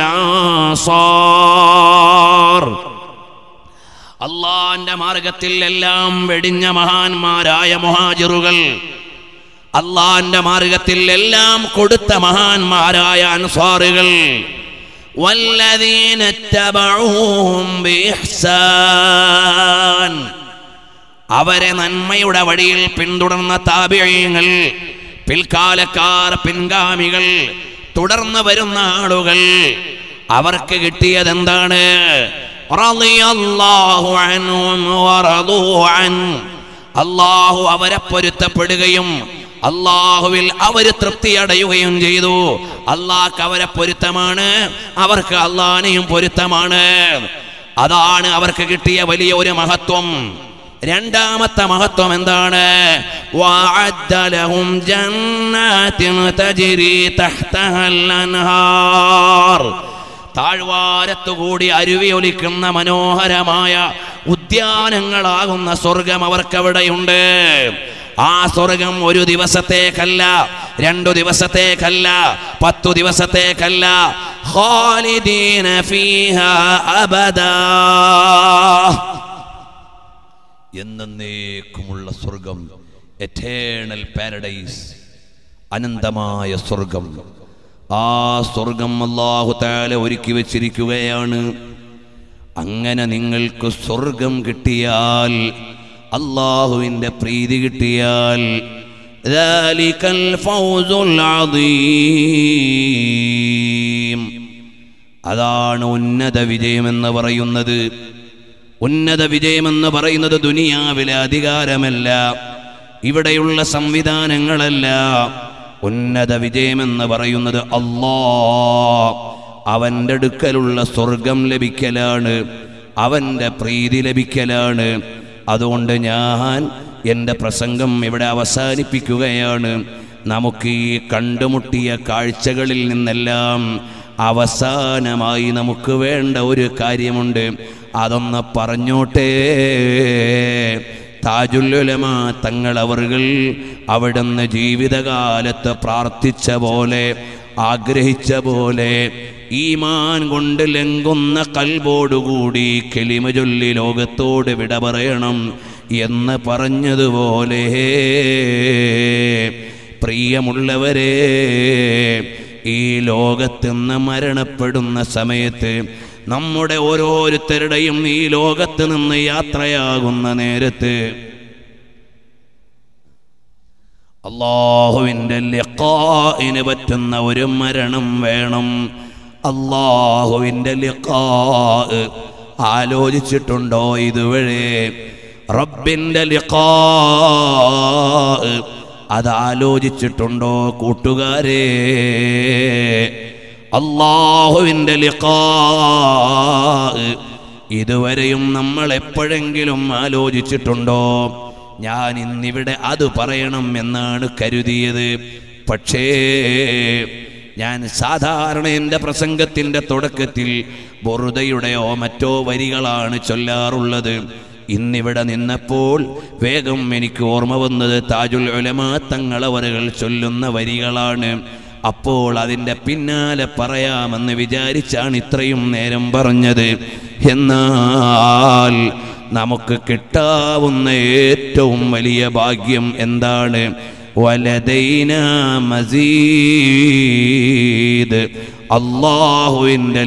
والأنصار അള്ളാന്റെ മാർഗത്തിൽ എല്ലാം വെടിഞ്ഞ മഹാന്മാരായ മുഹാജിറുകൾ അള്ളാന്റെ മാർഗത്തിൽ എല്ലാം കൊടുത്ത മഹാന്മാരായ അൻസാറുകൾ والذين اتبعوهم بإحسان അവരെ നന്മയുടെ വഴിയിൽ പിന്തുടർന്ന താപിഴയങ്ങൾ പിൽക്കാലക്കാർ പിൻഗാമികൾ തുടർന്ന് വരുന്ന ആളുകൾ അവർക്ക് കിട്ടിയത് എന്താണ് അള്ളാഹു അവരെ പൊരുത്തപ്പെടുകയും അള്ളാഹുവിൽ അവര് തൃപ്തി അടയുകയും ചെയ്തു അള്ളാഹ്ക്ക് അവരെ പൊരുത്തമാണ് അവർക്ക് അള്ളാനെയും പൊരുത്തമാണ് അതാണ് അവർക്ക് കിട്ടിയ വലിയ ഒരു മഹത്വം രണ്ടാമത്തെ മഹത്വം എന്താണ് وَأَعَدَّ لَهُمْ جَنَّاتٍ تَجْرِي تَحْتَهَا الْأَنْهَارُ താഴ്വാരത്തുകൂടി അരുവി ഒലിക്കുന്ന മനോഹരമായ ഉദ്യാനങ്ങളാകുന്ന സ്വർഗം അവർക്കവിടെയുണ്ട് ആ സ്വർഗം ഒരു ദിവസത്തേക്കല്ല രണ്ടു ദിവസത്തേക്കല്ല പത്തു ദിവസത്തേക്കല്ല ഖാലിദീന ഫീഹാ അബദാ എന്നേക്കുമുള്ള സ്വർഗം എറ്റേണൽ പാരഡൈസ് അനന്തമായ സ്വർഗം ആ സ്വർഗം അള്ളാഹു താല ഒരുക്കി വെച്ചിരിക്കുകയാണ് അങ്ങനെ നിങ്ങൾക്ക് സ്വർഗം കിട്ടിയാൽ അള്ളാഹുവിൻ്റെ പ്രീതി കിട്ടിയാൽ ذلك الفوز العظيم അതാണ് ഉന്നത വിജയമെന്ന് പറയുന്നത് ഉന്നത വിജയമെന്ന് പറയുന്നത് ദുനിയാവിലെ അധികാരമല്ല ഇവിടെയുള്ള സംവിധാനങ്ങളല്ല ഉന്നത വിജയമെന്ന് പറയുന്നത് അല്ലാ അവൻ്റെ അടുക്കലുള്ള സ്വർഗം ലഭിക്കലാണ് അവൻ്റെ പ്രീതി ലഭിക്കലാണ് അതുകൊണ്ട് ഞാൻ എൻ്റെ പ്രസംഗം ഇവിടെ അവസാനിപ്പിക്കുകയാണ് നമുക്ക് ഈ കണ്ടുമുട്ടിയ കാഴ്ചകളിൽ നിന്നെല്ലാം അവസാനമായി നമുക്ക് വേണ്ട ഒരു കാര്യമുണ്ട് അതൊന്ന് പറഞ്ഞോട്ടേ താജുല്ലുലമ തങ്ങൾ അവർകൾ അവിടുന്ന് ജീവിതകാലത്ത് പ്രാർത്ഥിച്ച പോലെ ആഗ്രഹിച്ച പോലെ ഈമാൻ കൊണ്ട് ലംഘുന്ന കൽബോടുകൂടി കെളിമ ചൊല്ലി ലോകത്തോട് വിട പറയണം എന്ന് പറഞ്ഞതുപോലെ പ്രിയമുള്ളവരെ ഈ ലോകത്തുനിന്ന് മരണപ്പെടുന്ന സമയത്ത് നമ്മുടെ ഓരോരുത്തരുടെയും ഈ ലോകത്ത് നിന്ന് യാത്രയാകുന്ന നേരത്ത് അള്ളാഹുവിൻ്റെ ലിഖായിന് പറ്റുന്ന ഒരു മരണം വേണം അള്ളാഹുവിൻ്റെ ലിഖാ ആലോചിച്ചിട്ടുണ്ടോ ഇതുവരെ റബ്ബിൻ്റെ ലിഖാ അത് ആലോചിച്ചിട്ടുണ്ടോ കൂട്ടുകാരെ അള്ളാഹുവിൻ്റെ ലിഖാ ഇതുവരെയും നമ്മൾ എപ്പോഴെങ്കിലും ആലോചിച്ചിട്ടുണ്ടോ ഞാൻ ഇന്നിവിടെ അത് പറയണം എന്നാണ് കരുതിയത് പക്ഷേ ഞാൻ സാധാരണ എൻ്റെ പ്രസംഗത്തിൻ്റെ തുടക്കത്തിൽ ബൊറുതയുടെയോ മറ്റോ വരികളാണ് ചൊല്ലാറുള്ളത് ഇന്നിവിടെ നിന്നപ്പോൾ വേഗം എനിക്ക് ഓർമ്മ വന്നത് താജുൽ ഉലമാ തങ്ങളവറുകൾ ചൊല്ലുന്ന വരികളാണ് അപ്പോൾ അതിൻ്റെ പിന്നാലെ പറയാമെന്ന് വിചാരിച്ചാണ് ഇത്രയും നേരം പറഞ്ഞത് എന്നാൽ നമുക്ക് കിട്ടാവുന്ന ഏറ്റവും വലിയ ഭാഗ്യം എന്താണ് വലതൈന മസീദ് അള്ളാഹുവിൻ്റെ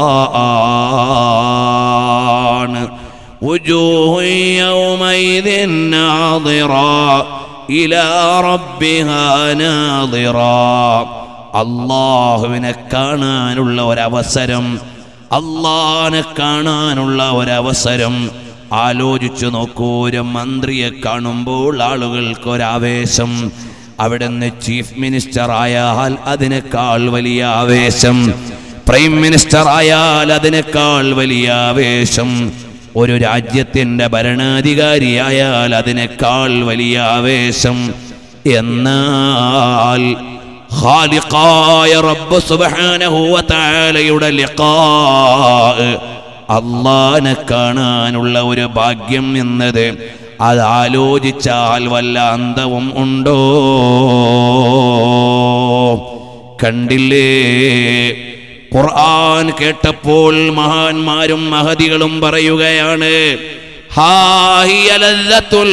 ലിഖാണ് وجوه يومئذ ناظرة إلى ربها ناظرة അള്ളാഹുവിനെ കാണാനുള്ള ഒരവസരം അള്ളാഹിനെ കാണാനുള്ള ഒരവസരം ആലോചിച്ചു നോക്കൂ ഒരു മന്ത്രിയെ കാണുമ്പോൾ ആളുകൾക്ക് ഒരാവേശം അവിടുന്ന് ചീഫ് മിനിസ്റ്റർ ആയാൽ അതിനേക്കാൾ വലിയ ആവേശം പ്രൈം മിനിസ്റ്റർ ആയാൽ അതിനേക്കാൾ വലിയ ആവേശം ഒരു രാജ്യത്തിന്റെ ഭരണാധികാരിയായാൽ അതിനേക്കാൾ വലിയ ആവേശം എന്നാൽ ഖാലിഖായ റബ്ബ് സുബ്ഹാനഹു വ തആലയുടെ ലിഖാ അള്ളാനെ കാണാനുള്ള ഒരു ഭാഗ്യം എന്നത് അത് ആലോചിച്ചാൽ വല്ല അന്തവും ഉണ്ടോ കണ്ടില്ലേ ഖുർആൻ കേട്ടപ്പോൾ മഹാന്മാരും മഹതികളും പറയുകയാണ് ഹാഹിയ ലദ്ദത്തുൽ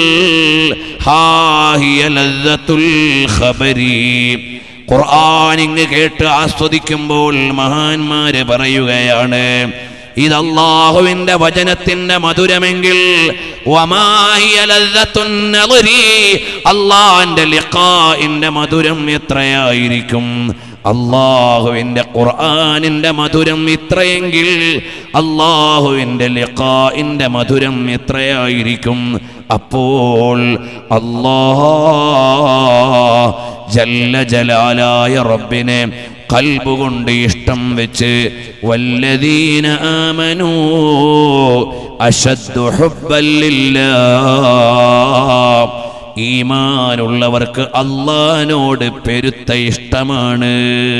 ഹാഹിയ ലദ്ദത്തുൽ ഖബരി ഖുർആൻ ഇങ്ങ് കേട്ട് ആസ്വദിക്കുമ്പോൾ മഹാന്മാര് പറയുകയാണ് ഇത് അള്ളാഹുവിന്റെ വചനത്തിന്റെ മധുരമെങ്കിൽ വമാഹിയ ലദ്ദത്തുൻ നളരി അള്ളാഹിന്റെ ലിഖാഇന്റെ മധുരം എത്രയായിരിക്കും അള്ളാഹുവിന്റെ ഖുർആനിന്റെ മധുരം ഇത്രയെങ്കിൽ അള്ളാഹുവിന്റെ ലിഖാഇന്റെ മധുരം എത്രയായിരിക്കും അപ്പോൾ അല്ലാഹ് ജല്ല ജലാലായ റബ്ബിനെ കൽബുകൊണ്ട് ഇഷ്ടം വെച്ച് വല്ലദീന ആമനൂ അശദ്ദു ഹുബ്ബല്ലില്ലാ ഈമാനുള്ളവർക്ക് അള്ളഹാനോട് പെരുത്ത ഇഷ്ടമാണ്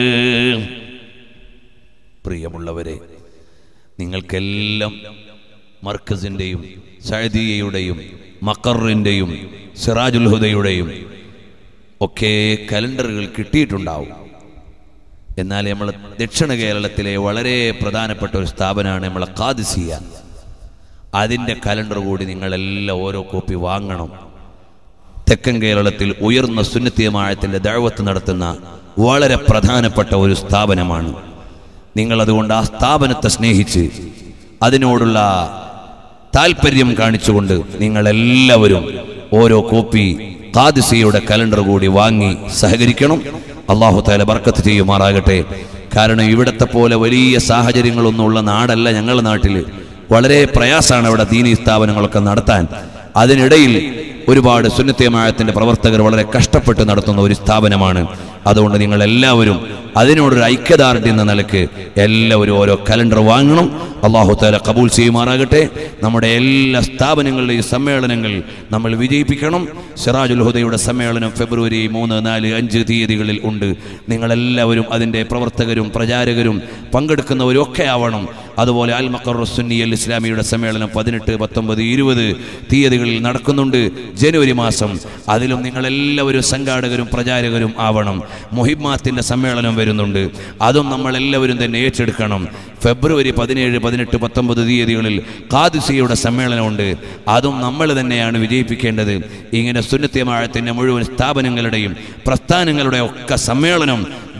പ്രിയമുള്ളവരെ നിങ്ങൾക്കെല്ലാം മർക്കസിൻ്റെയും സഴദിയയുടെയും മക്കറിൻ്റെയും സിറാജുൽ ഹുദയുടെയും ഒക്കെ കലണ്ടറുകൾ കിട്ടിയിട്ടുണ്ടാവും എന്നാൽ നമ്മൾ ദക്ഷിണ കേരളത്തിലെ വളരെ പ്രധാനപ്പെട്ട ഒരു സ്ഥാപനമാണ് നമ്മളെ കാദിസിയ അതിൻ്റെ കലണ്ടർ കൂടി നിങ്ങളെല്ലാം ഓരോ കോപ്പി വാങ്ങണം തെക്കൻ കേരളത്തിൽ ഉയർന്ന സുന്നത്തിയമാഴത്തിൻ്റെ ദഴവത്ത് നടത്തുന്ന വളരെ പ്രധാനപ്പെട്ട ഒരു സ്ഥാപനമാണ് നിങ്ങൾ അതുകൊണ്ട് ആ സ്ഥാപനത്തെ സ്നേഹിച്ച് അതിനോടുള്ള താല്പര്യം കാണിച്ചുകൊണ്ട് നിങ്ങളെല്ലാവരും ഓരോ കോപ്പി കാദിസിയുടെ കലണ്ടർ കൂടി വാങ്ങി സഹകരിക്കണം അള്ളാഹു താല ബർക്കത്ത് ചെയ്യുമാറാകട്ടെ കാരണം ഇവിടത്തെ പോലെ വലിയ സാഹചര്യങ്ങളൊന്നും ഉള്ള നാടല്ല ഞങ്ങളുടെ നാട്ടിൽ വളരെ പ്രയാസമാണ് അവിടെ ദീനീ സ്ഥാപനങ്ങളൊക്കെ നടത്താൻ അതിനിടയിൽ ഒരുപാട് സുന്നത്യമായത്തിന്റെ പ്രവർത്തകർ വളരെ കഷ്ടപ്പെട്ട് നടത്തുന്ന ഒരു സ്ഥാപനമാണ് അതുകൊണ്ട് നിങ്ങൾ എല്ലാവരും അതിനോടൊരു ഐക്യദാർഢ്യം എന്ന നിലക്ക് എല്ലാവരും ഓരോ കലണ്ടർ വാങ്ങണം അള്ളാഹു താല കബൂൽ ചെയ്യുമാറാകട്ടെ നമ്മുടെ എല്ലാ സ്ഥാപനങ്ങളുടെയും സമ്മേളനങ്ങൾ നമ്മൾ വിജയിപ്പിക്കണം സിറാജുൽ ഹുദയുടെ സമ്മേളനം ഫെബ്രുവരി മൂന്ന് നാല് അഞ്ച് തീയതികളിൽ ഉണ്ട് നിങ്ങളെല്ലാവരും അതിൻ്റെ പ്രവർത്തകരും പ്രചാരകരും പങ്കെടുക്കുന്നവരും ഒക്കെ ആവണം അതുപോലെ അൽ മക്കർ സുന്നി അൽ ഇസ്ലാമിയുടെ സമ്മേളനം പതിനെട്ട് പത്തൊമ്പത് ഇരുപത് തീയതികളിൽ നടക്കുന്നുണ്ട് ജനുവരി മാസം അതിലും നിങ്ങളെല്ലാവരും സംഘാടകരും പ്രചാരകരും ആവണം മുഹിമാത്തിന്റെ സമ്മേളനം വരുന്നുണ്ട് അതും നമ്മളെല്ലാവരും തന്നെ ഏറ്റെടുക്കണം ഫെബ്രുവരി പതിനേഴ് പതിനെട്ട് പത്തൊമ്പത് തീയതികളിൽ കാദിസിയുടെ സമ്മേളനമുണ്ട് അതും നമ്മൾ തന്നെയാണ് വിജയിപ്പിക്കേണ്ടത് ഇങ്ങനെ സുന്നത്യമാഴത്തിൻ്റെ മുഴുവൻ സ്ഥാപനങ്ങളുടെയും പ്രസ്ഥാനങ്ങളുടെ ഒക്കെ സമ്മേളനം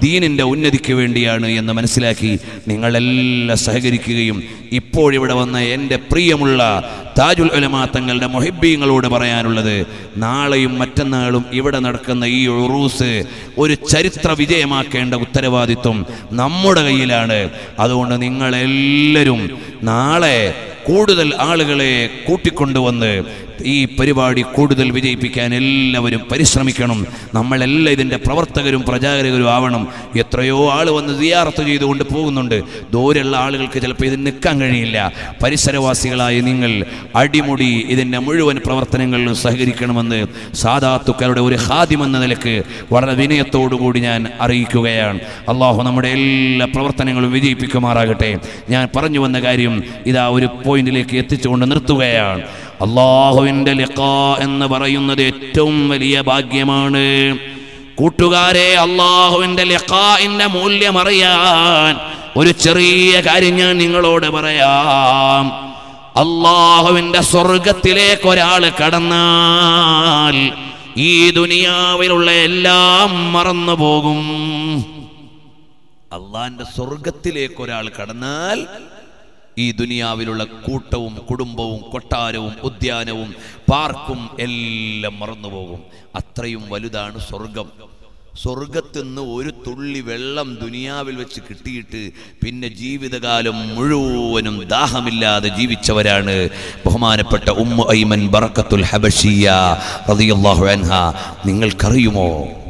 ദീനിന്റെ ഉന്നതിക്ക് വേണ്ടിയാണ് എന്ന് മനസ്സിലാക്കി നിങ്ങളെല്ലാം സഹകരിക്കുകയും ഇപ്പോഴിവിടെ വന്ന എൻ്റെ പ്രിയമുള്ള താജുൽ ഉലമാ തങ്ങളുടെ മൊഹിബീങ്ങളോട് പറയാനുള്ളത് നാളെയും മറ്റന്നാളും ഇവിടെ നടക്കുന്ന ഈ ഉറൂസ് ഒരു ചരിത്ര വിജയമാക്കേണ്ട ഉത്തരവാദിത്വം നമ്മുടെ കയ്യിലാണ് അതുകൊണ്ട് നിങ്ങളെല്ലാവരും നാളെ കൂടുതൽ ആളുകളെ കൂട്ടിക്കൊണ്ടുവന്ന് ഈ പരിപാടി കൂടുതൽ വിജയിപ്പിക്കാൻ എല്ലാവരും പരിശ്രമിക്കണം നമ്മളെല്ലാം ഇതിൻ്റെ പ്രവർത്തകരും പ്രചാരകരും ആവണം എത്രയോ ആൾ വന്ന് സിയാറത്ത് ചെയ്തുകൊണ്ട് പോകുന്നുണ്ട് ദൂരെയുള്ള ആളുകൾക്ക് ചിലപ്പോൾ ഇതിന് നിൽക്കാൻ കഴിയില്ല പരിസരവാസികളായ നിങ്ങൾ അടിമുടി ഇതിൻ്റെ മുഴുവൻ പ്രവർത്തനങ്ങളിലും സഹകരിക്കണമെന്ന് സാധാത്തുക്കളുടെ ഒരു ഹാദ്യം എന്ന നിലക്ക് വളരെ വിനയത്തോടുകൂടി ഞാൻ അറിയിക്കുകയാണ് അള്ളാഹു നമ്മുടെ എല്ലാ പ്രവർത്തനങ്ങളും വിജയിപ്പിക്കുമാറാകട്ടെ ഞാൻ പറഞ്ഞു വന്ന കാര്യം ഇതാ ഒരു പോയിന്റിലേക്ക് എത്തിച്ചുകൊണ്ട് നിർത്തുകയാണ് അള്ളാഹുവിൻ്റെ ലിഖാ എന്ന് പറയുന്നത് ഏറ്റവും വലിയ ഭാഗ്യമാണ് കൂട്ടുകാരെ അള്ളാഹുവിൻ്റെ ലിഖാഇന്റെ മൂല്യം അറിയാൻ ഒരു ചെറിയ കാര്യം ഞാൻ നിങ്ങളോട് പറയാം അള്ളാഹുവിൻ്റെ സ്വർഗത്തിലേക്ക് ഒരാൾ കടന്നാൽ ഈ ദുനിയാവിലുള്ള എല്ലാം മറന്നു പോകും അള്ളാന്റെ സ്വർഗത്തിലേക്ക് ഒരാൾ കടന്നാൽ ഈ ദുനിയാവിലുള്ള കൂട്ടവും കുടുംബവും കൊട്ടാരവും ഉദ്യാനവും പാർക്കും എല്ലാം മറന്നുപോകും അത്രയും വലുതാണ് സ്വർഗം സ്വർഗത്തിന്ന് ഒരു തുള്ളി വെള്ളം ദുനിയാവിൽ വെച്ച് കിട്ടിയിട്ട് പിന്നെ ജീവിതകാലം മുഴുവനും ദാഹമില്ലാതെ ജീവിച്ചവരാണ് ബഹുമാനപ്പെട്ട ഉമ്മ ഐമൻ ബറക്കത്തുൽ ഹബഷിയ റളിയല്ലാഹു അൻഹ നിങ്ങൾക്കറിയുമോ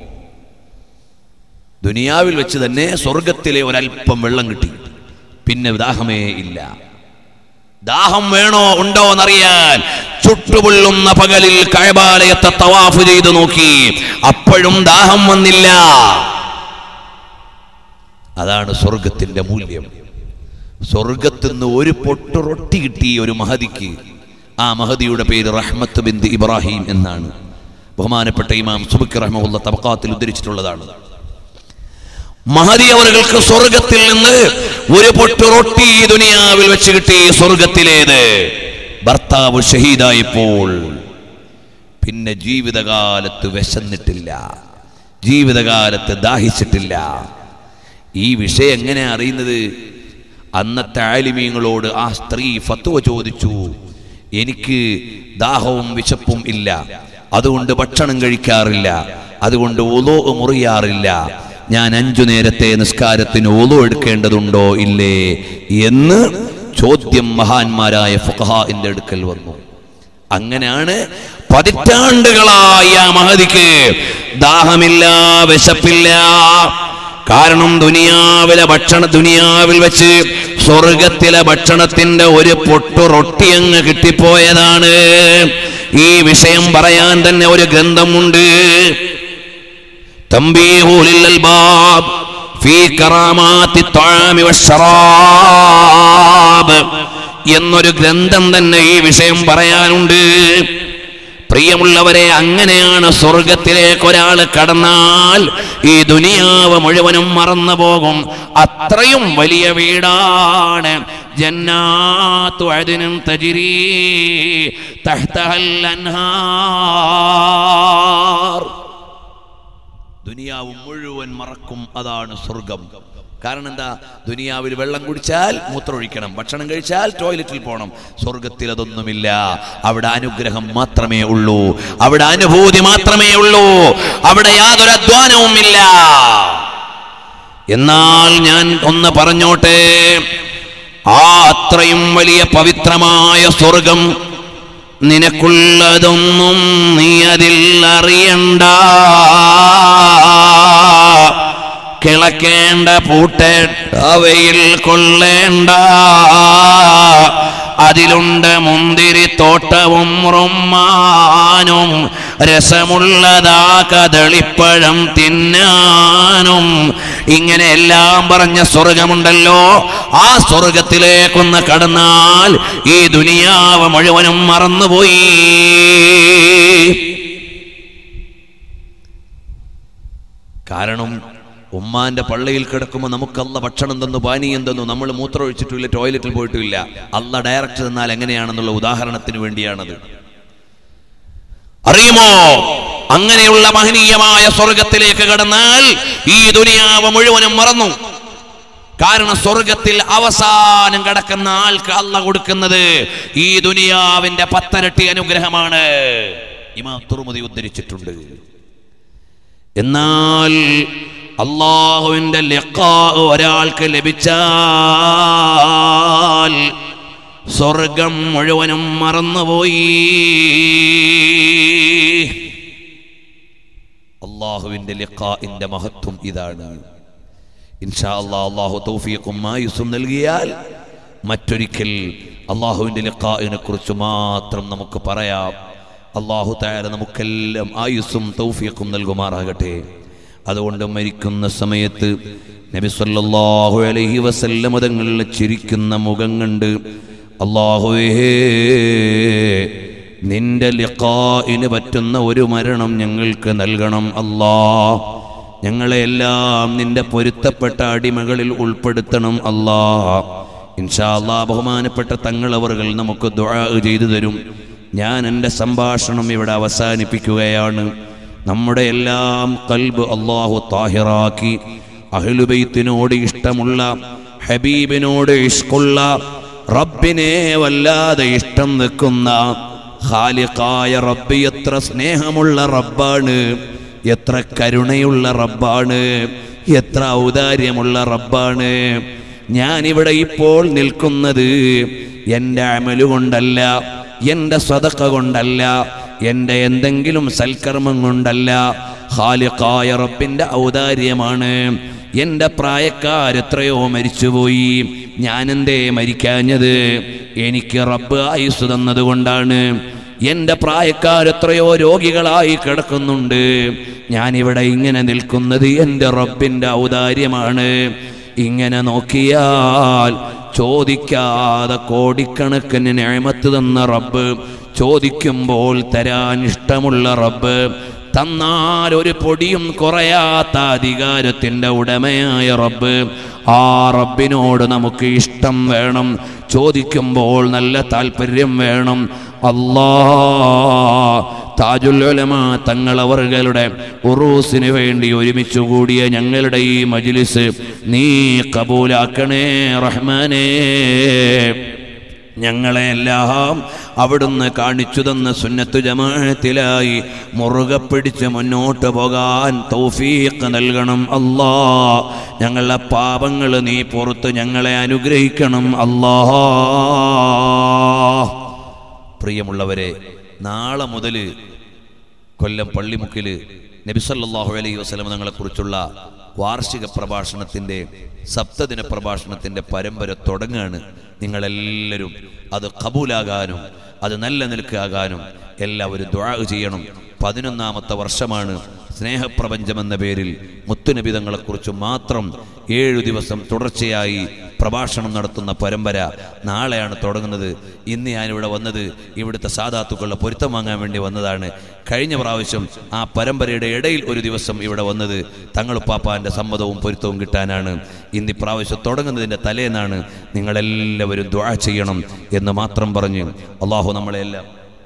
ദുനിയാവിൽ വെച്ച് തന്നെ സ്വർഗത്തിലെ ഒരല്പം വെള്ളം കിട്ടി പിന്നെ ദാഹമേ ഇല്ല ദാഹം വേണോ ഉണ്ടോ എന്നറിയാൻ ചുട്ടുപൊള്ളുന്ന പകലിൽ കഴബാലയത്തെ തവാഫ് ചെയ്തു നോക്കി അപ്പോഴും ദാഹം വന്നില്ല അതാണ് സ്വർഗത്തിന്റെ മൂല്യം സ്വർഗത്തിന്ന് ഒരു പൊട്ട് റൊട്ടി കിട്ടി ഒരു മഹദിക്ക് ആ മഹദിയുടെ പേര് റഹ്മത്ത് ബിന്ദ് ഇബ്രാഹിം എന്നാണ് ബഹുമാനപ്പെട്ട ഇമാം സുബിക്ക് റഹ്മുള്ള തബക്കാത്തിൽ ഉദ്ധരിച്ചിട്ടുള്ളതാണ് മഹതി അവർക്ക് സ്വർഗത്തിൽ നിന്ന് ഒരു പൊട്ട് റൊട്ടി ഈ ദുനിയാവിൽ വെച്ച് കിട്ടി സ്വർഗത്തിലേത് ഭർത്താവ് ഷഹീദായപ്പോൾ പിന്നെ ജീവിതകാലത്ത് വിശന്നിട്ടില്ല ജീവിതകാലത്ത് ദാഹിച്ചിട്ടില്ല ഈ വിഷയം എങ്ങനെ അറിയുന്നത് അന്നത്തെ ആലിമീങ്ങളോട് ആ സ്ത്രീ ഫത്വ ചോദിച്ചു എനിക്ക് ദാഹവും വിശപ്പും ഇല്ല അതുകൊണ്ട് ഭക്ഷണം കഴിക്കാറില്ല അതുകൊണ്ട് ഒലോ മുറിയാറില്ല ഞാൻ അഞ്ചു നേരത്തെ നിസ്കാരത്തിന് ഒലു എടുക്കേണ്ടതുണ്ടോ ഇല്ലേ എന്ന് ചോദ്യം മഹാന്മാരായ ഫുഖഹാന്റെ അടുക്കൽ വന്നു അങ്ങനെയാണ് പതിറ്റാണ്ടുകളായ ആ മഹതിക്ക് ദാഹമില്ല വിശപ്പില്ല കാരണം ദുനിയാവിലെ ഭക്ഷണ ദുനിയാവിൽ വെച്ച് സ്വർഗത്തിലെ ഭക്ഷണത്തിന്റെ ഒരു പൊട്ടു റൊട്ടി അങ്ങ് കിട്ടിപ്പോയതാണ് ഈ വിഷയം പറയാൻ തന്നെ ഒരു ഗ്രന്ഥമുണ്ട് തമ്പീഹുലിൽ അൽബാബ് ഫീ കറാമാത്തി ത്വാമി വശ്ശറാബ് എന്നൊരു ഗ്രന്ഥം തന്നെ ഈ വിഷയം പറയാനുണ്ട് പ്രിയമുള്ളവരെ അങ്ങനെയാണ് സ്വർഗത്തിലേക്ക് ഒരാൾ കടന്നാൽ ഈ ദുനിയാവ് മുഴുവനും മറന്നു പോകും അത്രയും വലിയ വീടാണ് ജന്നാത്തു അദിനും തജിരി തഹ്തഹൽ അൻഹാർ ദുനിയാവ് മുഴുവൻ മറക്കും അതാണ് സ്വർഗം കാരണം എന്താ ദുനിയാവിൽ വെള്ളം കുടിച്ചാൽ മൂത്രമൊഴിക്കണം ഭക്ഷണം കഴിച്ചാൽ ടോയ്ലറ്റിൽ പോകണം സ്വർഗത്തിൽ അതൊന്നുമില്ല അവിടെ അനുഗ്രഹം മാത്രമേ ഉള്ളൂ അവിടെ അനുഭൂതി മാത്രമേ ഉള്ളൂ അവിടെ യാതൊരു അധ്വാനവും ഇല്ല എന്നാൽ ഞാൻ ഒന്ന് പറഞ്ഞോട്ടെ ആ അത്രയും വലിയ പവിത്രമായ സ്വർഗം നിനക്കുള്ളതൊന്നും നീ അതിൽ അറിയണ്ട കിളക്കേണ്ട പൂട്ട് അവയിൽ കൊള്ളേണ്ട അതിലുണ്ട് മുന്തിരി തോട്ടവും റുമ്മാനും രസമുള്ളതാ കദളിപ്പഴം തിന്നാനും ഇങ്ങനെ എല്ലാം പറഞ്ഞ സ്വർഗമുണ്ടല്ലോ ആ സ്വർഗത്തിലേക്കൊന്ന് കടന്നാൽ ഈ ദുനിയാവ് മുഴുവനും മറന്നുപോയി കാരണം ഉമ്മാന്റെ പള്ളിയിൽ കിടക്കുമ്പോൾ നമുക്കല്ല ഭക്ഷണം തന്നു പാനീയം തന്നു നമ്മൾ മൂത്രമൊഴിച്ചിട്ടില്ല ടോയ്ലറ്റിൽ പോയിട്ടുമില്ല അല്ല ഡയറക്റ്റ് തന്നാൽ എങ്ങനെയാണെന്നുള്ള ഉദാഹരണത്തിന് വേണ്ടിയാണത് അറിയുമോ അങ്ങനെയുള്ള മഹനീയമായ സ്വർഗത്തിലേക്ക് കടന്നാൽ ഈ ദുനിയാവ് മുഴുവനും മറന്നു കാരണം സ്വർഗത്തിൽ അവസാനം കിടക്കുന്ന ആൾക്ക് അല്ല കൊടുക്കുന്നത് ഈ ദുനിയാവിന്റെ പത്തരട്ടി അനുഗ്രഹമാണ് ഇമാം തുറമുതി ഉദ്ധരിച്ചിട്ടുണ്ട് എന്നാൽ അള്ളാഹുവിന്റെ ലിഖാ ഒരാൾക്ക് ലഭിച്ചാൽ സ്വർഗം മുഴുവനും മറന്നുപോയി അള്ളാഹുവിന്റെ ലിഖാഇന്റെ മഹത്വം ഇതാണ് ഇൻഷാ അല്ലാ അള്ളാഹു തൗഫീഖും ആയുസ്സും നൽകിയാൽ മറ്റൊരിക്കൽ അള്ളാഹുവിന്റെ ലിഖാഇനെ കുറിച്ച് മാത്രം നമുക്ക് പറയാം അള്ളാഹു താര നമുക്കെല്ലാം ആയുസ്സും തൗഫീഖും നൽകുമാറാകട്ടെ അതുകൊണ്ട് മരിക്കുന്ന സമയത്ത് നബി സല്ലല്ലാഹു അലൈഹി വസല്ലം തങ്ങളിൽ ചിരിക്കുന്ന മുഖം കണ്ട് അള്ളാഹുവേ നിന്റെ ലിഖാഇന് പറ്റുന്ന ഒരു മരണം ഞങ്ങൾക്ക് നൽകണം അല്ലാ ഞങ്ങളെ എല്ലാം നിന്റെ പൊരുത്തപ്പെട്ട അടിമകളിൽ ഉൾപ്പെടുത്തണം അല്ലാ ഇൻഷാ അല്ലാ ബഹുമാനപ്പെട്ട തങ്ങളവറുകൾ നമുക്ക് ദുആ ചെയ്തു തരും ഞാൻ എൻ്റെ സംഭാഷണം ഇവിടെ അവസാനിപ്പിക്കുകയാണ് നമ്മുടെ എല്ലാം കൽബ് അള്ളാഹു താഹിറാക്കി അഹ്ലുബൈത്തിനോട് ഇഷ്ടമുള്ള ഹബീബിനോട് ഇഷ്കുള്ള റബ്ബിനെ വല്ലാതെ ഇഷ്ടം നിൽക്കുന്ന ഖാലിഖായ റബ്ബ് എത്ര സ്നേഹമുള്ള റബ്ബാണ് എത്ര കരുണയുള്ള റബ്ബാണ് എത്ര ഔദാര്യമുള്ള റബ്ബാണ് ഞാനിവിടെ ഇപ്പോൾ നിൽക്കുന്നത് എൻ്റെ അമല് കൊണ്ടല്ല എൻ്റെ സ്വതക്ക കൊണ്ടല്ല എൻ്റെ എന്തെങ്കിലും സൽക്കർമ്മം കൊണ്ടല്ല ഖാലിഖായ റബ്ബിൻ്റെ ഔദാര്യമാണ് എൻ്റെ പ്രായക്കാരെത്രയോ മരിച്ചുപോയി ഞാനെന്തേ മരിക്കാഞ്ഞത് എനിക്ക് റബ്ബ് ആയുസ് തന്നതുകൊണ്ടാണ് എൻ്റെ പ്രായക്കാരെത്രയോ രോഗികളായി കിടക്കുന്നുണ്ട് ഞാനിവിടെ ഇങ്ങനെ നിൽക്കുന്നത് എൻ്റെ റബ്ബിൻ്റെ ഔദാര്യമാണ് ഇങ്ങനെ നോക്കിയാൽ ചോദിക്കാതെ കോടിക്കണക്കിന് ഞാമത്ത് തന്ന റബ്ബ് ചോദിക്കുമ്പോൾ തരാൻ ഇഷ്ടമുള്ള റബ്ബ് തന്നാൽ ഒരു പൊടിയും കുറയാത്ത അധികാരത്തിന്റെ ഉടമയായ റബ്ബ് ആ റബ്ബിനോട് നമുക്ക് ഇഷ്ടം വേണം ചോദിക്കുമ്പോൾ നല്ല താല്പര്യം വേണം അല്ലാ താജുൽ ഉലമ തങ്ങളവറുകളുടെ ഉറൂസിന് വേണ്ടി ഒരുമിച്ച് കൂടിയ ഞങ്ങളുടെ ഈ മജ്ലിസ് നീ കബൂലാക്കണേ റഹ്മാനേ ഞങ്ങളെ എല്ലാം അവിടുന്ന് കാണിച്ചു തന്ന സുന്നത്തു ജമാഅത്തിലായി മുറുകെ പിടിച്ച് മുന്നോട്ട് പോകാൻ തൗഫീഖ് നൽകണം അല്ലാ ഞങ്ങളുടെ പാപങ്ങൾ നീ പുറത്ത് ഞങ്ങളെ അനുഗ്രഹിക്കണം അല്ലാ പ്രിയമുള്ളവരെ നാളെ മുതൽ കൊല്ലം പള്ളിമുക്കില് നബിസല്ലാഹു അലൈഹി വസ്ലം തങ്ങളെ കുറിച്ചുള്ള വാർഷിക പ്രഭാഷണത്തിന്റെ സപ്തദിന പ്രഭാഷണത്തിന്റെ പരമ്പര തുടങ്ങുകയാണ് നിങ്ങളെല്ലാവരും അത് കബൂലാകാനും അത് നല്ല നിൽക്കാകാനും എല്ലാവരും ദ്വാ ചെയ്യണം പതിനൊന്നാമത്തെ വർഷമാണ് സ്നേഹപ്രപഞ്ചം എന്ന പേരിൽ മുത്തുനിബിതങ്ങളെക്കുറിച്ച് മാത്രം ഏഴു ദിവസം തുടർച്ചയായി പ്രഭാഷണം നടത്തുന്ന പരമ്പര നാളെയാണ് തുടങ്ങുന്നത് ഇന്ന് ഞാനിവിടെ വന്നത് ഇവിടുത്തെ സാധാത്തുക്കളുടെ പൊരുത്തം വാങ്ങാൻ വേണ്ടി വന്നതാണ് കഴിഞ്ഞ പ്രാവശ്യം ആ പരമ്പരയുടെ ഇടയിൽ ഒരു ദിവസം ഇവിടെ വന്നത് തങ്ങളുപ്പാപ്പാന്റെ സമ്മതവും പൊരുത്തവും കിട്ടാനാണ് ഇന്ന് ഇപ്രാവശ്യം തുടങ്ങുന്നതിൻ്റെ തലേന്നാണ് നിങ്ങളെല്ലാവരും ദ്വാ ചെയ്യണം എന്ന് മാത്രം പറഞ്ഞ് അള്ളാഹു നമ്മളെല്ലാം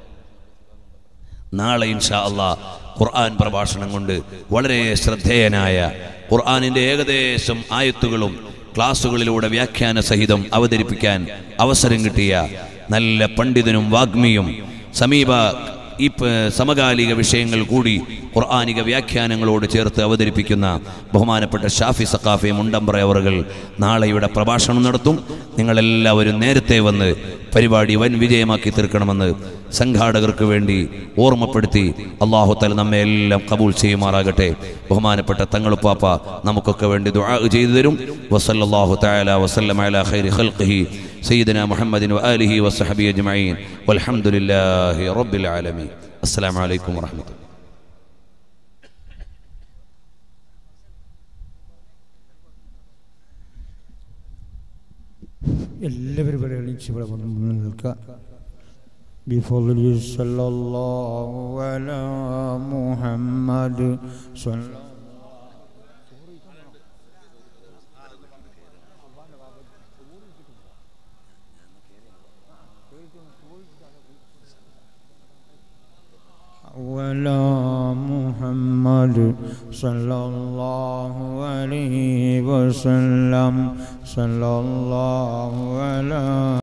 നാളെ ഇൻഷാ അള്ളാ ഖുർആൻ പ്രഭാഷണം കൊണ്ട് വളരെ ശ്രദ്ധേയനായ ഖുർആനിന്റെ ഏകദേശം ആയത്തുകളും ക്ലാസ്സുകളിലൂടെ വ്യാഖ്യാന സഹിതം അവതരിപ്പിക്കാൻ അവസരം കിട്ടിയ നല്ല പണ്ഡിതനും വാഗ്മിയും സമീപ ഈ പ- സമകാലിക വിഷയങ്ങൾ കൂടി ഖുർആാനിക വ്യാഖ്യാനങ്ങളോട് ചേർത്ത് അവതരിപ്പിക്കുന്ന ബഹുമാനപ്പെട്ട ഷാഫി സഖാഫി മുണ്ടമ്പ്ര അവറുകൾ നാളെ ഇവിടെ പ്രഭാഷണം നടത്തും നിങ്ങളെല്ലാവരും നേരത്തെ വന്ന് പരിപാടി വൻ വിജയമാക്കി തീർക്കണമെന്ന് സംഘാടകർക്ക് വേണ്ടി ഓർമ്മപ്പെടുത്തി അള്ളാഹു തല നമ്മെ എല്ലാം കബൂൽ ചെയ്യുമാറാകട്ടെ ബഹുമാനപ്പെട്ട തങ്ങളുപ്പാപ്പ നമുക്കൊക്കെ വേണ്ടി ദുആ ചെയ്തു തരും വസല്ലല്ലാഹു തആല വസല്ലം അലാ ഖൈരി ഖൽഖിഹി സയ്യിദന മുഹമ്മദിൻ വആലിഹി വസഹബി അജ്മഈൻ വൽഹംദുലില്ലാഹി റബ്ബിൽ ആലമീൻ അസ്സലാമു അലൈക്കും വറഹ്മത്തുള്ളാഹി എല്ലാവരും ഇവിടെ എണീച്ച് ഇവിടെ വന്ന് മുന്നിൽ നിൽക്കുക بفضل صلى الله على محمد صلى ولا محمد صلى الله عليه وسلم صلى الله على